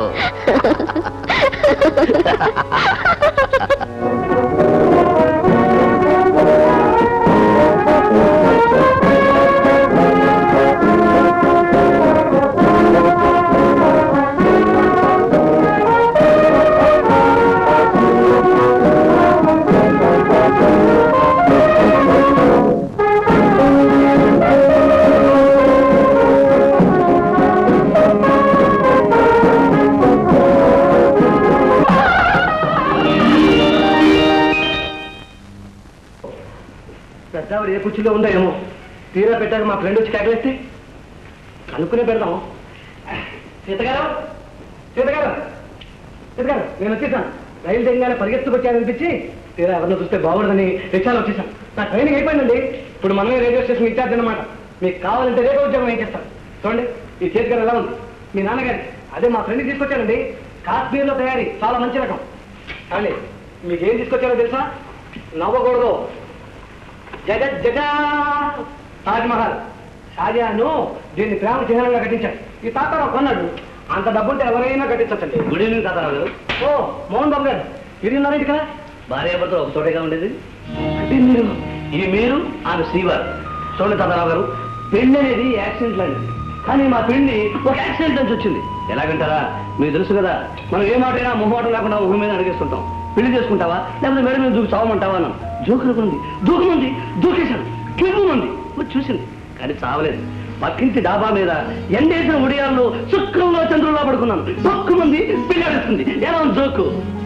పెద్దావిడ ఏ కుర్చీలో ఉందో ఏమో తీరా పెట్టాక మా ఫ్రెండ్ వచ్చి కేకలేస్తే కనుక్కునే పెడదాం సీతగారు సీతగారు సీతగారు నేను వచ్చేసాను రైలు దిగగానే పరిగెత్తుకొచ్చాననిపించి తీరా ఎవరిని చూస్తే బాగుండదని రిక్షాలో వచ్చేసాను నా ట్రైనింగ్ అయిపోయిందండి ఇప్పుడు మనమే రైల్వే స్టేషన్ ఇన్ఛార్జ్ అనమాట మీకు కావాలంటే రేపు ఉద్యోగం ఏం చేస్తాను చూడండి ఈ చేతిగారు ఎలా ఉంది మీ నాన్నగారి అదే మా ఫ్రెండ్కి తీసుకొచ్చానండి కాశ్మీర్లో తయారీ చాలా మంచి రకం కానీ మీకు ఏం తీసుకొచ్చారో తెలుసా నవ్వకూడదు జగత్ జగా తాజ్ మహల్ షాజహాను దీన్ని ప్రేమ చిహ్నంగా కట్టించాడు ఈ తాతారావు కొన్నాడు అంత డబ్బుంటే ఎవరైనా కట్టించండి గుడ్ ఈవినింగ్ తాతారావు గారు ఓ మోహన్ బాబు గారు మీరు ఉన్నారా ఇక్కడ భార్య భర్తలు ఒక చోటగా ఉండేది అంటే మీరు ఇది మీరు ఆమె శ్రీవారు చూడండి తాతారావు గారు పెళ్లి అనేది యాక్సిడెంట్ లాంటిది కానీ మా పెళ్లి ఒక యాక్సిడెంట్ నుంచి వచ్చింది ఎలాగంటారా మీకు తెలుసు కదా మనం ఏ మాట అయినా మొహమాటం లేకుండా ముఖం మీద అడిగేస్తుంటాం పెళ్లి చేసుకుంటావా లేకపోతే మేడం మీద దూకి చావమంటావా అన్నాం జోకునుకుంది దూకముంది దూకేశాడు కింగుమంది వచ్చి చూసింది కానీ చావలేదు పక్కింటి డాబా మీద ఎండేసిన ఉడియాల్లో శుక్రంలో చంద్రుల్లో పడుకున్నాను దొక్కుమంది పిల్లడిస్తుంది ఎలా ఉంది జోకు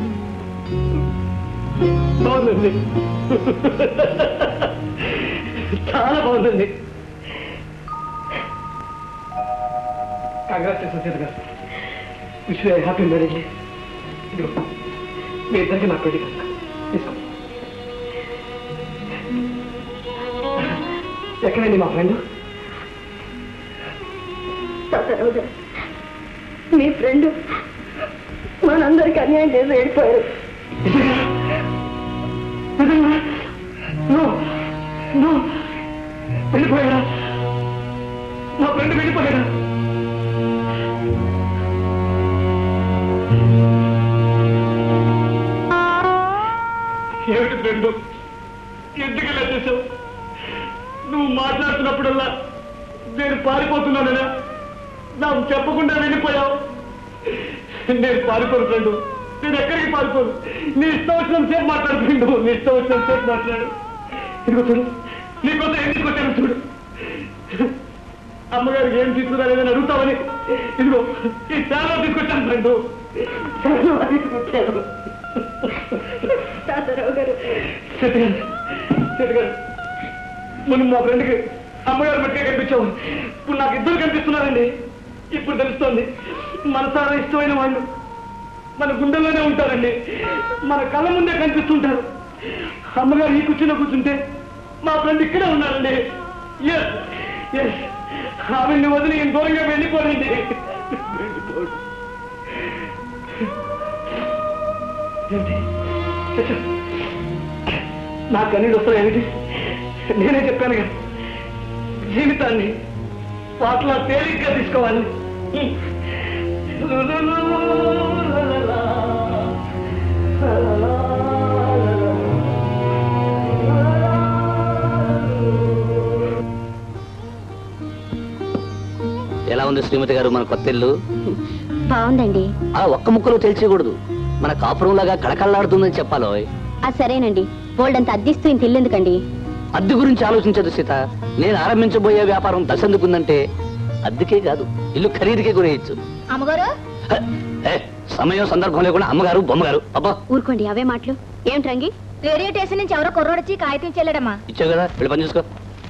బాగుందండి చాలా బాగుందండి కంగ్రాచులేషన్ సీత గారు విష్ హ్యాపీ మ్యారేజ్ ఇదిగో మీ ఇద్దరికి నా పెళ్లి కనుక తీసుకో ఎక్కడండి మా ఫ్రెండ్ తాతారావు గారు మీ ఫ్రెండ్ మనందరికి అన్యాయం చేసి వెళ్ళిపోయారు వెళ్ళిపోయాడా నా ఫ్రెండ్ వెళ్ళిపోయాడా ఏమిటి ఫ్రెండ్ ఎందుకు ఇలా చేసావు నువ్వు మాట్లాడుతున్నప్పుడల్లా నేను పారిపోతున్నానన్నా నాకు చెప్పకుండా వెళ్ళిపోయావు నేను పారిపోను ఫ్రెండ్ నేను ఎక్కడికి పారిపోను నీ ఇష్టం వచ్చిన సేపు మాట్లాడు ఫ్రెండ్ నీ ఇష్టం వచ్చిన సేపు మాట్లాడు ఇదిగో చూడు నీకోసం ఏం తీసుకొచ్చాను చూడు అమ్మగారికి ఏం తీసుకురాలేదని అడుగుతావని ఇదిగో ఈ చాలా తీసుకొచ్చాను ఫ్రెండ్ చాలా తీసుకొచ్చాను తాతారావు గారు చెట్టుగారు చెట్టుగారు మొన్న మా ఫ్రెండ్కి అమ్మగారు బట్టిగా కనిపించావు ఇప్పుడు నాకు ఇద్దరు కనిపిస్తున్నారండి ఇప్పుడు తెలుస్తోంది మనసారా ఇష్టమైన వాళ్ళు మన గుండెల్లోనే ఉంటారండి మన కళ్ళ ముందే కనిపిస్తుంటారు అమ్మగారు ఈ కూర్చుని కూర్చుంటే మా ఫ్రెండ్ ఇక్కడే ఉన్నారండి ఎస్ ఎస్ ఆవిడ్ని వదిలి ఈయన దూరంగా వెళ్ళిపోరండి వెళ్ళిపోడు ఏంటి చచ్చా. నా కన్నీళ్ళు వస్తాయి ఏమిటి నేనే చెప్పాను కదా జీవితాన్ని పాటల తేలిగ్గా తీసుకోవాలి ఎలా ఉంది శ్రీమతి గారు మన కొత్త ఇల్లు బాగుందండి ఆ ఒక్క ముక్కలో తెలిసేయకూడదు మన కాపురం లాగా కళకళలాడుతుందని చెప్పాలో ఆ సరేనండి బోల్డ్ అంత అద్దిస్తూ ఇంత ఇల్లెందుకండి అద్దె గురించి ఆలోచించదు సీత నేను ఆరంభించబోయే వ్యాపారం దశందుకుందంటే అద్దెకే కాదు ఇల్లు ఖరీదుకే కొనేయచ్చు అమ్మగారు హ, ఏ, సమయం సందర్భం లేకుండా అమ్మగారు బొమ్మగారు అబ్బా ఊరుకోండి అవే మాటలు ఏమిటి రంగి రేడియో స్టేషన్ నుంచి ఎవరో కుర్రోడొచ్చి కాగితం చెల్లడమ్మా ఇచ్చావు కదా వెళ్ళి పని చూసుకో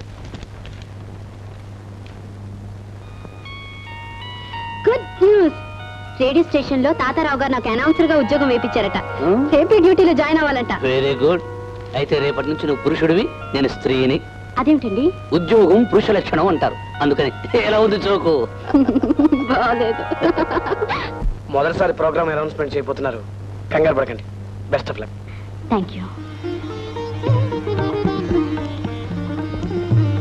గుడ్ న్యూస్ రేడియో స్టేషన్ లో తాతారావు గారు నాకు అనౌన్సర్ గా ఉద్యోగం వేయించారట Hmm? రేపే డ్యూటీలో జాయిన్ అవ్వాలంట వెరీ గుడ్ అయితే రేపటి నుంచి నువ్వు పురుషుడివి నేను స్త్రీని అదేమిటండి ఉద్యోగం పురుష లక్షణం అంటారు అందుకని ఎలా ఉంది చోకు బాగాలేదు మొదటిసారి ప్రోగ్రామ్ అనౌన్స్మెంట్ చేయబోతున్నారు కంగారు పడకండి best of luck thank you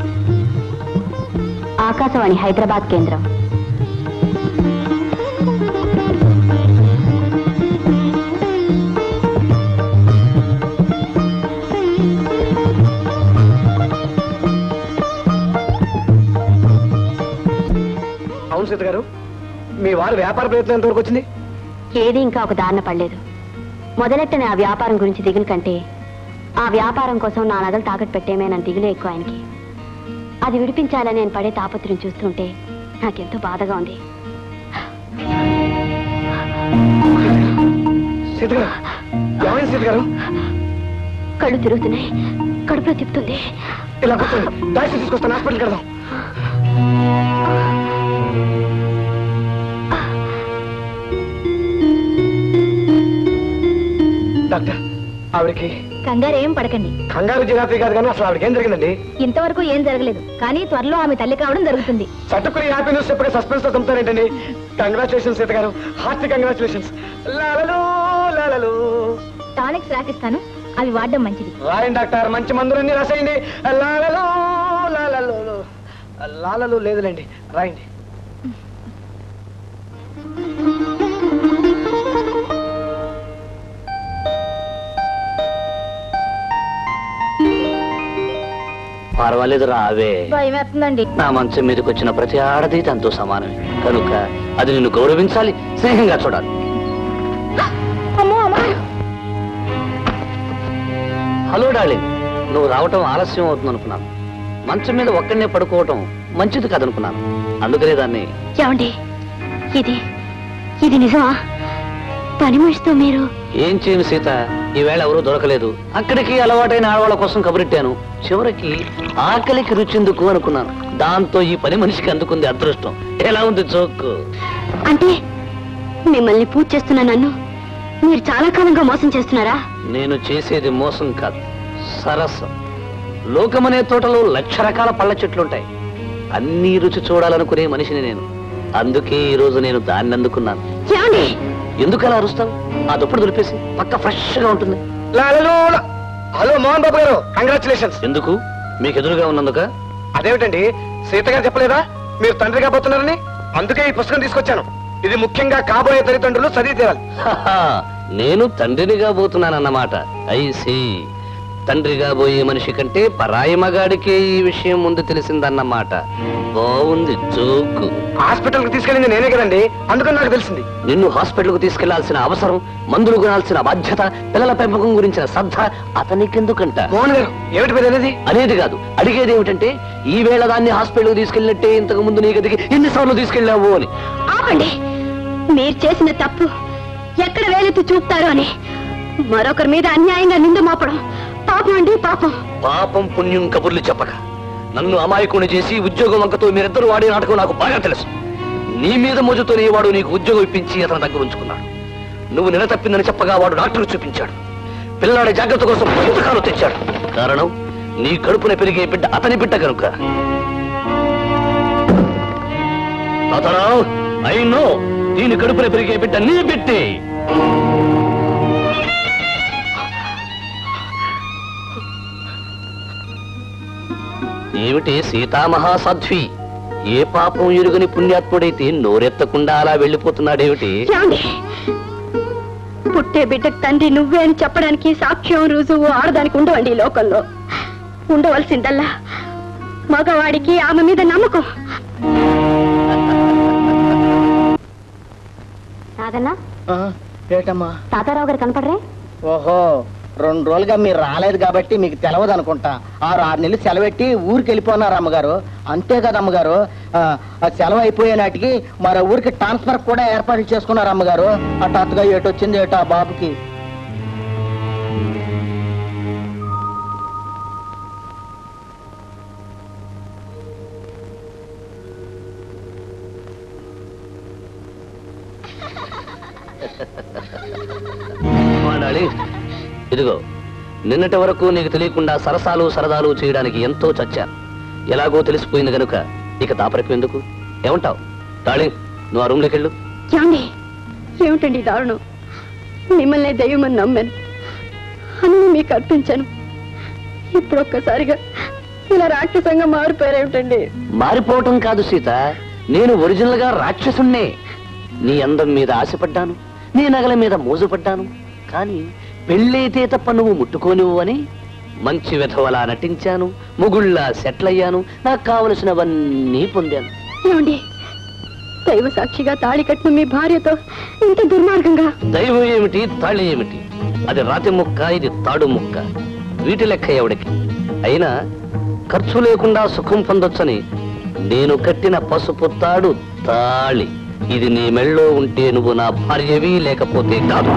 Akashvani Hyderabad కేంద్రం అవును సీత గారు మీ వారి వ్యాపార ప్రయత్నం ఎంతవరకు వచ్చింది ఏది ఇంకా ఒక దారిన పడలేదు మొదలెట్టని ఆ వ్యాపారం గురించి దిగులు కంటే ఆ వ్యాపారం కోసం నా నగలు తాకట్టు పెట్టేమేనని దిగులే ఎక్కువ ఆయనకి అది విడిపించాలని నేను పడే తాపత్రయం చూస్తుంటే నాకెంతో బాధగా ఉంది సీత గారు ఏమైంది సీత గారు కళ్ళు తిరుగుతున్నాయి కడుపులో తిప్పుతుంది ఇలా కూర్చోండి డాక్టర్ తీసుకొస్తాను హాస్పిటల్కి వెళ్దాం డాక్టర్ ఆవిడకి కంగారు ఏం పడకండి కంగారు జిరాఫీ కాదు కానీ అసలు ఆవిడకి ఏం జరిగిందండి ఇంతవరకు ఏం జరగలేదు కానీ త్వరలో ఆమె తల్లి కావడం జరుగుతుంది చట్టుకుని హ్యాపీ న్యూస్ చెప్పగా సస్పెన్స్ తో చంపుతారేంటండి congratulations Seetha garu hearty congratulations లాలలు లాలలు టానిక్స్ రాకిస్తాను అవి వాడడం మంచిది రాయండి డాక్టర్ మంచి మందులన్నీ రాసేయండి లాలలు లాలలు లాలలు లేదులేండి రాయండి పర్వాలేదు రావే భయం వేస్తుందండి నా మంచం మీదకి వచ్చిన ప్రతి ఆడది తనతో సమానమే కనుక అది నిన్ను గౌరవించాలి స్నేహంగా చూడాలి అమ్మో అమ్మా హలో డార్లింగ్ నువ్వు రావటం ఆలస్యం అవుతుంది అనుకున్నాను మంచం మీద ఒక్కడనే పడుకోవటం మంచిది కాదనుకున్నాను అందుకనే దాన్ని ఏమండి ఇది ఇది నిజమా పని మనిషితో మీరు ఏం చేయను సీత ఈవేళ ఎవరూ దొరకలేదు అక్కడికి అలవాటైన ఆడవాళ్ళ కోసం కబురెట్టాను చివరికి ఆకలికి రుచిందుకు అనుకున్నాను దాంతో ఈ పని మనిషికి అందుకుంది అదృష్టం ఎలా ఉంది చోక్కు అంటే మిమ్మల్ని పూజ చేస్తున్న నన్ను మీరు చాలా కాలంగా మోసం చేస్తున్నారా నేను చేసేది మోసం కాదు సరసం లోకమనే తోటలో లక్ష రకాల పళ్ళ చెట్లుంటాయి అన్ని రుచి చూడాలనుకునే మనిషిని నేను అందుకే ఈ రోజు నేను దాన్ని అందుకున్నాను ఏమండి ఎందుకు అలా అరుస్తావు ఆ దుప్పటి దులిపేసి పక్క ఫ్రెష్ గా ఉంటుంది లాలలు లా- హలో మోహన్ బాబు గారు కంగ్రాచులేషన్స్ ఎందుకు మీకు ఎదురుగా ఉన్నందుక అదేమిటండి సీత గారు చెప్పలేదా మీరు తండ్రి కాబోతున్నారని అందుకే ఈ పుస్తకం తీసుకొచ్చాను ఇది ముఖ్యంగా కాబోయే తల్లిదండ్రులు చదివి తీరాలి హహా, నేను తండ్రినిగా పోతున్నానన్నమాట ఐసి తండ్రిగా పోయే మనిషి కంటే పరాయి మగాడికే ఈ విషయం ముందు తెలిసిందన్నమాట బాగుంది జోకు హాస్పిటల్కి తీసుకెళ్ళింది నేనే కదండి అందుకని నాకు తెలిసింది నిన్ను హాస్పిటల్కు తీసుకెళ్లాల్సిన అవసరం మందులు కొనాల్సిన బాధ్యత పిల్లల పెంపకం గురించిన శ్రద్ధ అతనికెందుకంట మోహన్ గారు ఏమిటి మీరు అనేది అనేది కాదు అడిగేది ఏమిటంటే ఈ వేళ దాన్ని హాస్పిటల్కి తీసుకెళ్ళినట్టే ఇంతకు ముందు నీ గదికి ఎన్నిసార్లు తీసుకెళ్ళావు అని ఆపండి మీరు చేసిన తప్పు ఎక్కడ వేలెత్తి చూపుతారు అని మరొకరి మీద అన్యాయంగా నింద మోపడం పాపం అండి పాపం పాపం పుణ్యం కబుర్లు చెప్పక నన్ను అమాయకుని చేసి ఉద్యోగం వంకతో మీరిద్దరు వాడే నాటకం నాకు బాగా తెలుసు నీ మీద మోజుతోనే వాడు నీకు ఉద్యోగం ఇప్పించి అతని దగ్గర ఉంచుకున్నాడు నువ్వు నిల తప్పిందని చెప్పగా వాడు డాక్టర్ చూపించాడు పిల్లాడి జాగ్రత్త కోసం పుస్తకాలు తెచ్చాడు కారణం నీ కడుపున పెరిగే బిడ్డ అతని బిడ్డ కనుక తాతారావు ఐ నో దీని కడుపున పెరిగే బిడ్డ నీ బిడ్డే ఏమిటి సీతామహాసాధ్వి ఏ పాపం ఎరుగని పుణ్యాత్ముడైతే నోరెత్తకుండా అలా వెళ్ళిపోతున్నాడేమిటి ఏమండి పుట్టే బిడ్డకు తండ్రి నువ్వే అని చెప్పడానికి సాక్ష్యం రుజువు ఆడదానికి ఉండవండి ఈ లోకంలో ఉండవలసిందల్లా మగవాడికి ఆమె మీద నమ్మకం నాగన్నా ఏటమ్మా తాతారావు గారు కనపడరే ఓహో రెండు రోజులుగా మీరు రాలేదు కాబట్టి మీకు తెలవదు అనుకుంటా ఆరు ఆరు నెలలు సెలవెట్టి ఊరికి వెళ్ళిపోన్నారు అమ్మగారు అంతే కదా అమ్మగారు ఆ, ఆ సెలవు అయిపోయే నాటికి మరో ఊరికి ట్రాన్స్ఫర్ కూడా ఏర్పాట్లు చేసుకున్నారు అమ్మగారు హఠాత్తుగా ఏటొచ్చింది వచ్చింది ఏటో ఆ బాబుకి వాడాలి ఇదిగో నిన్నటి వరకు నీకు తెలియకుండా సరసాలు సరదాలు చేయడానికి ఎంతో చచ్చాను ఎలాగో తెలిసిపోయింది గనుక ఇక దాపరకు ఎందుకు ఏమంటావు డాళీ నువ్వు ఆ రూమ్లోకి వెళ్ళు ఏమండి ఏమిటండి ఈ దారుణం మిమ్మల్ని దయ్యమని నమ్మాను అన్ని మీకు అర్పించాను ఇప్పుడు ఒక్కసారిగా ఇలా రాక్షసంగా మారిపోయారేమిటండి మారిపోవటం కాదు సీత నేను ఒరిజినల్ గా రాక్షసుణ్ణే నీ అందం మీద ఆశపడ్డాను నీ నగల మీద మోజుపడ్డాను కానీ పెళ్ళైతే తప్ప నువ్వు ముట్టుకోనివ్వు అని మంచి విధవలా నటించాను ముగుళ్ళ సెటిల్ అయ్యాను నాకు కావలసినవన్నీ పొందాను ఏమండి దైవ సాక్షిగా తాళి కట్టిన మీ భార్యతో ఇంత దుర్మార్గంగా దైవం ఏమిటి తాళి ఏమిటి అది రాతి ముక్క ఇది తాడు ముక్క వీటి లెక్క ఎవడికి అయినా ఖర్చు లేకుండా సుఖం పొందొచ్చని నేను కట్టిన పసుపు తాడు తాళి ఇది నీ మెళ్ళో ఉంటే నువ్వు నా భార్యవి లేకపోతే కాదు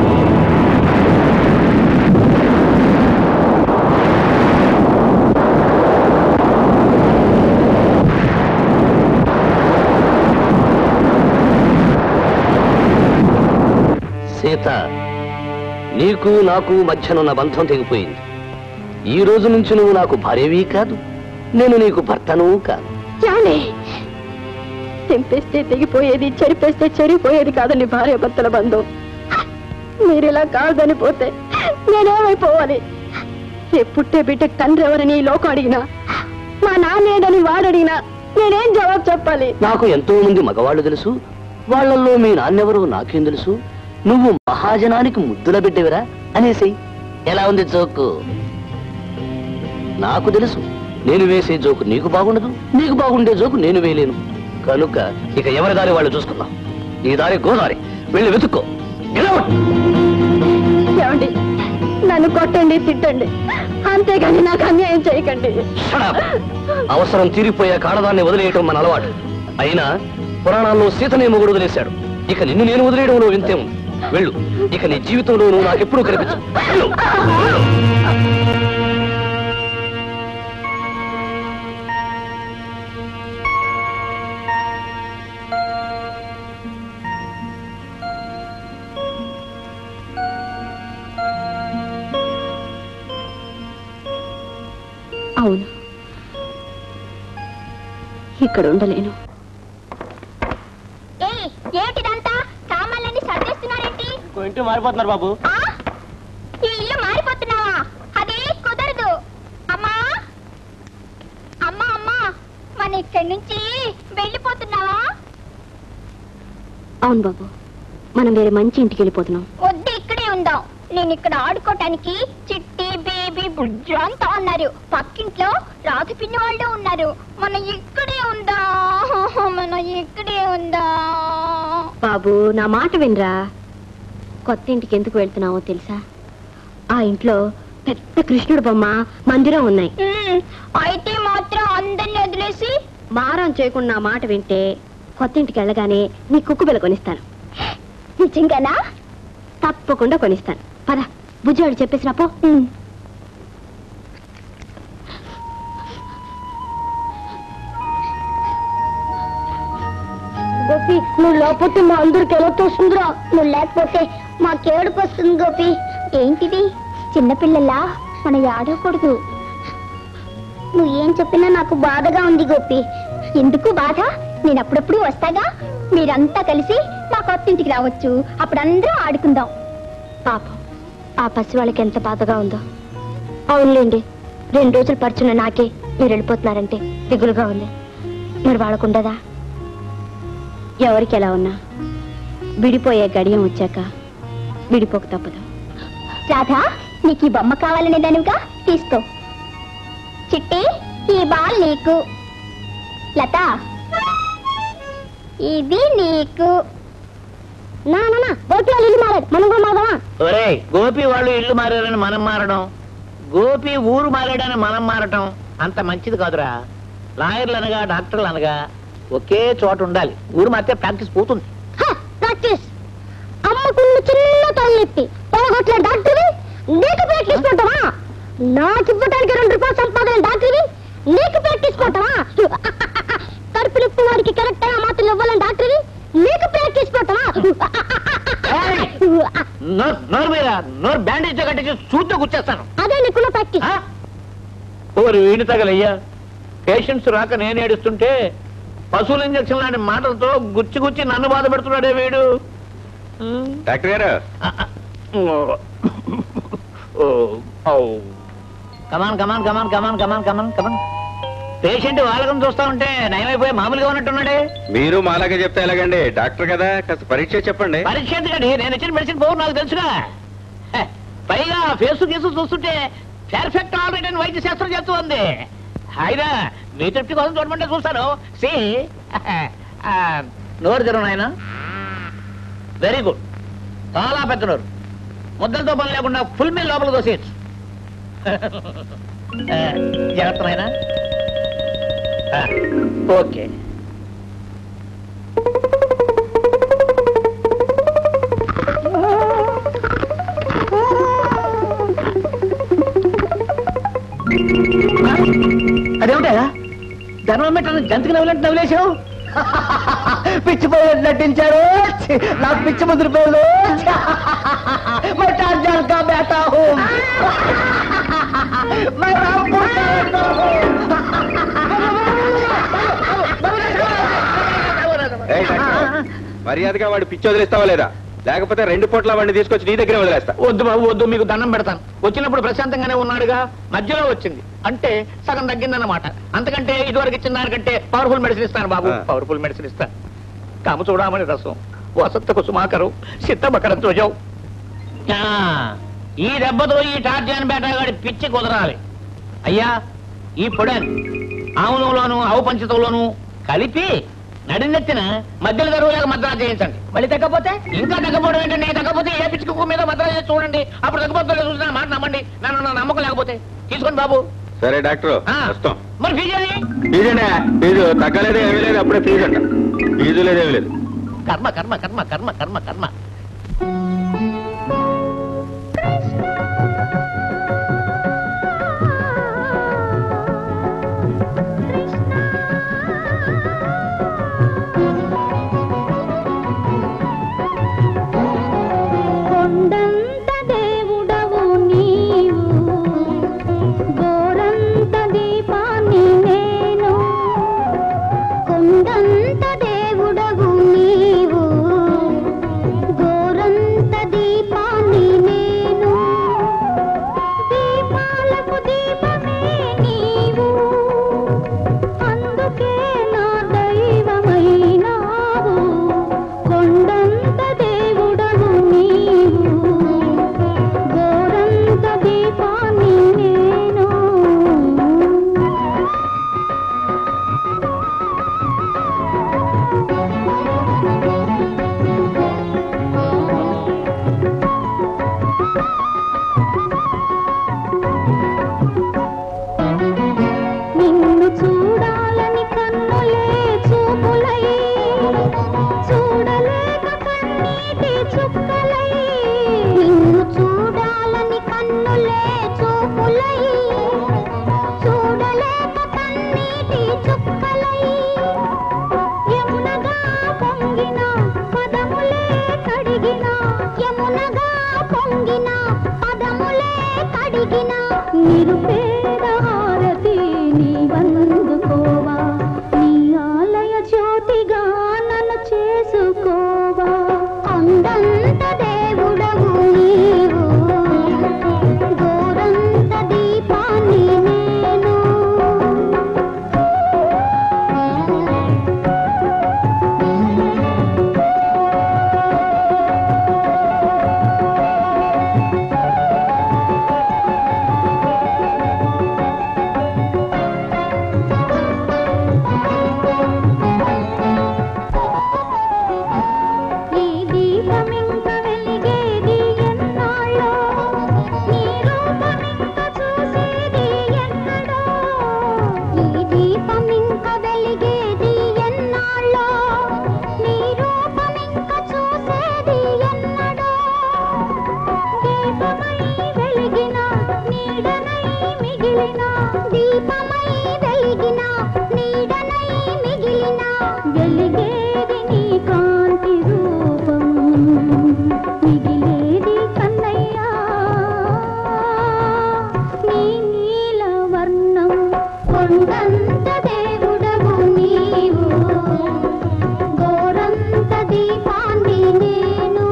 సీత నీకు నాకు మధ్యనున్న బంధం తెగిపోయింది ఈ రోజు నుంచి నువ్వు నాకు భార్యవి కాదు నేను నీకు భర్తను కాదు చాలే తెంపేస్తే తెగిపోయేది చెరిపేస్తే చెరిపోయేది కాదండి భార్య భర్తల బంధం మీరు ఇలా కాదని పోతే నేనేమైపోవాలి ఏ పుట్టే బిడ్డ తండ్రి ఎవరని ఈ లోకం అడిగినా మా నాన్నేడని వాడడిగినా నేనేం జవాబు చెప్పాలి నాకు ఎంతో మంది మగవాళ్ళు తెలుసు వాళ్ళల్లో మీ నాన్నెవరో నాకేం తెలుసు నువ్వు మహాజనానికి ముద్దుల బిడ్డవిరా అనేసి ఎలా ఉంది జోకు నాకు తెలుసు నేను వేసే జోకు నీకు బాగుండదు నీకు బాగుండే జోకు నేను వేయలేను కనుక ఇక ఎవరి దారి వాళ్ళు చూసుకుందాం నీ దారి గోదారి వెళ్ళి వెతుక్కో Get out! ఏమండి నన్ను కొట్టండి తిట్టండి అంతేగాని నాకు అన్యాయం చేయకండి Shut up! అవసరం తీరిపోయే కాడదాన్ని వదిలేయటం మన అలవాటు అయినా పురాణాల్లో సీతనే మొగుడు వదిలేశాడు ఇక నిన్ను నేను వదిలేయడంలో వింతే ఉంది వెళ్ళు ఇక నీ జీవితంలో నువ్వు నాకెప్పుడూ కనిపించు వెళ్ళు వెళ్ళు. అవును ఇక్కడ ఉండలేను ఏయ్ ఏమిటిదంతా సామాన్లన్నీ సర్దేస్తున్నారేంటి ఇంటి మారిపోతున్నారు బాబు ఆ? ఈ ఇల్లు మారిపోతున్నావా అది కుదరదు అమ్మా అమ్మా అమ్మా మన ఇక్కడి నుంచి వెళ్ళిపోతున్నావా అవును బాబు మనం వేరే మంచి ఇంటికి వెళ్ళిపోతున్నాం వద్దు ఇక్కడే ఉందాం నేను ఇక్కడ ఆడుకోవటానికి చిట్టి బేబీ బుజ్జు అంతా ఉన్నారు పక్కింట్లో రాధ పిన్ని వాళ్ళు ఉన్నారు మనం ఇక్కడే ఉందా మనం ఇక్కడే ఉందా బాబు నా మాట వినరా కొత్త ఇంటికి ఎందుకు వెళ్తున్నావో తెలుసా ఆ ఇంట్లో పెద్ద కృష్ణుడు బొమ్మ మందిరం ఉన్నాయి ఉమ్, అయితే మాత్రం అందరిని వదిలేసి మారం చేయకుండా నా మాట వింటే కొత్త ఇంటికి వెళ్ళగానే నీ కుక్కు బిల్ల కొనిస్తాను నిజంగానా తప్పకుండా కొనిస్తాను పద బుజ్జాడు చెప్పేసి రాపో గోపి నువ్వు లేకపోతే మా అందరికి ఎలా తోస్తుందిరా నువ్వు లేకపోతే మాకేడుపు వస్తుంది గోపి ఏంటిది చిన్నపిల్లలా మన ఆడకూడదు నువ్వు ఏం చెప్పినా నాకు బాధగా ఉంది గోపి ఎందుకు బాధ నేను అప్పుడప్పుడు వస్తాగా మీరంతా కలిసి మా కొత్త ఇంటికి రావచ్చు అప్పుడు అందరం ఆడుకుందాం పాపం ఆ పసి వాళ్ళకి ఎంత బాధగా ఉందో అవునులేండి రెండు రోజులు పరుచున్న నాకే మీరు వెళ్ళిపోతున్నారంటే దిగులుగా ఉంది మరి వాళ్ళకుండదా ఎవరికి ఎలా ఉన్నా విడిపోయే గడియం వచ్చాక విడిపోక తప్పదు రాధా నీకు ఈ బొమ్మ కావాలనేదానుగా తీసుకో చిట్టి ఈ బాల్ నీకు లత ఇది నీకు నా నా బోట్లో ఇల్లు మారాడు మనం కూడా మారదామా ఒరే గోపి వాళ్ళు ఇల్లు మారారని మనం మారడం గోపి ఊరు మారాడని మనం మారటం అంత మంచిది కాదురా లాయర్లు అనగా డాక్టర్లు అనగా ఒకే చోట ఉండాలి ఊరు మారితే ప్రాక్టీస్ పోతుంది ప్రాక్టీస్ అమ్మకున్న చిన్న తలనొప్పి పొలగొట్టిన డాక్టర్వి నీకు ప్రాక్టీస్ కొట్టవా నాకు ఇవ్వడానికి రెండు రూపాయలు సంపాదన డాక్టర్వి నీకు ప్రాక్టీస్ కొట్టవా కడుపు నొప్పి వాడికి కరెక్ట్ గా మాత్రం ఇవ్వాలని డాక్టర్వి నీకు ప్రాక్టీస్ కొట్టవా నోరు నోరు మీద నోరు బ్యాండేజ్ కట్టించి చూస్తూ కూర్చేస్తాను అదే నీకున్న ప్రాక్టీస్ ఓరు వీడి తగలయ్యా పేషెంట్స్ రాక నేను ఏడుస్తుంటే పశువుల ఇంజక్షన్ లాంటి మాటలతో గుచ్చి గుచ్చి నన్ను బాధ పెడుతున్నాడే వీడు డాక్టర్ గారు కమాన్ కమాన్ కమాన్ కమాన్ కమాన్ కమాన్ కమాన్ పేషెంట్ వాళ్ళకం చూస్తా ఉంటే నయమైపోయి మామూలుగా ఉన్నట్టున్నాడే మీరు మాలాగే చెప్తే ఎలాగండి డాక్టర్ కదా కాస్త పరీక్ష చెప్పండి పరీక్ష ఎందుకండి నేను ఇచ్చిన మెడిసిన్ పోవు నాకు తెలుసుగా హె, పైగా ఫేసు గీసు చూస్తుంటే పర్ఫెక్ట్ ఆల్రెడీ అని వైద్య శాస్త్రం చెప్తుంది అయినా మీ తృప్తి కోసం చూడమంటే చూస్తాను సి నోరు తెరు నాయన వెరీ గుడ్ చాలా పెద్ద నోరు ముద్దలతో పని లేకుండా ఫుల్ మీల్ లోపల దోసేయచ్చు ఆ, జాగ్రత్త నాయన ఆ, ఓకే అదేమిటా ధర్మం పెట్టను జంతుకు నవ్వులంటే నవ్వులేశావు పిచ్చిపోయి నటించాడు ఛీ, నాకు పిచ్చి ముద్ర పేరు मैं टार्जन का बेटा हूँ मैं रामपुर का बेटा ఏయ్ డాక్టర్, మర్యాదగా వాడు పిచ్చి వదిలేస్తావా లేదా లేకపోతే రెండు పూట్ల వాడిని తీసుకొచ్చి నీ దగ్గరే వదిలేస్తా వద్దు బాబు వద్దు మీకు దండం పెడతాను వచ్చినప్పుడు ప్రశాంతంగానే ఉన్నాడుగా మధ్యలో వచ్చింది అంటే సగం తగ్గిందన్నమాట అంతకంటే ఇదివరకు ఇచ్చిన దానికంటే పవర్ఫుల్ మెడిసిన్ ఇస్తాను బాబు ఆ. పవర్ఫుల్ మెడిసిన్ ఇస్తాను కాము చూడమని రసం వసంత కుసుమాకరు సిద్ధమకరం ధ్వజం ఆ, ఈ దెబ్బతో ఈ టార్జాన్ బేటగాడి పిచ్చి కుదరాలి అయ్యా ఈ పొడని ఆవులంలోను ఆవు పంచతంలోను కలిపి నడినెత్తిన మధ్యలో గరువులాగా మద్రాసు చేయించండి మళ్ళీ తగ్గపోతే ఇంకా తగ్గపోవడం ఏంటండి తగ్గపోతే ఏ పిచ్చి కుక్క మీద మద్రాసు చేసి చూడండి అప్పుడు తగ్గపోతే చూసిన మాట నమ్మండి నన్ను నా నమ్మకం లేకపోతే తీసుకోండి బాబు సరే డాక్టర్ ఆ. వస్తాం మరి ఫీజు అది ఫీజునే ఫీజు తగ్గలేదు ఏమీ లేదు అప్పుడే ఫీజు అంట ఫీజు లేదు ఏమీ లేదు కర్మ కర్మ కర్మ కర్మ కర్మ కర్మ కొండంత దేవుడవు నీవు గోరంత దీపాన్ని నేను కొండంత దేవుడవు నీవు గోరంత దీపాన్ని నేను దీపాలకు దీపమే నీవు అందుకే నా దైవమైనావు కొండంత దేవుడవు నీవు గోరంత దీపాన్ని నేను నిన్ను చూడాలని కన్నులే చూపులై చూడలేక కన్నీటి చుక్కలై నిన్ను చూడాలని కన్నులే చూపులై చూడలేక కన్నీటి చుక్కలై యమునగా పొంగిన పదములే కడిగిన యమునగా పొంగిన పదములే కడిగిన నిరుపేద హారతి నీ వందుకోవా నీ ఆలయ జ్యోతిగా నన్ను చేసుకోవా కొండంత దేవుడవు నీవు గోరంత దీపాన్ని నేను ఈ దీపమింక వెలిగేది ఎన్నాళ్ళో నీ రూపమింక చూసేది ఎన్నడో ఈ దీపమింక వెలిగేది ఎన్నాళ్ళో నీ రూపమింక చూసేది ఎన్నడో దీపమై వెలిగిన నీడనై మిగిలిన దీపమై వెలిగిన నీడనై మిగిలిన వెలిగేది నీ కాంతి రూపం మిగిలేది కన్నయ్యా నీ నీల వర్ణం కొండంత దేవుడవు నీవు గోరంత దీపాన్ని నేను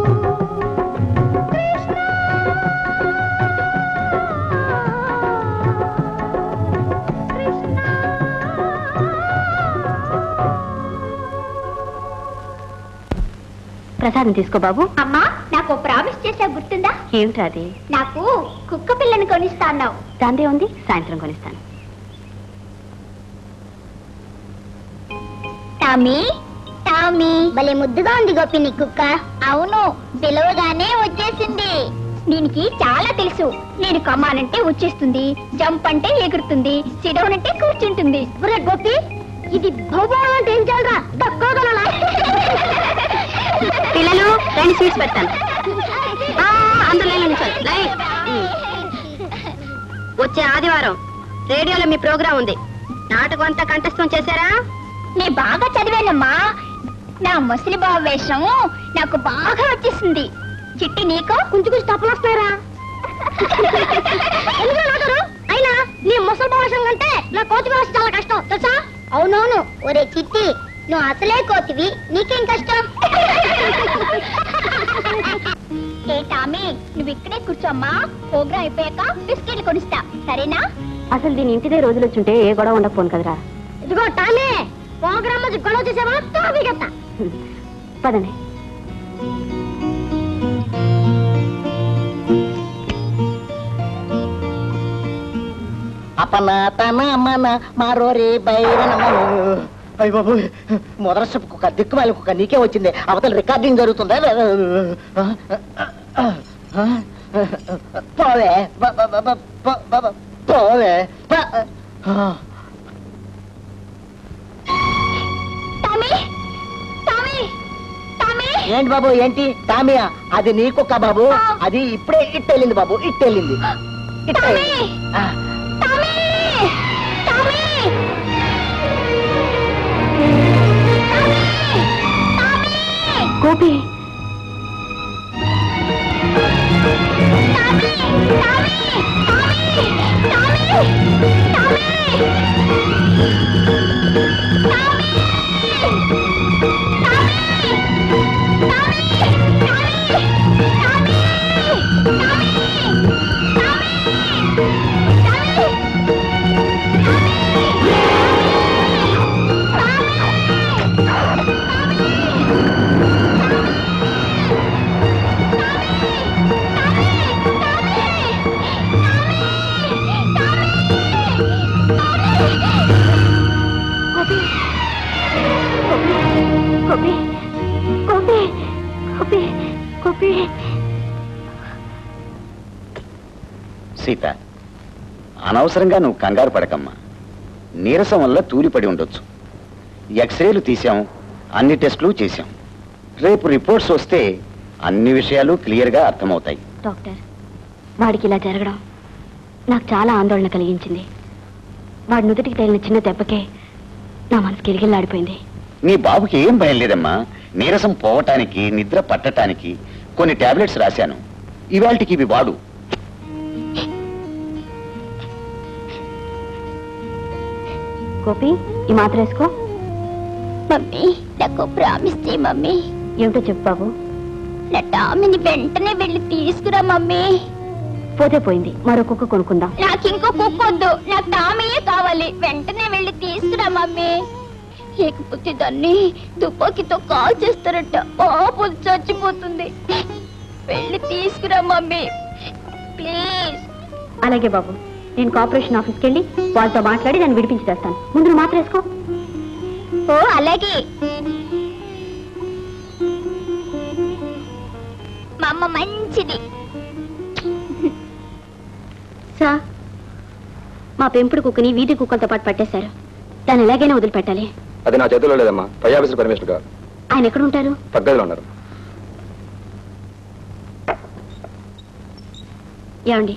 ప్రసాదం తీసుకో బాబు అమ్మా నాకు ప్రామిస్ చేసా గుర్తుందా ఏమిట్రా అది నాకు కుక్క పిల్లని కొనిస్తా అన్నావు దాందే ఉంది సాయంత్రం కొనిస్తాను టామీ టా టామీ భలే ముద్దుగా ఉంది గోపి నీ కుక్క అవును పిలవగానే వచ్చేసింది దీనికి చాలా తెలుసు నేను కమానంటే వచ్చేస్తుంది జంప్ అంటే ఎగురుతుంది సిడౌన్ అంటే కూర్చుంటుంది ఒరే గోపి ఇది భౌగోళం అంటే ఏం చేయాలరా దక్కోగలనా పిల్లలు రెండు స్వీట్స్ పెడతాను ఆ, అందులో నిల్చోండి. లైన్. ఉమ్. వచ్చే ఆదివారం రేడియోలో మీ ప్రోగ్రాం ఉంది నాటకం అంతా కంఠస్థం చేశారా నే బాగా చదివానమ్మా నా ముసలి బావ వేషం నాకు బాగా వచ్చేసింది చిట్టి నీకు కొంచెం కొంచెం తప్పులు వస్తాయరా అయినా నీ ముసలి బావ వేషం కంటే నా కోతి వేషం చాలా కష్టం తెలుసా అవునవును ఒరే చిట్టి నువ్వు అసలే కోతివి నీకేం కష్టం ఏ టామీ నువ్వు ఇక్కడే కూర్చోమ్మా ప్రోగ్రాం అయిపోయాక బిస్కెట్లు కొనిస్తా సరేనా అసలు దీని ఇంటిదే రోజులు వచ్చుంటే ఏ గొడవ ఉండకపోను కదరా ఇదిగో టామీ ప్రోగ్రామ్ మధ్య గొడవ చేసేవా తోపిగత్తా పదండి అపన తన మన మారోరే బైరన అయ్య బాబు మొదటి కుక్క దిక్కుమాలి కుక్క నీకే వచ్చింది అవతల రికార్డింగ్ జరుగుతుందా పోవే బ- బ- బ- బ- బ- బ- బ- పోవే బ- టామీ టామీ టామీ ఏంటి బాబు ఏంటి టామియా అది నీ కుక్క బాబు అది ఇప్పుడే ఇట్టెళ్ళింది బాబు ఇట్టెళ్ళింది ఇట్టెళ్ళింది. ఆ. టామీ టామీ గోపి గోపి గోపి గోపి గోపి సీత అనవసరంగా నువ్వు కంగారు పడకమ్మా నీరసం వల్ల తూలిపడి ఉండొచ్చు ఎక్స్రేలు తీసాం అన్ని టెస్టులు చేశాం రేపు రిపోర్ట్స్ వస్తే అన్ని విషయాలు క్లియర్గా అర్థమవుతాయి డాక్టర్ వాడికి ఇలా జరగడం నాకు చాలా ఆందోళన కలిగించింది వాడి నుదుటికి తగిలిన చిన్న దెబ్బకే నా మనసు గిరిగిల్లాడిపోయింది నీ బాబుకి ఏం భయం లేదమ్మా నీరసం పోవటానికి నిద్ర పట్టటానికి కొన్ని టాబ్లెట్స్ రాశాను ఇవాళకి ఇవి వాడు గోపి ఈ మాత్ర వేసుకో మమ్మీ నాకు ప్రామిస్ చేయి మమ్మీ ఏమిటో చెప్పు బాబు నా టామీని వెంటనే వెళ్ళి తీసుకురా మమ్మీ పోతే పోయింది మరో కుక్క కొనుక్కుందాం నాకు ఇంకో కుక్క వద్దు నాకు టామీయే కావాలి వెంటనే వెళ్ళి తీసుకురా మమ్మీ లేకపోతే దాన్ని తుపాకీతో కాల్ చేస్తారట పాపం చచ్చిపోతుంది వెళ్ళి తీసుకురా మమ్మీ ప్లీజ్ అలాగే బాబు నేను కార్పొరేషన్ ఆఫీస్కి వెళ్ళి వాళ్ళతో మాట్లాడి దాన్ని విడిపించి తెస్తాను ముందు నువ్వు మాత్ర వేసుకో ఓ అలాగే మా అమ్మ మంచిది సార్ మా పెంపుడు కుక్కని వీధి కుక్కలతో పాటు పట్టేశారు దాన్ని ఎలాగైనా వదిలిపెట్టాలి అది నా చేతుల్లో లేదమ్మా పై ఆఫీసర్ పరమేశ్వర్ గారు ఆయన ఎక్కడ ఉంటారు పగ్గదిలో ఉన్నారు ఏమండి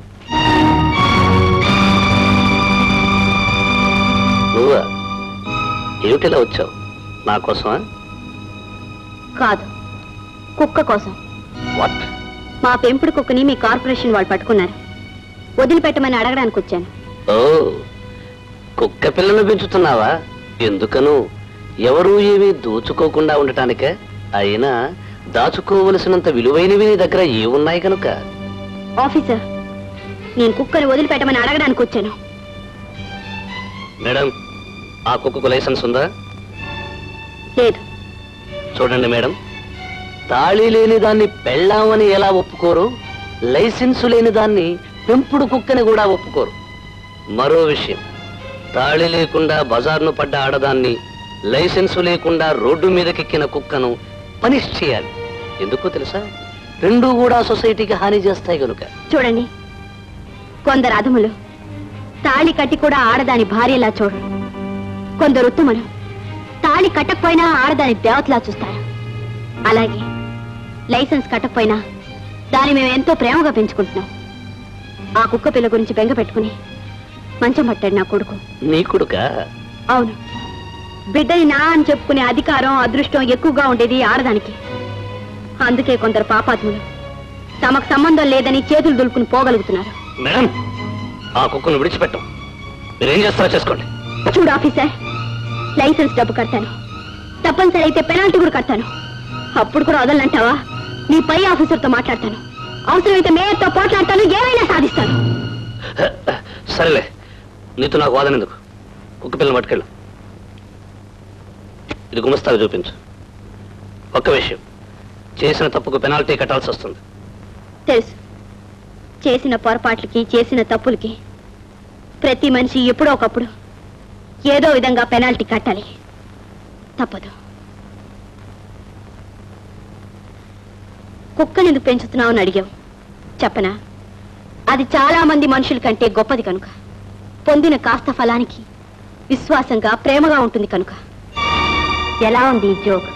నువ్వా ఏమిటిలా వచ్చావు నా కోసమా కాదు కుక్క కోసం వాట్ మా పెంపుడు కుక్కని మీ కార్పొరేషన్ వాళ్ళు పట్టుకున్నారు వదిలిపెట్టమని అడగడానికి వచ్చాను ఓ కుక్క పిల్లను పెంచుతున్నావా ఎందుకను ఎవరూ ఏమీ దోచుకోకుండా ఉండటానికే అయినా దాచుకోవలసినంత విలువైనవి నీ దగ్గర ఏమున్నాయి కనుక ఆఫీసర్ నేను కుక్కని వదిలిపెట్టమని అడగడానికి వచ్చాను మేడం ఆ కుక్కకు లైసెన్స్ ఉందా లేదు చూడండి మేడం తాళి లేని దాన్ని పెళ్ళామని ఎలా ఒప్పుకోరు లైసెన్సు లేని దాన్ని పెంపుడు కుక్కని కూడా ఒప్పుకోరు మరో విషయం తాళి లేకుండా బజార్ను పడ్డ ఆడదాన్ని లైసెన్స్ లేకుండా రోడ్డు మీదకెక్కిన కుక్కను పనిష్ చేయాలి ఎందుకో తెలుసా రెండు కూడా సొసైటీకి హాని చేస్తాయి కనుక చూడండి కొందరు అధములు తాళి కట్టి కూడా ఆడదాని భార్యలా చూడరు కొందరు ఉత్తములు తాళి కట్టకపోయినా ఆడదాని దేవతలా చూస్తారు అలాగే లైసెన్స్ కట్టకపోయినా దాన్ని మేము ఎంతో ప్రేమగా పెంచుకుంటున్నాం ఆ కుక్క పిల్ల గురించి బెంగ పెట్టుకుని మంచం పట్టాడు నా కొడుకు నీ కొడుక అవును బిడ్డని నా అని చెప్పుకునే అధికారం అదృష్టం ఎక్కువగా ఉండేది ఆడదానికి అందుకే కొందరు పాపాత్ములు తమకు సంబంధం లేదని చేతులు దులుపుకుని పోగలుగుతున్నారు మేడం ఆ కుక్కను విడిచిపెట్టం మీరేం చేస్తారో చేసుకోండి చూడు ఆఫీసర్ లైసెన్స్ డబ్బు కడతాను తప్పనిసరి అయితే పెనాల్టీ కూడా కడతాను అప్పుడు కూడా వదలంటావా నీ పై ఆఫీసర్తో మాట్లాడతాను అవసరమైతే మేయర్తో పోట్లాడతాను ఏమైనా సాధిస్తాను సరేలే నీతో నాకు వాదన ఎందుకు కుక్క పిల్లని పట్టుకెళ్ళు ఇది గుమస్తాగా చూపించు ఒక్క విషయం చేసిన తప్పుకు పెనాల్టీ కట్టాల్సి వస్తుంది తెలుసు చేసిన పొరపాట్లకి చేసిన తప్పులకి ప్రతి మనిషి ఎప్పుడో ఒకప్పుడు ఏదో విధంగా పెనాల్టీ కట్టాలి తప్పదు కుక్కని ఎందుకు పెంచుతున్నావు అని అడిగావు చెప్పనా అది చాలా మంది మనుషుల కంటే గొప్పది కనుక పొందిన కాస్త ఫలానికి విశ్వాసంగా ప్రేమగా ఉంటుంది కనుక ఎలా ఉంది ఈ జోక్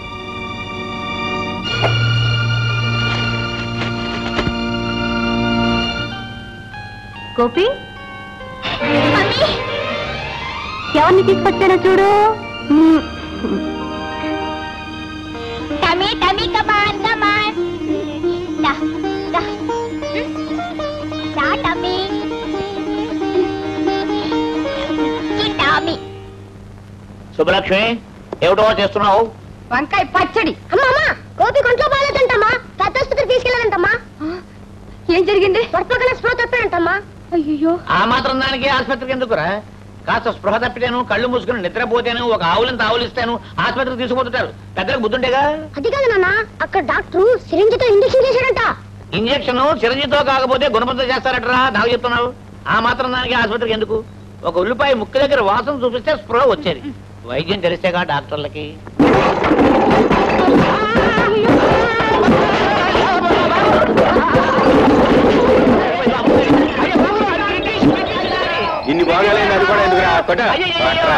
గోపి ఎవరిని తీసుకొచ్చానో చూడు మ్మ్. టమీ టమీ కమాన్ కమాన్ దా దా దా టమీ టమీ శుభలక్ష్మి ఏమిటో చేస్తున్నావు వంకాయ పచ్చడి అమ్మమ్మ గోపి కొంట్లో బాగాలేదంటమ్మా పెద్దాసుపత్రి తీసుకెళ్ళాలంటమ్మా ఏం జరిగింది వర్పకల స్పృహ తప్పాడంటమ్మా అయ్యో ఆ మాత్రం దానికి ఆసుపత్రికి ఎందుకురా కాస్త స్పృహ తప్పితేను కళ్ళు మూసుకుని నిద్రపోతేను ఒక ఆవులను ఆవులిస్తాను ఆసుపత్రికి తీసుకుపోతుంటారు పెద్దలకు బుద్ధుంటేగా అది కాదు నాన్న అక్కడ డాక్టర్ సిరింజితో ఇంజెక్షన్ చేశాడంట ఇంజక్షన్ చిరంజీతో కాకపోతే గుణపంతో చేస్తారటరా నాకు చెప్తున్నావు ఆ మాత్రం దానికి ఆసుపత్రికి ఎందుకు ఒక ఉల్లిపాయ ముక్కు దగ్గర వాసన చూపిస్తే స్పృహ వచ్చేది వైద్యం తెలిస్తేగా డాక్టర్లకి ఇన్ని బాగాలేదు అది కూడా ఎందుకురా కొట్ట కొట్టరా.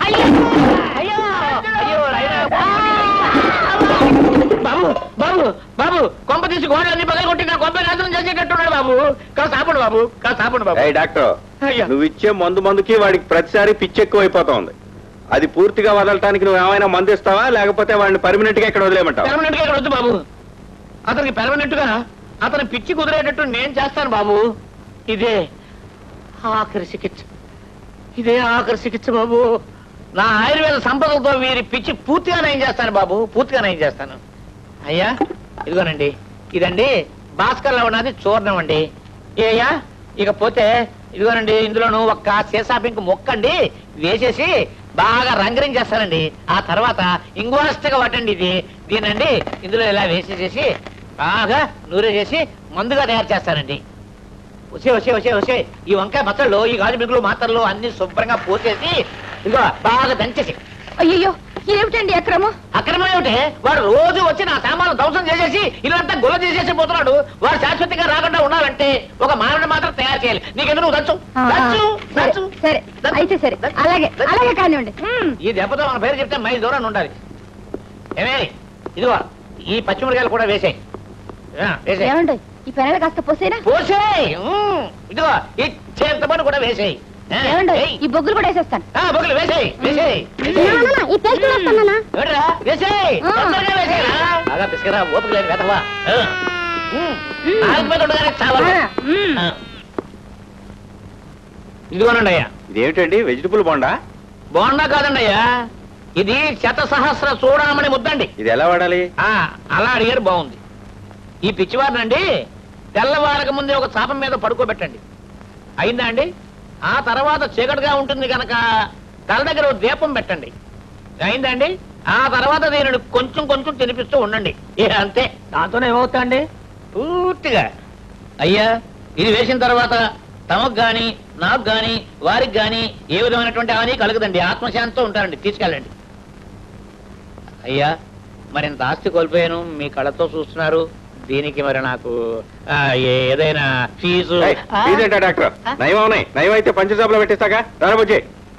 బాబు బాబు బాబు కొంప తీసి గోడలన్నీ పగల కొట్టి నా కొంప నాశనం చేసేటట్టున్నాడు బాబు కాస్త ఆపండి బాబు కాస్త ఆపండి బాబు ఏయ్ డాక్టర్ అయ్యా. నువ్వు ఇచ్చే మందు మందుకి వాడికి ప్రతిసారి పిచ్చి ఎక్కువ అయిపోతుంది అది పూర్తిగా వదలటానికి నువ్వు ఏమైనా మందు ఇస్తావా లేకపోతే వాడిని పర్మనెంట్ గా ఇక్కడ వదిలేయమంటావా పెర్మనెంట్ గా ఇక్కడ వద్దు బాబు అతనికి పెర్మనెంట్ గా అతని పిచ్చి కుదిరేటట్టు నేను చేస్తాను బాబు ఇదే ఆఖరి చికిత్స ఇదే ఆఖరి చికిత్స బాబు నా ఆయుర్వేద సంపదలతో వీరి పిచ్చి పూర్తిగా నయం చేస్తాను బాబు పూర్తిగా నయం చేస్తాను అయ్యా ఇదిగోనండి ఇదండి భాస్కర్ లో ఉన్నది చూర్ణం అండి ఏయ్యా ఇకపోతే ఇదిగోనండి ఇందులోను ఒక్క సీసా పింక్ మొక్కండి వేసేసి బాగా రంగరింగ్ చేస్తానండి ఆ తర్వాత ఇంగువాస్తగా పట్టండి ఇది దీనండి ఇందులో ఇలా వేసేసేసి బాగా నూనె చేసి మందుగా తయారు చేస్తానండి వచ్చే వచ్చే వచ్చే వచ్చే ఈ వంకాయ మచ్చళ్ళు ఈ గాజు మిగులు మాత్రలు అన్ని శుభ్రంగా పోసేసి ఇదిగో బాగా దంచేసి అయ్యో ఏమిటండి అక్రమం అక్రమం ఏమిటి వాడు రోజు వచ్చి నా సామాను ధ్వంసం చేసేసి ఇల్లంతా గుల్ల చేసేసి పోతున్నాడు వాడు శాశ్వతంగా రాకుండా ఉండాలంటే ఒక మానవుని మాత్రం తయారు చేయాలి నీకెందుకు నువ్వు దంచు ఆ, దంచు సరే, దంచు సరే అయితే సరే అలాగే అలాగే కానివ్వండి ఈ దెబ్బతో మన పేరు చెప్తే మై దూరాన్ని ఉండాలి ఏమే ఇదిగో ఈ పచ్చిమిరకాయలు కూడా వేసేయి ఆ, వేసేయ్ ఏమండి ఈ పెనాలు కాస్త పోసేనా పోసేయ్ ఉమ్, ఇదిగో ఈ చేతపని కూడా వేసేయి ఆ, ఏమండి ఏయ్. ఈ బొగ్గులు కూడా వేసేస్తాను ఆ, బొగ్గులు వేసేయి వేసేయి ఈ పేస్ట్ వేస్తానా ఎవడ్రా? వేసేయ్ ఆ. తొందరగా వేసేయ్ రా. బాగా పిసికరా ఓపిక లేదు వెతవా ఆ. ఉమ్. నాలుగు మీద ఉండగానే చావాలి ఆ, ఉమ్. ఆ. ఇదిగోనండి అయ్యా ఇదేమిటండి వెజిటబుల్ బొండా బోండా కాదండి అయ్యా ఇది శత సహస్ర చూడమని ముద్దండి ఇది ఎలా వాడాలి ఆ, అలా అడిగారు బాగుంది ఈ పిచ్చివారినండి తెల్లవారక ముందే ఒక చాపం మీద పడుకోబెట్టండి అయిందా అండి ఆ తర్వాత చీకటిగా ఉంటుంది కనుక తల దగ్గర ఓ దీపం పెట్టండి అయిందా అండి ఆ తర్వాత దీనిని కొంచెం కొంచెం తినిపిస్తూ ఉండండి ఏ అంతే దాంతోనే ఏమవుతా అండి పూర్తిగా అయ్యా ఇది వేసిన తర్వాత తమకు గాని నాకు గాని వారికి గాని ఏ విధమైనటువంటి హాని కలగదండి ఆత్మశాంతితో ఉంటారండి తీసుకెళ్ళండి అయ్యా మరి ఇంత ఆస్తి కోల్పోయాను మీ కళ్ళతో చూస్తున్నారు దీనికి మరి నాకు ఆ, ఏ- ఏదైనా ఫీజు ఏయ్, ఇదేంటా డాక్టర్ నయం ఉన్నాయి నయం అయితే పంచజాబులో పెట్టిస్తాగా రాబోజే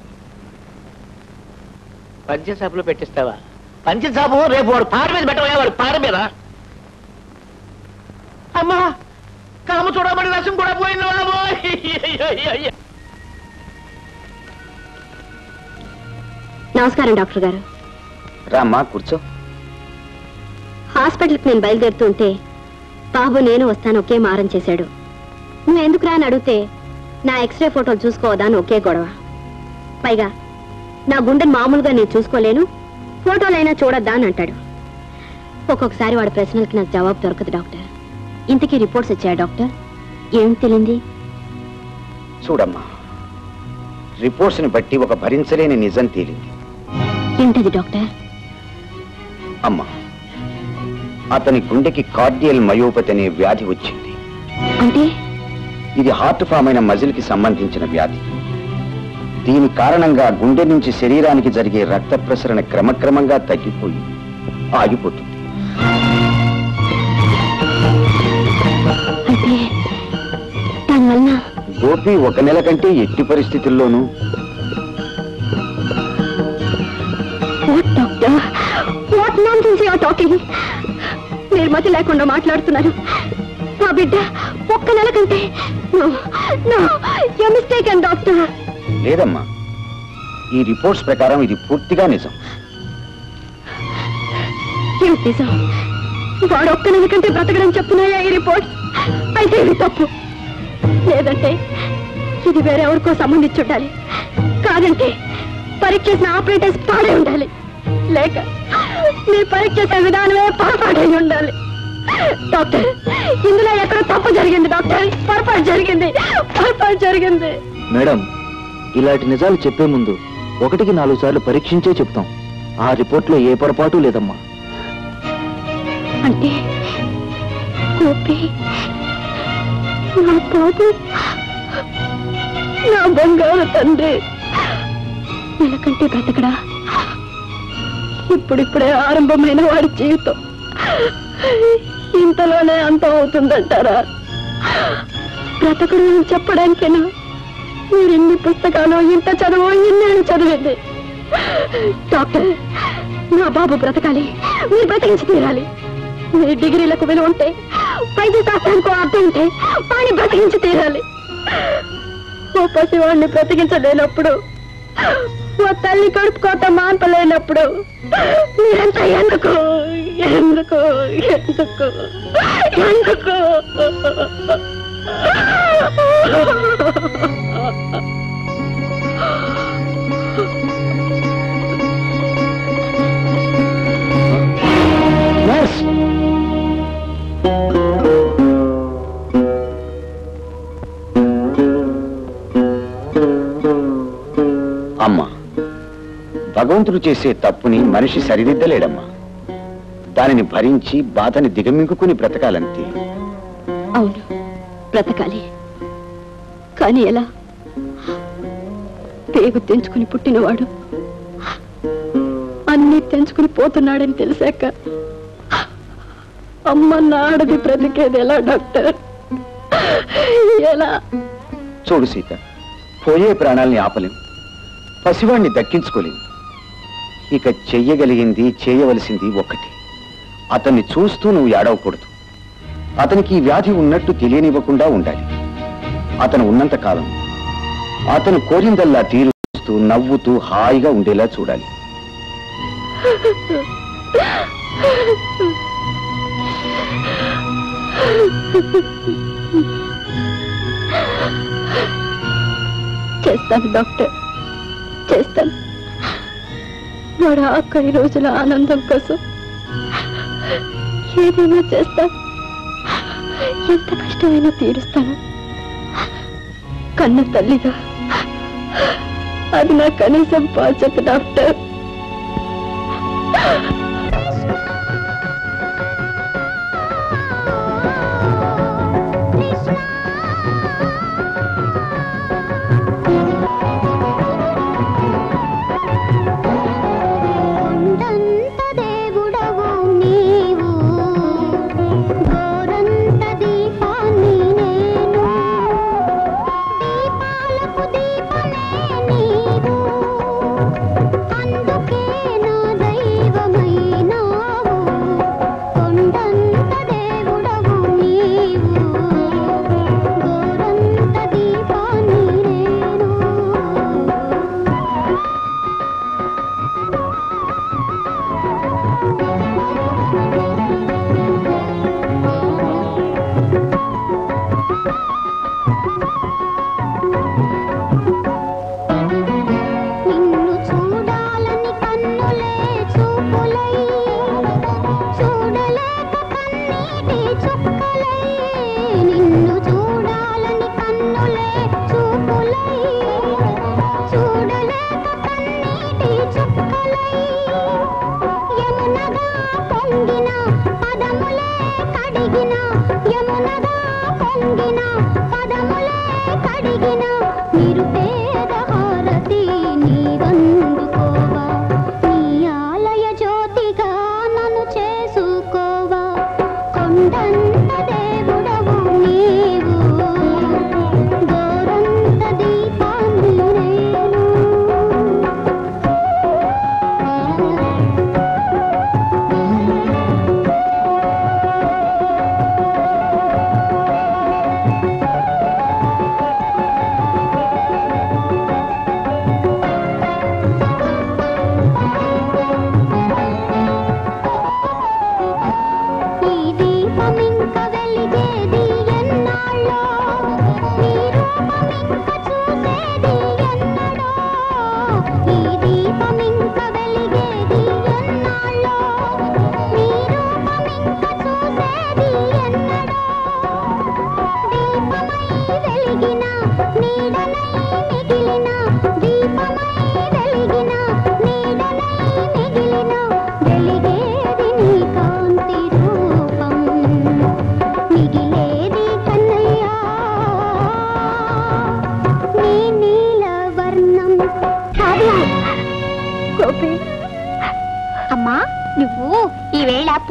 పంచసాపులో పెట్టిస్తావా పంచసాపు రేపు వాడు పార మీద పెట్టవా వాడు పార మీద అమ్మా కాము చూడబడి రసం కూడా పోయింది బాబోయ్. అయ్యయ్యయ్యయ్య. నమస్కారం డాక్టర్ గారు రామ్మా కూర్చో హాస్పిటల్కి నేను బయలుదేరుతూ ఉంటే బాబు నేను వస్తాను ఒకే మారం చేశాడు నువ్వు ఎందుకు రా అని అడిగితే నా ఎక్స్రే ఫోటోలు చూసుకోవదా అని ఒకే గొడవ పైగా నా గుండెని మామూలుగా నేను చూసుకోలేను ఫోటోలైనా చూడొద్దా అని అంటాడు ఒక్కొక్కసారి వాడి ప్రశ్నలకి నాకు జవాబు దొరకదు డాక్టర్ ఇంతకీ రిపోర్ట్స్ వచ్చాయా డాక్టర్ ఏం తెలియంది చూడమ్మా రిపోర్ట్స్ ని బట్టి ఒక భరించలేని నిజం తేలింది ఏంటది డాక్టర్ అమ్మా అతని గుండెకి కార్డియల్ మయోపతి అనే వ్యాధి వచ్చింది అంటే ఇది హార్ట్ ఫామ్ అయిన మజిల్ కి సంబంధించిన వ్యాధి దీని కారణంగా గుండె నుంచి శరీరానికి జరిగే రక్త ప్రసరణ క్రమక్రమంగా తగ్గిపోయి ఆగిపోతుంది అయితే దానివలన గోపి ఒక నెల కంటే ఎట్టి పరిస్థితుల్లోనూ what doctor what nonsense you are talking మీరు మతి లేకుండా మాట్లాడుతున్నారు మా బిడ్డ ఒక్క నెల కంటే no no you mistake and doctor లేదమ్మా ఈ రిపోర్ట్స్ ప్రకారం ఇది పూర్తిగా నిజం ఏమిటి నిజం వాడు ఒక్క నెల కంటే బ్రతకడం చెప్తున్నాయా ఈ రిపోర్ట్స్ అయితే ఇది తప్పు లేదంటే ఇది వేరెవరికో సంబంధించి ఉండాలి కాదంటే పరీక్ష చేసిన ఆపరేటర్స్ పాడే ఉండాలి లేక మీ పరీక్ష చేసే విధానమే పొరపాటై ఉండాలి డాక్టర్ ఇందులో ఎక్కడ తప్పు జరిగింది డాక్టర్ పొరపాటు జరిగింది పొరపాటు జరిగింది మేడం ఇలాంటి నిజాలు చెప్పే ముందు ఒకటికి నాలుగు సార్లు పరీక్షించే చెప్తాం ఆ రిపోర్ట్లో ఏ పొరపాటు లేదమ్మా అంటే గోపి నా బాబు నా బంగారు తండ్రి నెలకంటే బ్రతకడా ఇప్పుడిప్పుడే ఆరంభమైన వాడి జీవితం ఇంతలోనే అంతం అవుతుందంటారా బ్రతకడు అని చెప్పడానికేనా మీరు ఇన్ని పుస్తకాలు ఇంత చదువు ఇన్నేళ్ళు చదివింది డాక్టర్ నా బాబు బ్రతకాలి మీరు బ్రతికించి తీరాలి మీ డిగ్రీలకు విలువ ఉంటే వైద్య శాస్త్రానికి అర్థం ఉంటే వాడిని బ్రతికించి తీరాలి ఓ పసివాడిని బ్రతికించలేనప్పుడు ఓ తల్లి కడుపు కోత మాన్పలేనప్పుడు మీరంతా ఎందుకు ఎందుకు ఎందుకు ఎందుకు అమ్మా భగవంతుడు చేసే తప్పుని మనిషి సరిదిద్దలేడమ్మా దానిని భరించి బాధని దిగమింగుకుని బ్రతకాలంతే అవును బ్రతకాలి కానీ ఎలా పేగు తెంచుకుని పుట్టినవాడు అన్ని తెంచుకుని పోతున్నాడని తెలిసాక అమ్మ నాడది బ్రతికేది ఎలా డాక్టర్ ఎలా చూడు సీత పోయే ప్రాణాల్ని ఆపలేం పసివాణ్ణి దక్కించుకోలేం ఇక చెయ్యగలిగింది చేయవలసింది ఒక్కటి అతన్ని చూస్తూ నువ్వు ఏడవకూడదు అతనికి ఈ వ్యాధి ఉన్నట్టు తెలియనివ్వకుండా ఉండాలి అతను ఉన్నంత కాలం అతను కోరిందల్లా తీరుస్తూ నవ్వుతూ హాయిగా ఉండేలా చూడాలి చేస్తాను డాక్టర్ చేస్తాను వాడు ఆఖరి రోజుల ఆనందం కోసం ఏదైనా చేస్తాను ఎంత కష్టమైనా తీరుస్తాను కన్న తల్లిగా అది నా కనీసం బాధ్యత డాక్టర్ కొండంత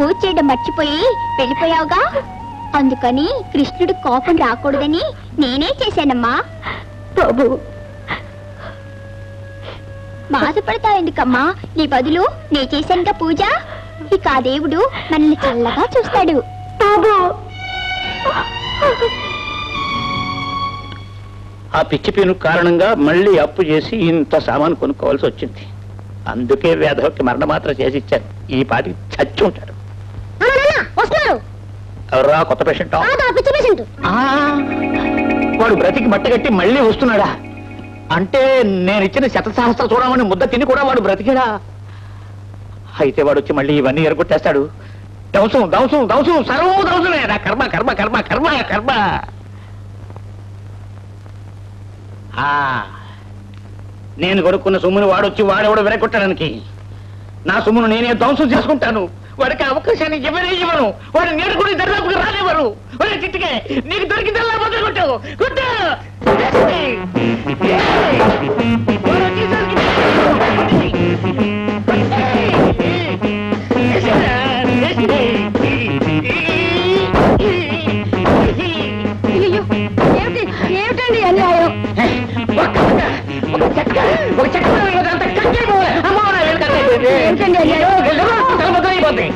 పూజ చేయడం మర్చిపోయి వెళ్ళిపోయావుగా అందుకని కృష్ణుడు కోపం రాకూడదని నేనే చేశానమ్మా బాబు బాధపడతావు ఎందుకమ్మా నీ బదులు నే చేశానుగా పూజ ఇక ఆ దేవుడు మనల్ని చల్లగా చూస్తాడు బాబు ఆ పిచ్చి పీను కారణంగా మళ్ళీ అప్పు చేసి ఇంత సామాను కొనుక్కోవాల్సి వచ్చింది అందుకే వేధవకి మరణ మాత్ర చేసి ఇచ్చాను ఈ పాటికి చచ్చి ఉంటాడు వస్తున్నారు ఎవరా కొత్త పేషెంట్ పిచ్చి పేషెంట్ వాడు బ్రతికి బట్టగట్టి మళ్ళీ వస్తున్నాడా అంటే నేను ఇచ్చిన శతసహస్ర చూడమని ముద్ద తిని కూడా వాడు బ్రతికిడా అయితే వాడు వచ్చి మళ్ళీ ఇవన్నీ ఎరగొట్టేస్తాడు దవసం దవసం దవసం సర్వం దవసమే నా కర్మ కర్మ కర్మ కర్మ కర్మ ఆ, నేను కొనుక్కున్న సొమ్మును వాడొచ్చి వాడెవడో విరగొట్టడానికి నా సొమ్మును నేనే ధ్వంసం చేసుకుంటాను వాడికి ఆ అవకాశాన్ని ఎవరే ఇవ్వను వాడు నేడుకుని దర్దాపుకి రానివ్వరు వాడి చిట్టుకే నీకు దొరికిందల్లా మొదలు కొట్టావు కొట్టు అయ్యో ఏమిటి ఏమిటండి ఈ అన్యాయం ఒక చెక్క అంత కక్కిపోవాలి అమ్మో నా వెనకాల ఏంటండి అన్యాయం? తలబద్దలు అయిపోతాయి.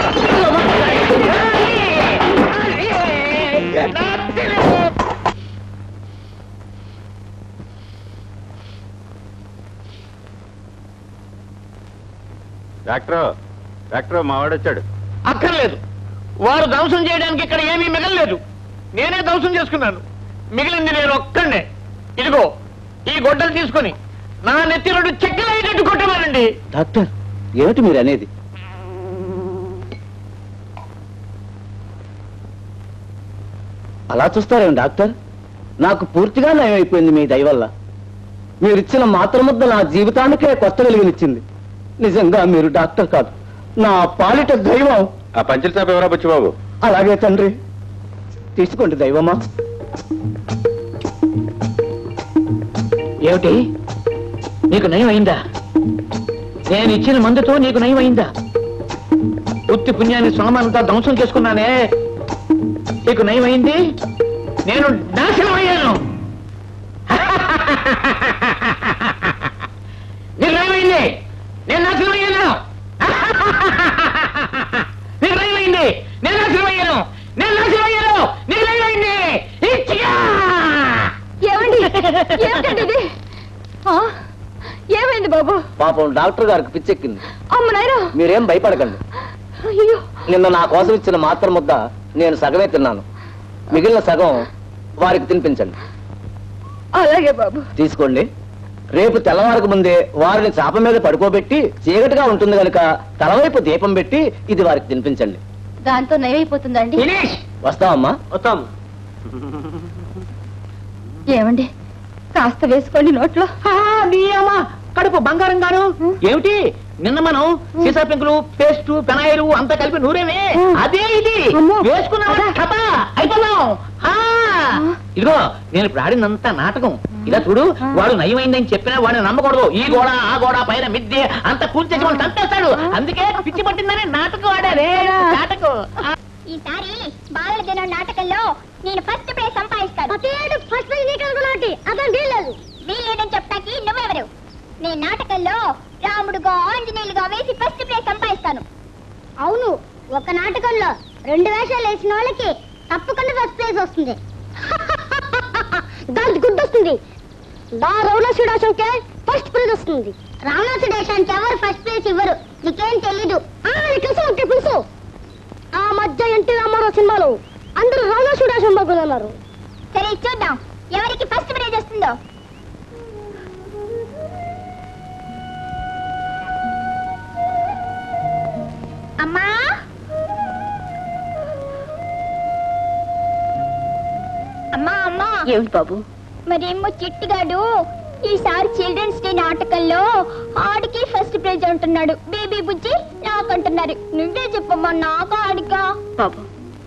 డాక్టర్ డాక్టర్ మావాడొచ్చాడు అక్కర్లేదు వారు ధ్వంసం చేయడానికి ఇక్కడ ఏమీ మిగలలేదు నేనే ధ్వంసం చేసుకున్నాను మిగిలింది నేను ఒక్కడే ఇదిగో ఈ గొడ్డలు తీసుకొని నా నెత్తి రెండు చెక్కలు అయ్యేటట్టు కొట్టమనండి డాక్టర్ ఏమిటి మీరు అనేది అలా చూస్తారేం డాక్టర్ నాకు పూర్తిగా నయం అయిపోయింది మీ దయ వల్ల మీరిచ్చిన మాత్రముద్ద నా జీవితానికే కొత్త వెలుగునిచ్చింది నిజంగా మీరు డాక్టర్ కాదు నా పాలిట దైవం ఆ పంచల చాప ఎవరా బుచ్చిబాబు అలాగే తండ్రి తీసుకోండి దైవమా ఏమిటి నీకు నయం అయిందా నేను ఇచ్చిన మందుతో నీకు నయం అయిందా ఉత్తి పుణ్యాన్ని సొలమంతా ధ్వంసం చేసుకున్నానే నీకు నయం అయింది నేను నాశనం అయ్యాను నీకు నయం అయింది నేను నాశనం అయ్యాను నీకు నయం అయింది నేను నాశనం అయ్యాను నేను నాశనం అయ్యాను నీకు నయం అయింది ఇచ్చిగా ఏమండి ఏమిటండి ఇది ఆ? ఏమైంది బాబు పాపం డాక్టర్ గారికి పిచ్చెక్కింది అమ్మ నాయన మీరేం భయపడకండి అయ్యో నిన్న నా కోసం ఇచ్చిన మాత్ర ముద్ద నేను సగమే తిన్నాను మిగిలిన సగం వారికి తినిపించండి అలాగే బాబు తీసుకోండి రేపు తెల్లవారకు ముందే వారిని చాప మీద పడుకోబెట్టి చీకటిగా ఉంటుంది గనుక తలవైపు దీపం పెట్టి ఇది వారికి తినిపించండి దాంతో నయమైపోతుందండి వస్తావమ్మా వస్తాం ఏమండి కాస్త వేసుకోండి నోట్లో అమ్మా కడుపు బంగారం గాను ఏమిటి నిన్న మనం సీసా పెంకులు పేస్ట్ పెనాయిలు అంతా కలిపి నూరేమే అదే ఇది వేసుకున్నా అయిపోదాం ఆ, ఇదిగో నేను ఇప్పుడు ఆడిందంతా నాటకం ఇలా చూడు వాడు నయమైందని చెప్పినా వాడిని నమ్మకూడదు ఈ గోడ ఆ గోడ పైన మిద్దె అంత కూల్చేసి వాడు చంపేస్తాడు అందుకే పిచ్చి పట్టిందని నాటకం ఆడారే నాటకం ఈసారి బాలల దినం నాటకంలో నేను ఫస్ట్ ప్రైజ్ సంపాదిస్తాను ఫస్ట్ ప్రైజ్ నీకు అనుకున్నట్టు అతను వీల్లేదు వీల్లేదని చెప్పడానికి నువ్వెవరు నేను నాటకంలో రాముడుగా ఆంజనేయులుగా వేసి ఫస్ట్ ప్రైజ్ సంపాదిస్తాను అవును ఒక నాటకంలో రెండు వేషాలు వేసిన వాళ్ళకి తప్పకుండా ఫస్ట్ ప్రైజ్ వస్తుంది దానికి గుడ్ వస్తుంది దా రౌణసుడాశంకే ఫస్ట్ ప్రైజ్ వస్తుంది రావణాసుడేశానికి ఎవరు ఫస్ట్ ప్రైజ్ ఇవ్వరు నీకేం తెలీదు ఆ, నీకు తెలుసు ఓకే తెలుసు ఆ మధ్య ఎన్టీ రామారావు సినిమాలో అందరూ రావణాసుడాశం బాగున్నారు సరే చూద్దాం ఎవరికి ఫస్ట్ ప్రైజ్ వస్తుందో అమ్మా అమ్మా అమ్మా ఏమిటి బాబు మరేమో చిట్టిగాడు ఈసారి చిల్డ్రన్స్ డే నాటకంలో ఆడికి ఫస్ట్ ప్రైజ్ అంటున్నాడు బేబీ బుజ్జి నాకంటున్నారు నువ్వే చెప్పమ్మా నాకు ఆడికా బాబు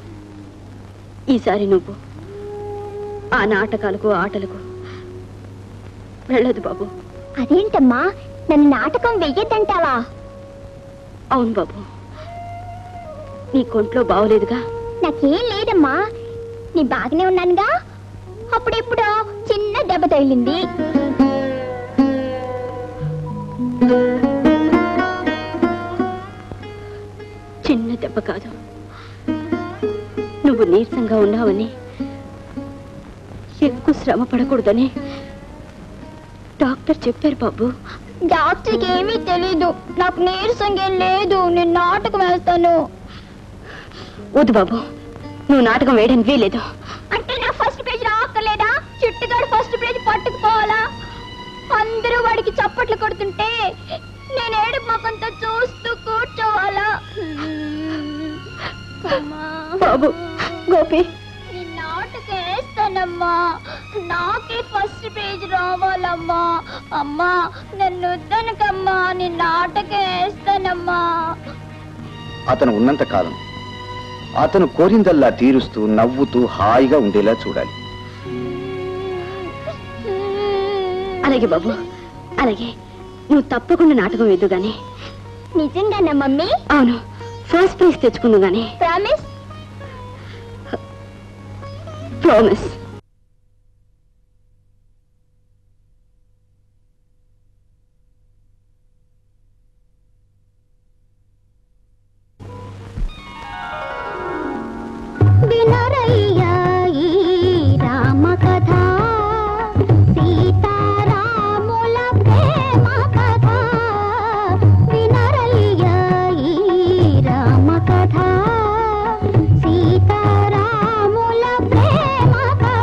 ఈసారి నువ్వు ఆ నాటకాలకు ఆటలకు వెళ్ళదు బాబు అదేంటమ్మా నన్ను నాటకం వెయ్యొద్దంటావా అవును బాబు నీ కొంట్లో బాగోలేదుగా నాకేం లేదమ్మా నీ బాగానే ఉన్నానుగా అప్పుడెప్పుడో చిన్న దెబ్బ తగిలింది చిన్న దెబ్బ కాదు నువ్వు నీరసంగా ఉన్నావని ఎక్కువ శ్రమ పడకూడదని డాక్టర్ చెప్పారు బాబు డాక్టర్కి ఏమీ తెలీదు నాకు నీరసంగా ఏం లేదు నేను నాటకం వేస్తాను వద్దు బాబు నువ్వు నాటకం వేయడానికి వీలేదు అంటే నా ఫస్ట్ పేజ్ రాక్కర్లేదా చుట్టుగాడు ఫస్ట్ పేజ్ పట్టుకుపోవాలా అందరూ వాడికి చప్పట్లు కొడుతుంటే నేను ఏడు ముఖంతో చూస్తూ కూర్చోవాలా అమ్మా. బాబు గోపి నీ నాటకం వేస్తానమ్మా నాకే ఫస్ట్ పేజ్ రావాలమ్మా అమ్మా నన్ను వద్దనకమ్మా నీ నాటకం వేస్తానమ్మా అతను ఉన్నంత కాలం అతను కోరిందల్లా తీరుస్తూ నవ్వుతూ హాయిగా ఉండేలా చూడాలి అలాగే బాబు అలాగే నువ్వు తప్పకుండా నాటకం వేద్దు గాని నిజంగానా మమ్మీ అవును ఫస్ట్ ప్రైజ్ తెచ్చుకుందు గాని ప్రామిస్ ప్రామిస్ వినరయ్యా ఈ రామ కథ సీతారాముల ప్రేమ కథ వినరయ్యా ఈ రామ కథ సీతారాముల ప్రేమ కథ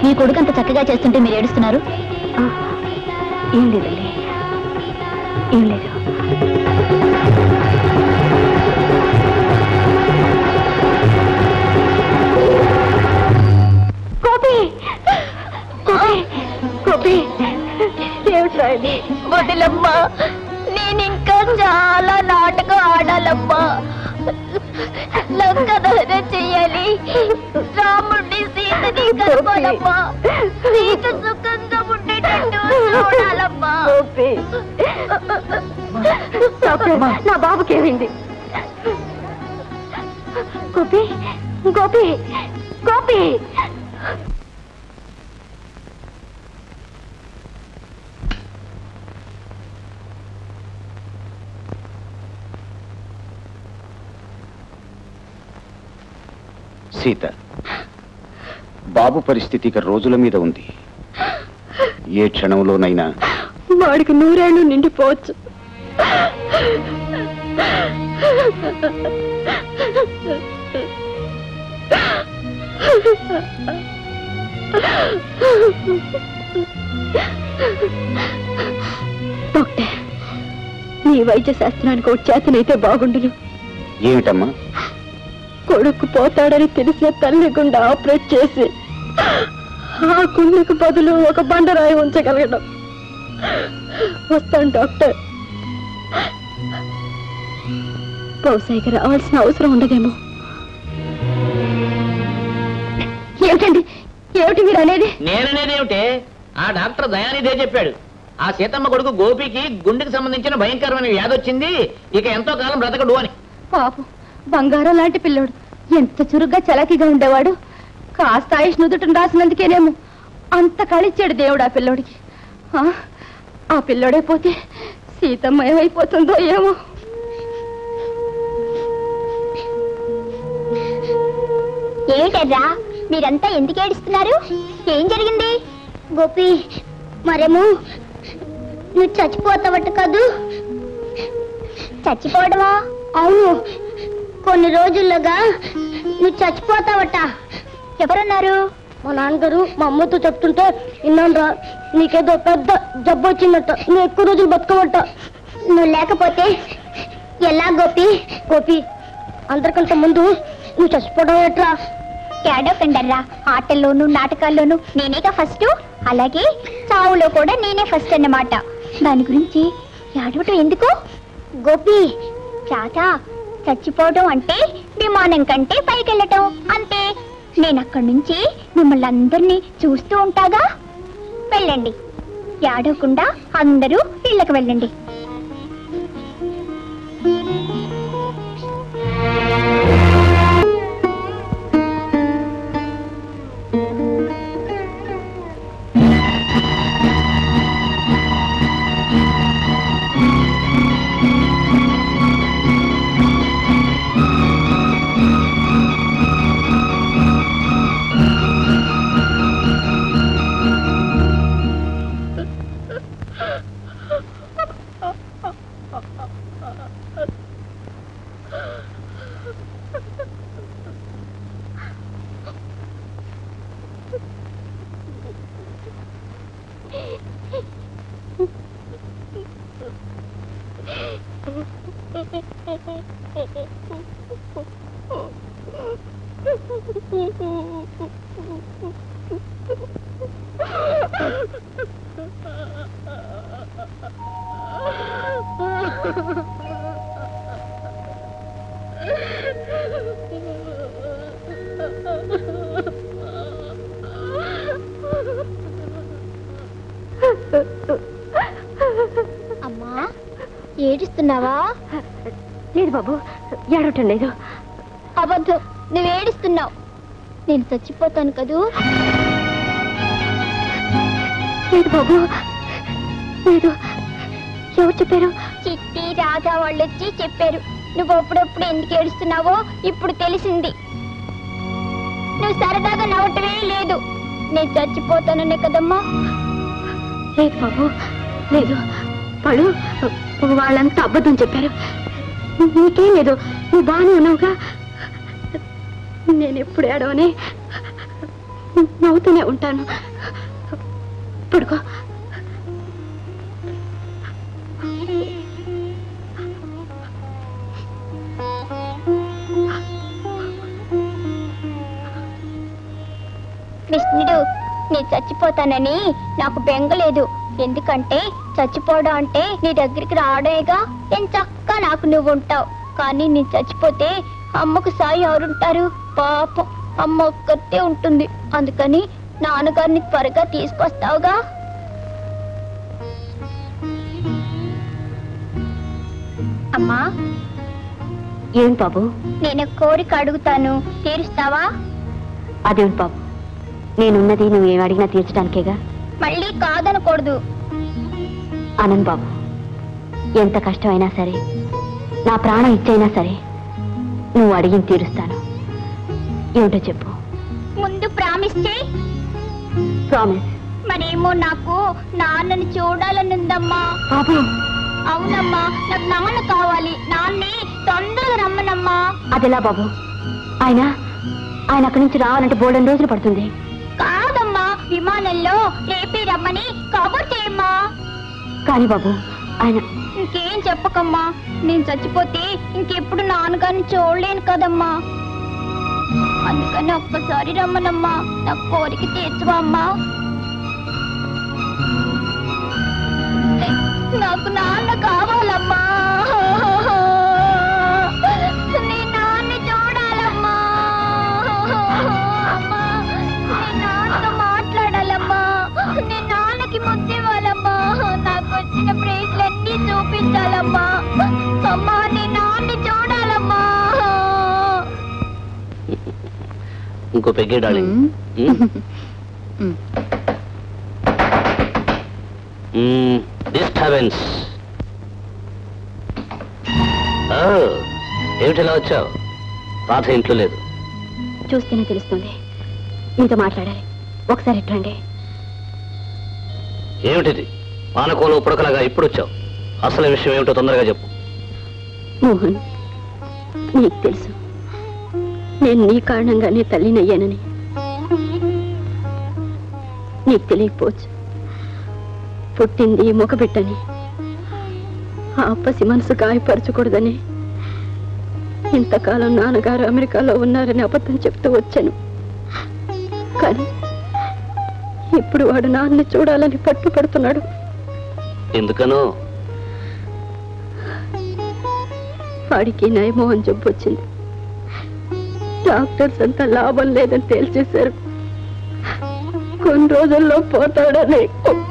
మీ కొడుకు అంత చక్కగా చేస్తుంటే మీరు ఏడుస్తున్నారు ఏం లేదండి ఏం లేదు గోపి గోపి గోపి ఏమిట్రా ఇది వదిలమ్మా నేను ఇంకా చాలా నాటకం ఆడాలమ్మా లంక దహనం చెయ్యాలి రాముడిని సీతని కలపాలమ్మా సీత సుఖంగా ఉండేటట్టు చూడాలమ్మా డాక్టర్ నా బాబుకి ఏమైంది గోపి గోపి గోపి సీత బాబు పరిస్థితి ఇక రోజుల మీద ఉంది ఏ క్షణంలోనైనా వాడికి నూరేళ్లు నిండిపోవచ్చు డాక్టర్ నీ వైద్య శాస్త్రానికి ఒక చేతనైతే బాగుండును ఏమిటమ్మా కొడుకు పోతాడని తెలిసిన తల్లి గుండె ఆపరేట్ చేసి ఆ గుండెకు బదులు ఒక బండరాయి ఉంచగలగడం వస్తాను డాక్టర్ బహుశా రావాల్సిన అవసరం ఉండదేమో ఏమిటండి ఏమిటి మీరు అనేది నేననేది ఏమిటే ఆ డాక్టర్ దయానిదే చెప్పాడు ఆ సీతమ్మ కొడుకు గోపికి గుండెకి సంబంధించిన భయంకరమైన వ్యాధి వచ్చింది ఇక ఎంతో కాలం బ్రతకడు అని పాపం బంగారం లాంటి పిల్లోడు ఎంత చురుగ్గా చలాకీగా ఉండేవాడు కాస్త ఆయుష్ నుదుటను రాసినందుకేనేమో అంత కళిచ్చాడు దేవుడు ఆ పిల్లోడికి ఆ, ఆ పిల్లోడే పోతే సీతమ్మ ఏమైపోతుందో ఏమో ఏమిటర్రా మీరంతా ఎందుకు ఏడుస్తున్నారు ఏం జరిగింది గోపి మరేమో నువ్వు చచ్చిపోతావట కదూ చచ్చిపోవడమా అవును కొన్ని రోజుల్లోగా నువ్వు చచ్చిపోతావట ఎవరన్నారు మా నాన్నగారు మా అమ్మతో చెప్తుంటే విన్నాను రా నీకేదో పెద్ద జబ్బు వచ్చిందట నువ్వు ఎక్కువ రోజులు బతకమంట నువ్వు లేకపోతే ఎలా గోపి గోపి అందరికంటే ముందు నువ్వు చచ్చిపోవడం ఎట్రా ఏడో కండర్రా ఆటల్లోనూ నాటకాల్లోనూ నేనేగా ఫస్ట్ అలాగే చావులో కూడా నేనే ఫస్ట్ అన్నమాట దాని గురించి ఏడవటం ఎందుకు గోపి చాచా చచ్చిపోవడం అంటే విమానం కంటే పైకెళ్ళటం అంతే నేను అక్కడి నుంచి మిమ్మల్ని అందరినీ చూస్తూ ఉంటాగా వెళ్ళండి ఏడవకుండా అందరూ ఇళ్ళకి వెళ్ళండి అమ్మా ఏడుస్తున్నావా లేదు బాబు ఏడవటం లేదు అబద్ధం నువ్వు ఏడుస్తున్నావు నేను చచ్చిపోతాను కదూ లేదు బాబు లేదు ఎవరు చెప్పారు చిట్టి రాజా వాళ్ళు వచ్చి చెప్పారు నువ్వు అప్పుడప్పుడు ఎందుకు ఏడుస్తున్నావో ఇప్పుడు తెలిసింది నువ్వు సరదాగా నవ్వటమే లేదు నేను చచ్చిపోతాననే కదమ్మా లేదు బాబు లేదు వాళ్ళు వాళ్ళంతా అబద్ధం చెప్పారు నీకేం లేదు నువ్వు బాగానే ఉన్నావుగా నేను ఎప్పుడు ఏడవని నవ్వుతూనే ఉంటాను పడుకో కృష్ణుడు నీ చచ్చిపోతానని నాకు బెంగలేదు ఎందుకంటే చచ్చిపోవడం అంటే నీ దగ్గరికి రావడమేగా నేను చక్క నాకు నువ్వు ఉంటావు కానీ నీ చచ్చిపోతే అమ్మకు సాయి ఎవరుంటారు పాపం అమ్మ ఒక్కతే ఉంటుంది అందుకని నాన్నగారిని త్వరగా తీసుకొస్తావుగా అమ్మా ఏం బాబు నేను కోరిక అడుగుతాను తీరుస్తావా అదేమిటి బాబు నేనున్నది నువ్వు ఏం అడిగినా తీర్చడానికేగా మళ్ళీ కాదనకూడదు ఆనంద్ బాబు ఎంత కష్టమైనా సరే నా ప్రాణం ఇచ్చైనా సరే నువ్వు అడిగిన తీరుస్తాను ఏమిటో చెప్పు ముందు ప్రామిస్ చేయి ప్రామిస్ మరేమో నాకు నాన్నని చూడాలనుందమ్మా బాబు అవునమ్మా నాకు నాన్న కావాలి నాన్నే తొందరగా రమ్మనమ్మా అదెలా బాబు ఆయన ఆయన అక్కడి నుంచి రావాలంటే బోల్డెన్ రోజులు పడుతుంది కాదమ్మా విమానంలో రేపే రమ్మని కబుర్ చేయమ్మా కానీ బాబు ఆయన ఇంకేం చెప్పకమ్మా నేను చచ్చిపోతే ఇంకెప్పుడు నాన్నగారిని చూడలేను కదమ్మా అందుకని ఒక్కసారి రమ్మనమ్మా నా కోరిక తీర్చవా అమ్మా నాకు నాన్న కావాలమ్మా నీ నాన్న చూడాలమ్మా అమ్మా, నీ నాన్నతో మాట్లాడాలమ్మా నీ నాన్నకి ముద్దివ్వాలమ్మా నాకు వచ్చిన ప్రైజ్లన్నీ చూపించాలమ్మా అమ్మా నీ నాన్న చూడాలమ్మా ఇంకో పెగ్గే డార్లింగ్ డిస్టర్బెన్స్ ఏమిటి ఇలా వచ్చావు పాత ఇంట్లో లేదు చూస్తేనే తెలుస్తుంది మీతో మాట్లాడాలి ఒకసారి ఇట్రండి ఏమిటిది పానకోలో పుడకలాగా ఇప్పుడు వచ్చావు అసలు విషయం ఏమిటో తొందరగా చెప్పు మోహన్ నీకు తెలుసు నేను నీ కారణంగానే తల్లినయ్యానని నీకు తెలియకపోవచ్చు పుట్టింది మొగబిట్టని ఆ అప్పసి మనసు గాయపరచకూడదని ఇంతకాలం నాన్నగారు అమెరికాలో ఉన్నారని అబద్ధం చెప్తూ వచ్చాను కానీ ఇప్పుడు వాడు నాన్నని చూడాలని పట్టుపడుతున్నాడు ఎందుకనో వాడికి నయమోహన్ జబ్బు వచ్చింది డాక్టర్స్ అంతా లాభం లేదని తేల్చేశారు కొన్ని రోజుల్లో పోతాడని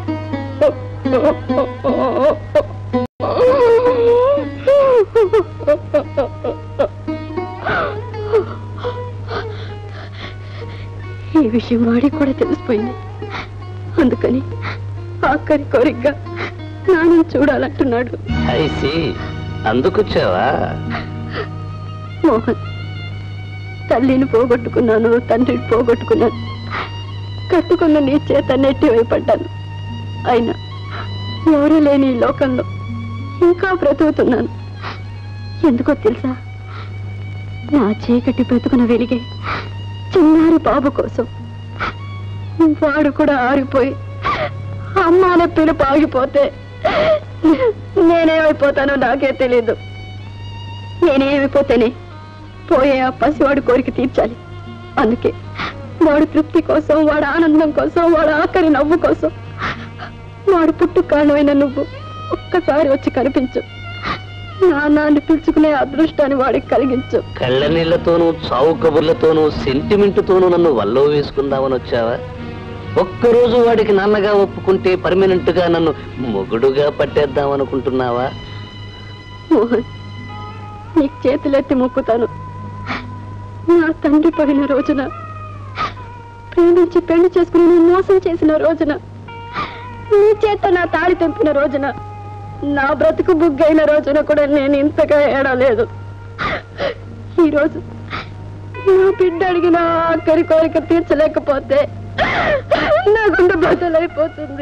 ఈ విషయం వాడికి కూడా తెలిసిపోయింది అందుకని ఆఖరి కోరికగా నాన్న చూడాలంటున్నాడు ఐసి అందుకొచ్చావా మోహన్ తల్లిని పోగొట్టుకున్నాను తండ్రిని పోగొట్టుకున్నాను కట్టుకున్న నీ చేత నెట్టి వైపడ్డాను అయినా ఎవరూ లేని ఈ లోకంలో ఇంకా బ్రతుకుతున్నాను ఎందుకో తెలుసా నా చీకటి బ్రతుకున వెలిగే చిన్నారి బాబు కోసం వాడు కూడా ఆరిపోయి అమ్మ అనే పిలుపు ఆగిపోతే నేనేమైపోతానో నాకే తెలీదు నేనేమైపోతేనే పోయే ఆ పసివాడు కోరిక తీర్చాలి అందుకే వాడు తృప్తి కోసం వాడు ఆనందం కోసం వాడు ఆఖరి నవ్వు కోసం వాడు పుట్టు కారణమైన నువ్వు ఒక్కసారి వచ్చి కనిపించు నాన్నాన్ని పిలుచుకునే అదృష్టాన్ని వాడికి కలిగించు కళ్ళ నీళ్లతోనూ చావు కబుర్లతోనూ సెంటిమెంట్తోనూ నన్ను వల్లో వేసుకుందామని వచ్చావా ఒక్కరోజు వాడికి నాన్నగా ఒప్పుకుంటే పర్మనెంట్ గా నన్ను మొగుడుగా పట్టేద్దాం అనుకుంటున్నావా మోహన్ నీకు చేతులెత్తి మొక్కుతాను నా తండ్రి పోయిన రోజున ప్రేమించి పెళ్లి చేసుకుని నన్ను మోసం చేసిన రోజున నీ చేత నా తాళి తెంపిన రోజున నా బ్రతుకు బుగ్గైన రోజున కూడా నేను ఇంతగా ఏడలేదు ఈరోజు నా బిడ్డ అడిగిన ఆఖరి కోరిక తీర్చలేకపోతే నా గుండె బద్దలైపోతుంది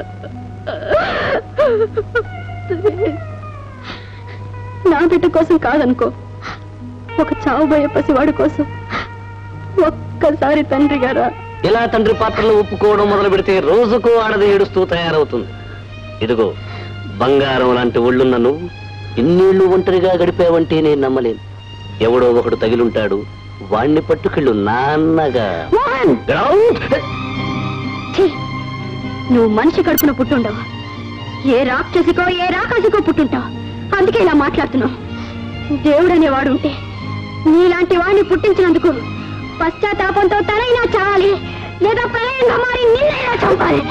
నా బిడ్డ కోసం కాదనుకో ఒక చావుబోయే పసివాడి కోసం ఒక్కసారి తండ్రి గారా ఇలా తండ్రి పాత్రలు ఒప్పుకోవడం మొదలు పెడితే రోజుకు ఆడది ఏడుస్తూ తయారవుతుంది ఇదిగో బంగారం లాంటి ఒళ్ళున్న నువ్వు ఇన్నేళ్లు ఒంటరిగా గడిపావంటే నేను నమ్మలేను ఎవడో ఒకడు తగిలుంటాడు వాణ్ణి పట్టుకెళ్ళు నాన్నగా గ్రౌండ్ ఛీ! నువ్వు మనిషి కడుపున పుట్టుండవు ఏ రాక్షసికో ఏ రాకాసికో పుట్టుంటావు అందుకే ఇలా మాట్లాడుతున్నావు దేవుడనేవాడు ఉంటే నీలాంటి వాడిని పుట్టించినందుకు పశ్చాత్తాపంతో తనైనా చావాలి లేదా ప్రళయంగా మారి నిన్నైనా చంపాలి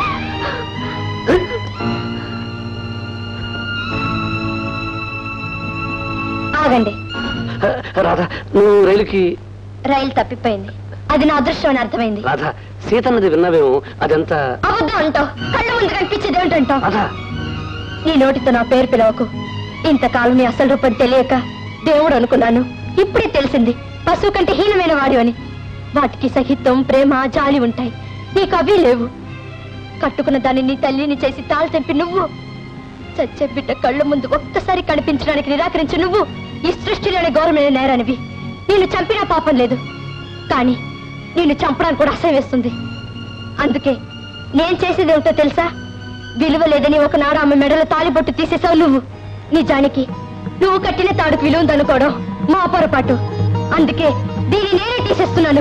ఆగండి రాధా నువ్వు రైలుకి రైలు తప్పిపోయింది అది నా అదృష్టం అని అర్థమైంది రాధా సీతన్నది విన్నావేమో అదంతా అబద్ధం అంటావు కళ్ళ ముందు కనిపించేది ఏంటంటావు రాధా నీ నోటితో నా పేరు పిలవకు ఇంతకాలం నీ అసలు రూపం తెలియక దేవుడు అనుకున్నాను ఇప్పుడే తెలిసింది పశువు కంటే హీనమైన వాడు అని వాటికి సహిత్వం ప్రేమ జాలి ఉంటాయి నీకు అవి లేవు కట్టుకున్న దాన్ని నీ తల్లిని చేసి తాళి తెంపి నువ్వు చచ్చే బిడ్డ కళ్ళ ముందు ఒక్కసారి కనిపించడానికి నిరాకరించి నువ్వు ఈ సృష్టిలోని గౌరవమైన నేరానివి నిన్ను చంపినా పాపం లేదు కానీ నిన్ను చంపడానికి కూడా అసహ్యం వేస్తుంది అందుకే నేను చేసేది ఏమిటో తెలుసా విలువ లేదని ఒకనాడు ఆమె మెడలో తాలిబొట్టు తీసేసావు నువ్వు నిజానికి నువ్వు కట్టిన తాడుకు విలువ ఉందనుకోవడం మా పొరపాటు అందుకే దీన్ని నేనే తీసేస్తున్నాను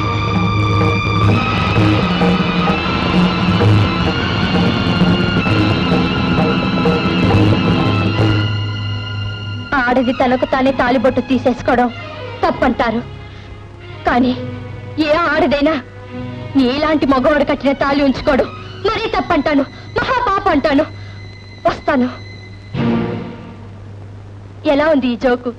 ఆడది తనకు తానే తాలిబొట్టు తీసేసుకోవడం తప్పంటారు కానీ ఏ ఆడదైనా నీలాంటి మగవాడు కట్టిన తాళి ఉంచుకోడు మరీ తప్పంటాను మహాపాప అంటాను వస్తాను ఎలా ఉంది ఈ జోకు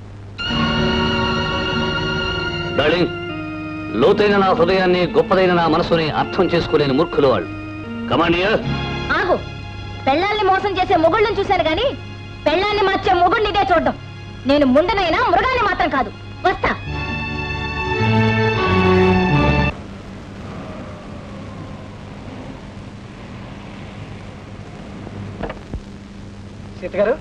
డార్లింగ్ లోతైన నా హృదయాన్ని గొప్పదైన నా మనసుని అర్థం చేసుకోలేని మూర్ఖులు వాళ్ళు కమాండియర్ ఆహో పెళ్ళాన్ని మోసం చేసే మొగుళ్ళని చూశాను గాని పెళ్ళాన్ని మార్చే మొగుడిని ఇదే చూడడం నేను ముండనైనా మృగాన్ని మాత్రం కాదు వస్తా సీత గారు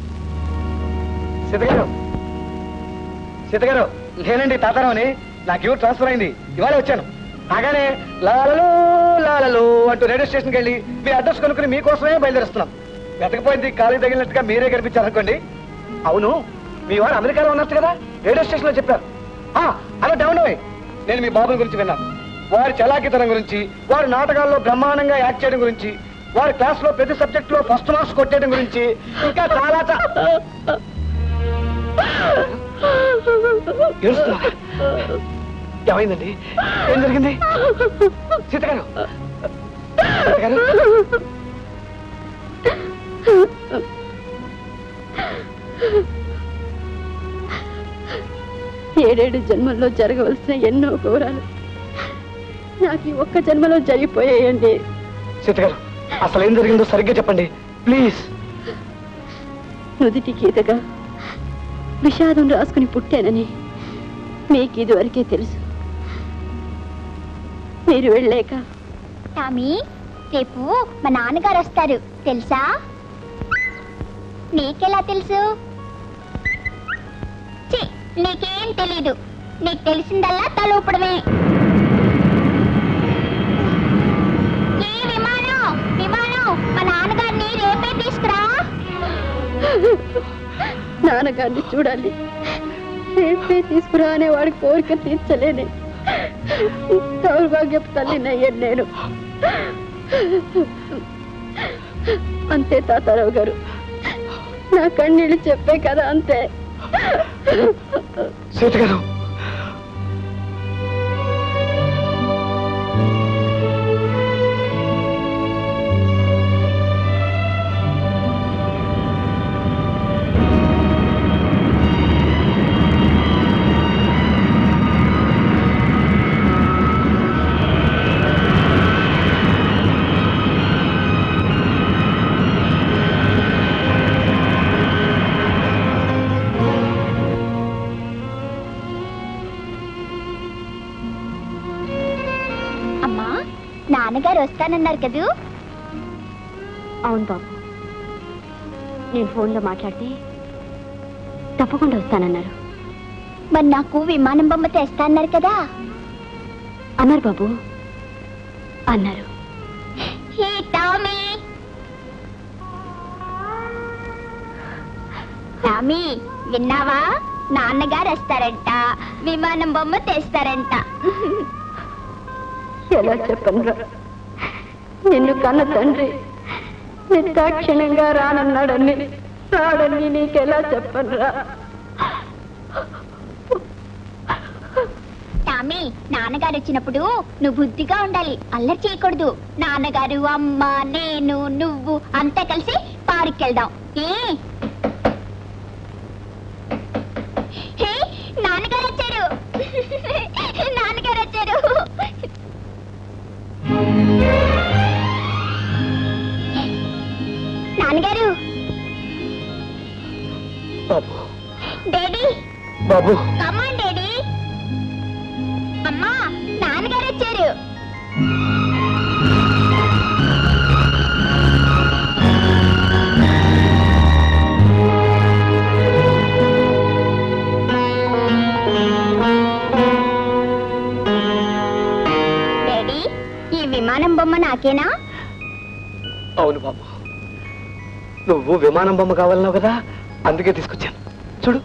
సీత గారు సీత గారు నేనండి తాతారావుని నాకు ఇవ్వ ట్రాన్స్ఫర్ అయింది ఇవాళ వచ్చాను రాగానే లాలలు లాలలు అంటూ రేడియో స్టేషన్కి వెళ్ళి మీ అడ్రస్ కనుక్కుని మీకోసమే బయలుదేరుస్తున్నాం వెతకపోయింది ఖాళీ తగిలినట్టుగా మీరే కనిపించారనుకోండి అవును మీ వారు అమెరికాలో ఉన్నట్టు కదా రేడియో స్టేషన్ లో చెప్పారు ఆ, అలా డౌన్ అయ్యి నేను మీ బాబుని గురించి విన్నాను వారి చలాకితనం గురించి వారి నాటకాల్లో బ్రహ్మాండంగా యాక్ట్ చేయడం గురించి వారి క్లాస్ లో ప్రతి సబ్జెక్ట్ లో ఫస్ట్ మార్క్స్ కొట్టేయడం గురించి ఇంకా చాలా చా- ఏడుస్తున్నారా? ఏమైందండి ఏం జరిగింది సీత గారు సీత గారు ఏడేడు జన్మల్లో జరగవలసిన ఎన్నో ఘోరాలు నాకు ఈ ఒక్క జన్మలో జరిగిపోయాయండి సీత గారు అసలు ఏం జరిగిందో సరిగ్గా చెప్పండి ప్లీజ్ నుదిటి గీతగా విషాదం రాసుకుని పుట్టానని మీకు ఇదివరకే తెలుసు మీరు వెళ్ళాక టామీ రేపు మా నాన్నగారు వస్తారు తెలుసా నీకెలా తెలుసు ఛీ, నీకేం తెలీదు నీకు తెలిసిందల్లా తలూపడమే ఏ విమానం విమానం మా నాన్నగారిని రేపే తీసుకురా నాన్నగారిని చూడాలి రేపే తీసుకురా అనే వాడి కోరిక తీర్చలేని దౌర్భాగ్యపు తల్లినయ్యాను నేను అంతే తాతారావు గారు నా కన్నీళ్ళు చెప్పే కదా అంతే సీత గారు అమ్మా నాన్నగారు వస్తానన్నారు కదూ అవును బాబు నేను ఫోన్లో మాట్లాడితే తప్పకుండా వస్తానన్నారు మరి నాకు విమానం బొమ్మ తెస్తా అన్నారు కదా అన్నారు బాబు అన్నారు హే టామీ టామీ విన్నావా నాన్నగారు వస్తారంట విమానం బొమ్మ తెస్తారంట ఎలా చెప్పనురా నిన్ను కన్న తండ్రి నిర్దాక్షిణ్యంగా రానన్నాడని రాడని నీకెలా చెప్పనురా టామీ నాన్నగారు వచ్చినప్పుడు నువ్వు బుద్ధిగా ఉండాలి అల్లరి చేయకూడదు నాన్నగారు అమ్మ నేను నువ్వు అంతా కలిసి పార్కెళ్దాం ఏ హే, నాన్నగారు వచ్చారు నాన్నగారు వచ్చారు నాన్నగారు బాబు డాడీ బాబు కమాన్ డాడీ అమ్మా నాన్నగారు వచ్చారు డాడీ ఈ విమానం బొమ్మ నాకేనా అవును బాబు నువ్వు విమానం బొమ్మ కావాలన్నావు కదా అందుకే తీసుకొచ్చాను చూడు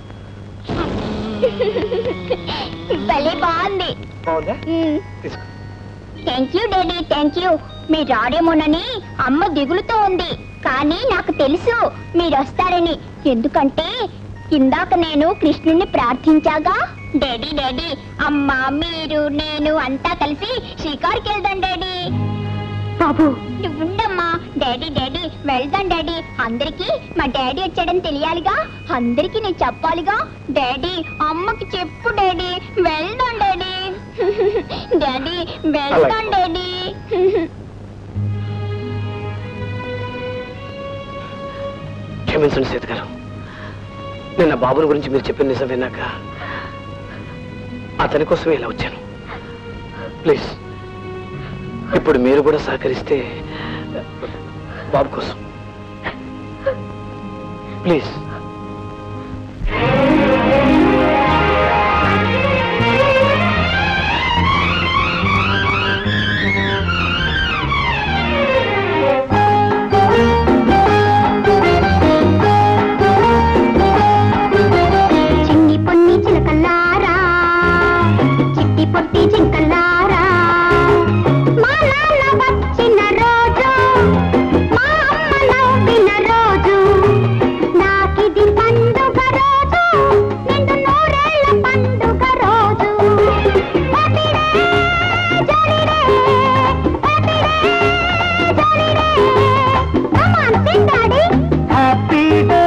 భలే బాగుంది బాగుందా మ్మ్. తీసుకో thank you daddy thank you మీరు రాడేమోనని అమ్మ దిగులుతో ఉంది కానీ నాకు తెలుసు మీరు వస్తారని ఎందుకంటే ఇందాక నేను కృష్ణుణ్ణి ప్రార్థించాగా డాడీ డాడీ అమ్మ మీరు నేను అంతా కలిసి షికార్కి వెళ్దాం డాడీ బాబు నువ్వు ఉండమ్మా డాడీ డాడీ వెళ్దాం డాడీ అందరికి మా డాడీ వచ్చాడని తెలియాలిగా అందరికి నేను చెప్పాలిగా డాడీ అమ్మకి చెప్పు డాడీ వెళ్దాం డాడీ డాడీ వెళ్దాం డాడీ క్షమించండి సీత గారు నిన్న బాబుని గురించి మీరు చెప్పిన నిజం విన్నాక అతని కోసమే ఇలా వచ్చాను ప్లీజ్ ఇప్పుడు మీరు కూడా సహకరిస్తే బాబు కోసం ప్లీజ్ చిన్ని పొన్ని చిలకల్లారా చిట్టి పొట్టి జింకల్లారా మా నాన్న వచ్చిన రోజు మా అమ్మ నవ్విన రోజు నాకిది పండుగ రోజు నిండు నూరేళ్ల పండుగ రోజు Happy day, jolly day, happy day, jolly day. Come on, sing, Daddy. Happy day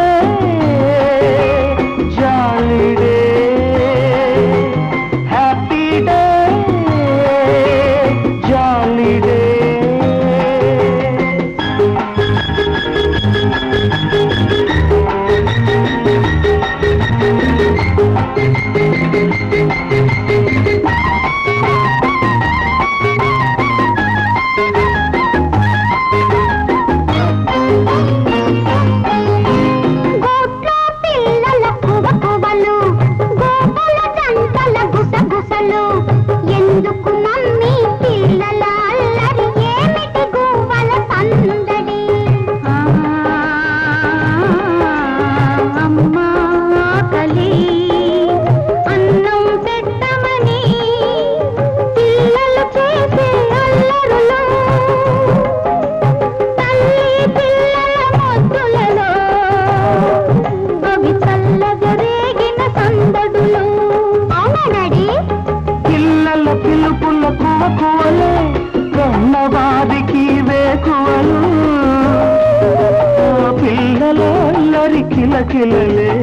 jolly day happy day jolly day గోట్లో పిల్లల కువ కువలు గోపల జంటల గుసగుసలు ఎందుకు మమ్మీ పిల్లల అల్లరి ఏమిటి గువ్వల సందడి అమ్మా ఆకలి అన్నం పెట్టమని పిల్లలు చేసే అల్లరులు తల్లి పిల్లల ముద్దులలో అవి చల్లగా రేగిన సందడులు అవునా డాడీ పిల్లల పిలుపుల కువకువలే కన్నవారికి వేకువలు ఆ పిల్లల అల్లరి కిలకిలలే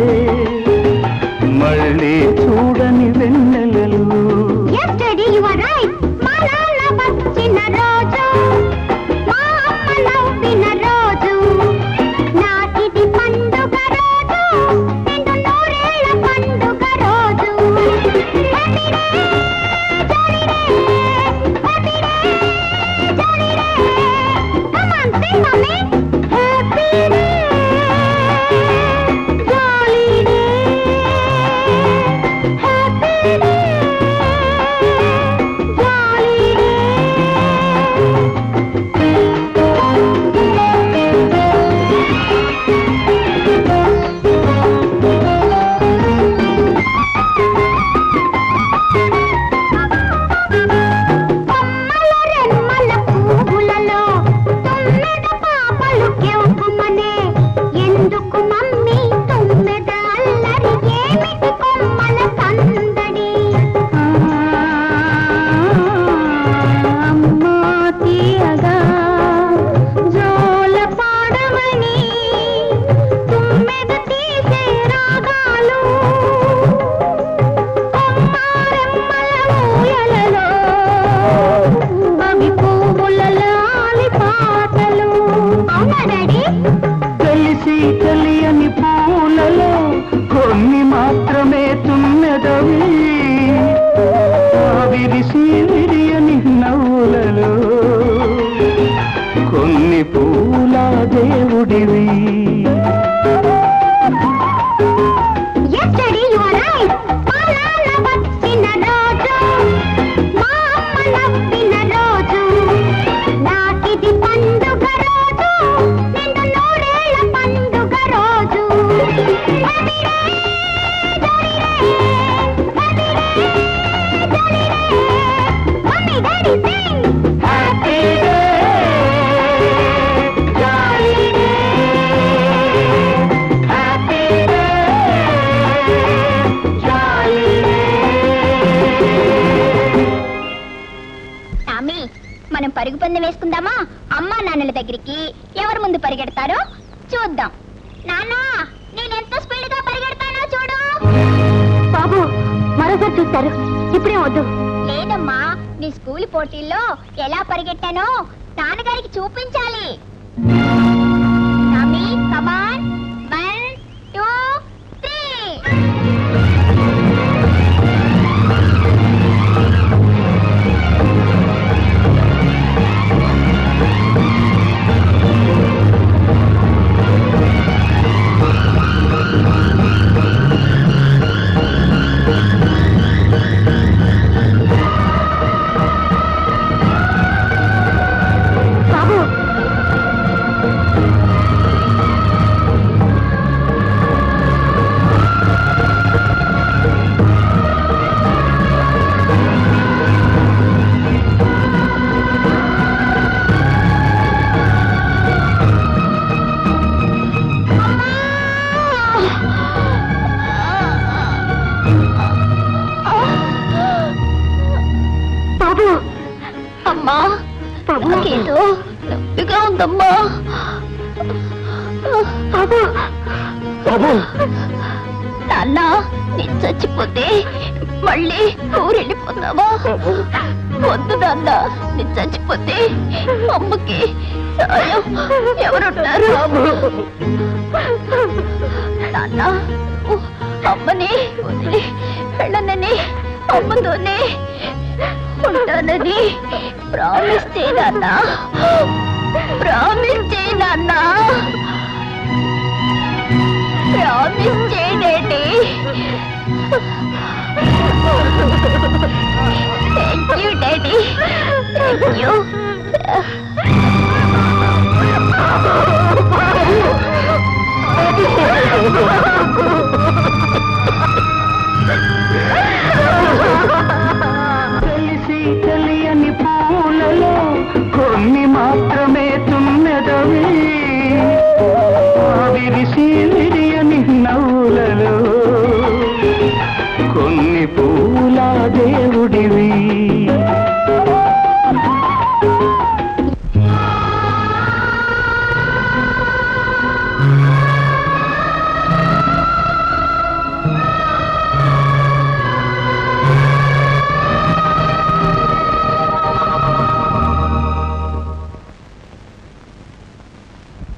మళ్ళీ చూడని వెన్నెలలు yes daddy you are right మా నాన్న వచ్చిన రోజు మా అమ్మ నవ్విన రోజు నాకిది పండుగ రోజు నిండు నూరేళ్ల పండుగ రోజు happy day jolly day happy day jolly day come on sing mummy happy day jolly day happy day పరుగు పందెం వేసుకుందామా అమ్మా నాన్నల దగ్గరికి ఎవరు ముందు పరిగెడతారో చూద్దాం నాన్న నేను ఎంత స్పీడ్ గా పరిగెడతానో చూడు బాబు మరోసారి చూస్తారు ఇప్పుడే వద్దు లేదమ్మా నీ స్కూల్ పోటీల్లో ఎలా పరిగెట్టానో నాన్నగారికి చూపించాలి నామి కమాన్ వన్ టూ త్రీ బాబు బాబు అమ్మా నాకేదో నొప్పిగా ఉందమ్మా బాబు బాబు నాన్న నేను చచ్చిపోతే మళ్ళీ ఊరెళ్ళిపోతావా వద్దు నాన్న నేను చచ్చిపోతే అమ్మకి సాయం ఎవరున్నారు నాన్న అమ్మని వదిలి వెళ్ళనని అమ్మతోనే ఉంటానని ప్రామిస్ చేయి నాన్న ప్రామిస్ చేయి నాన్న ప్రామిస్ చేయండి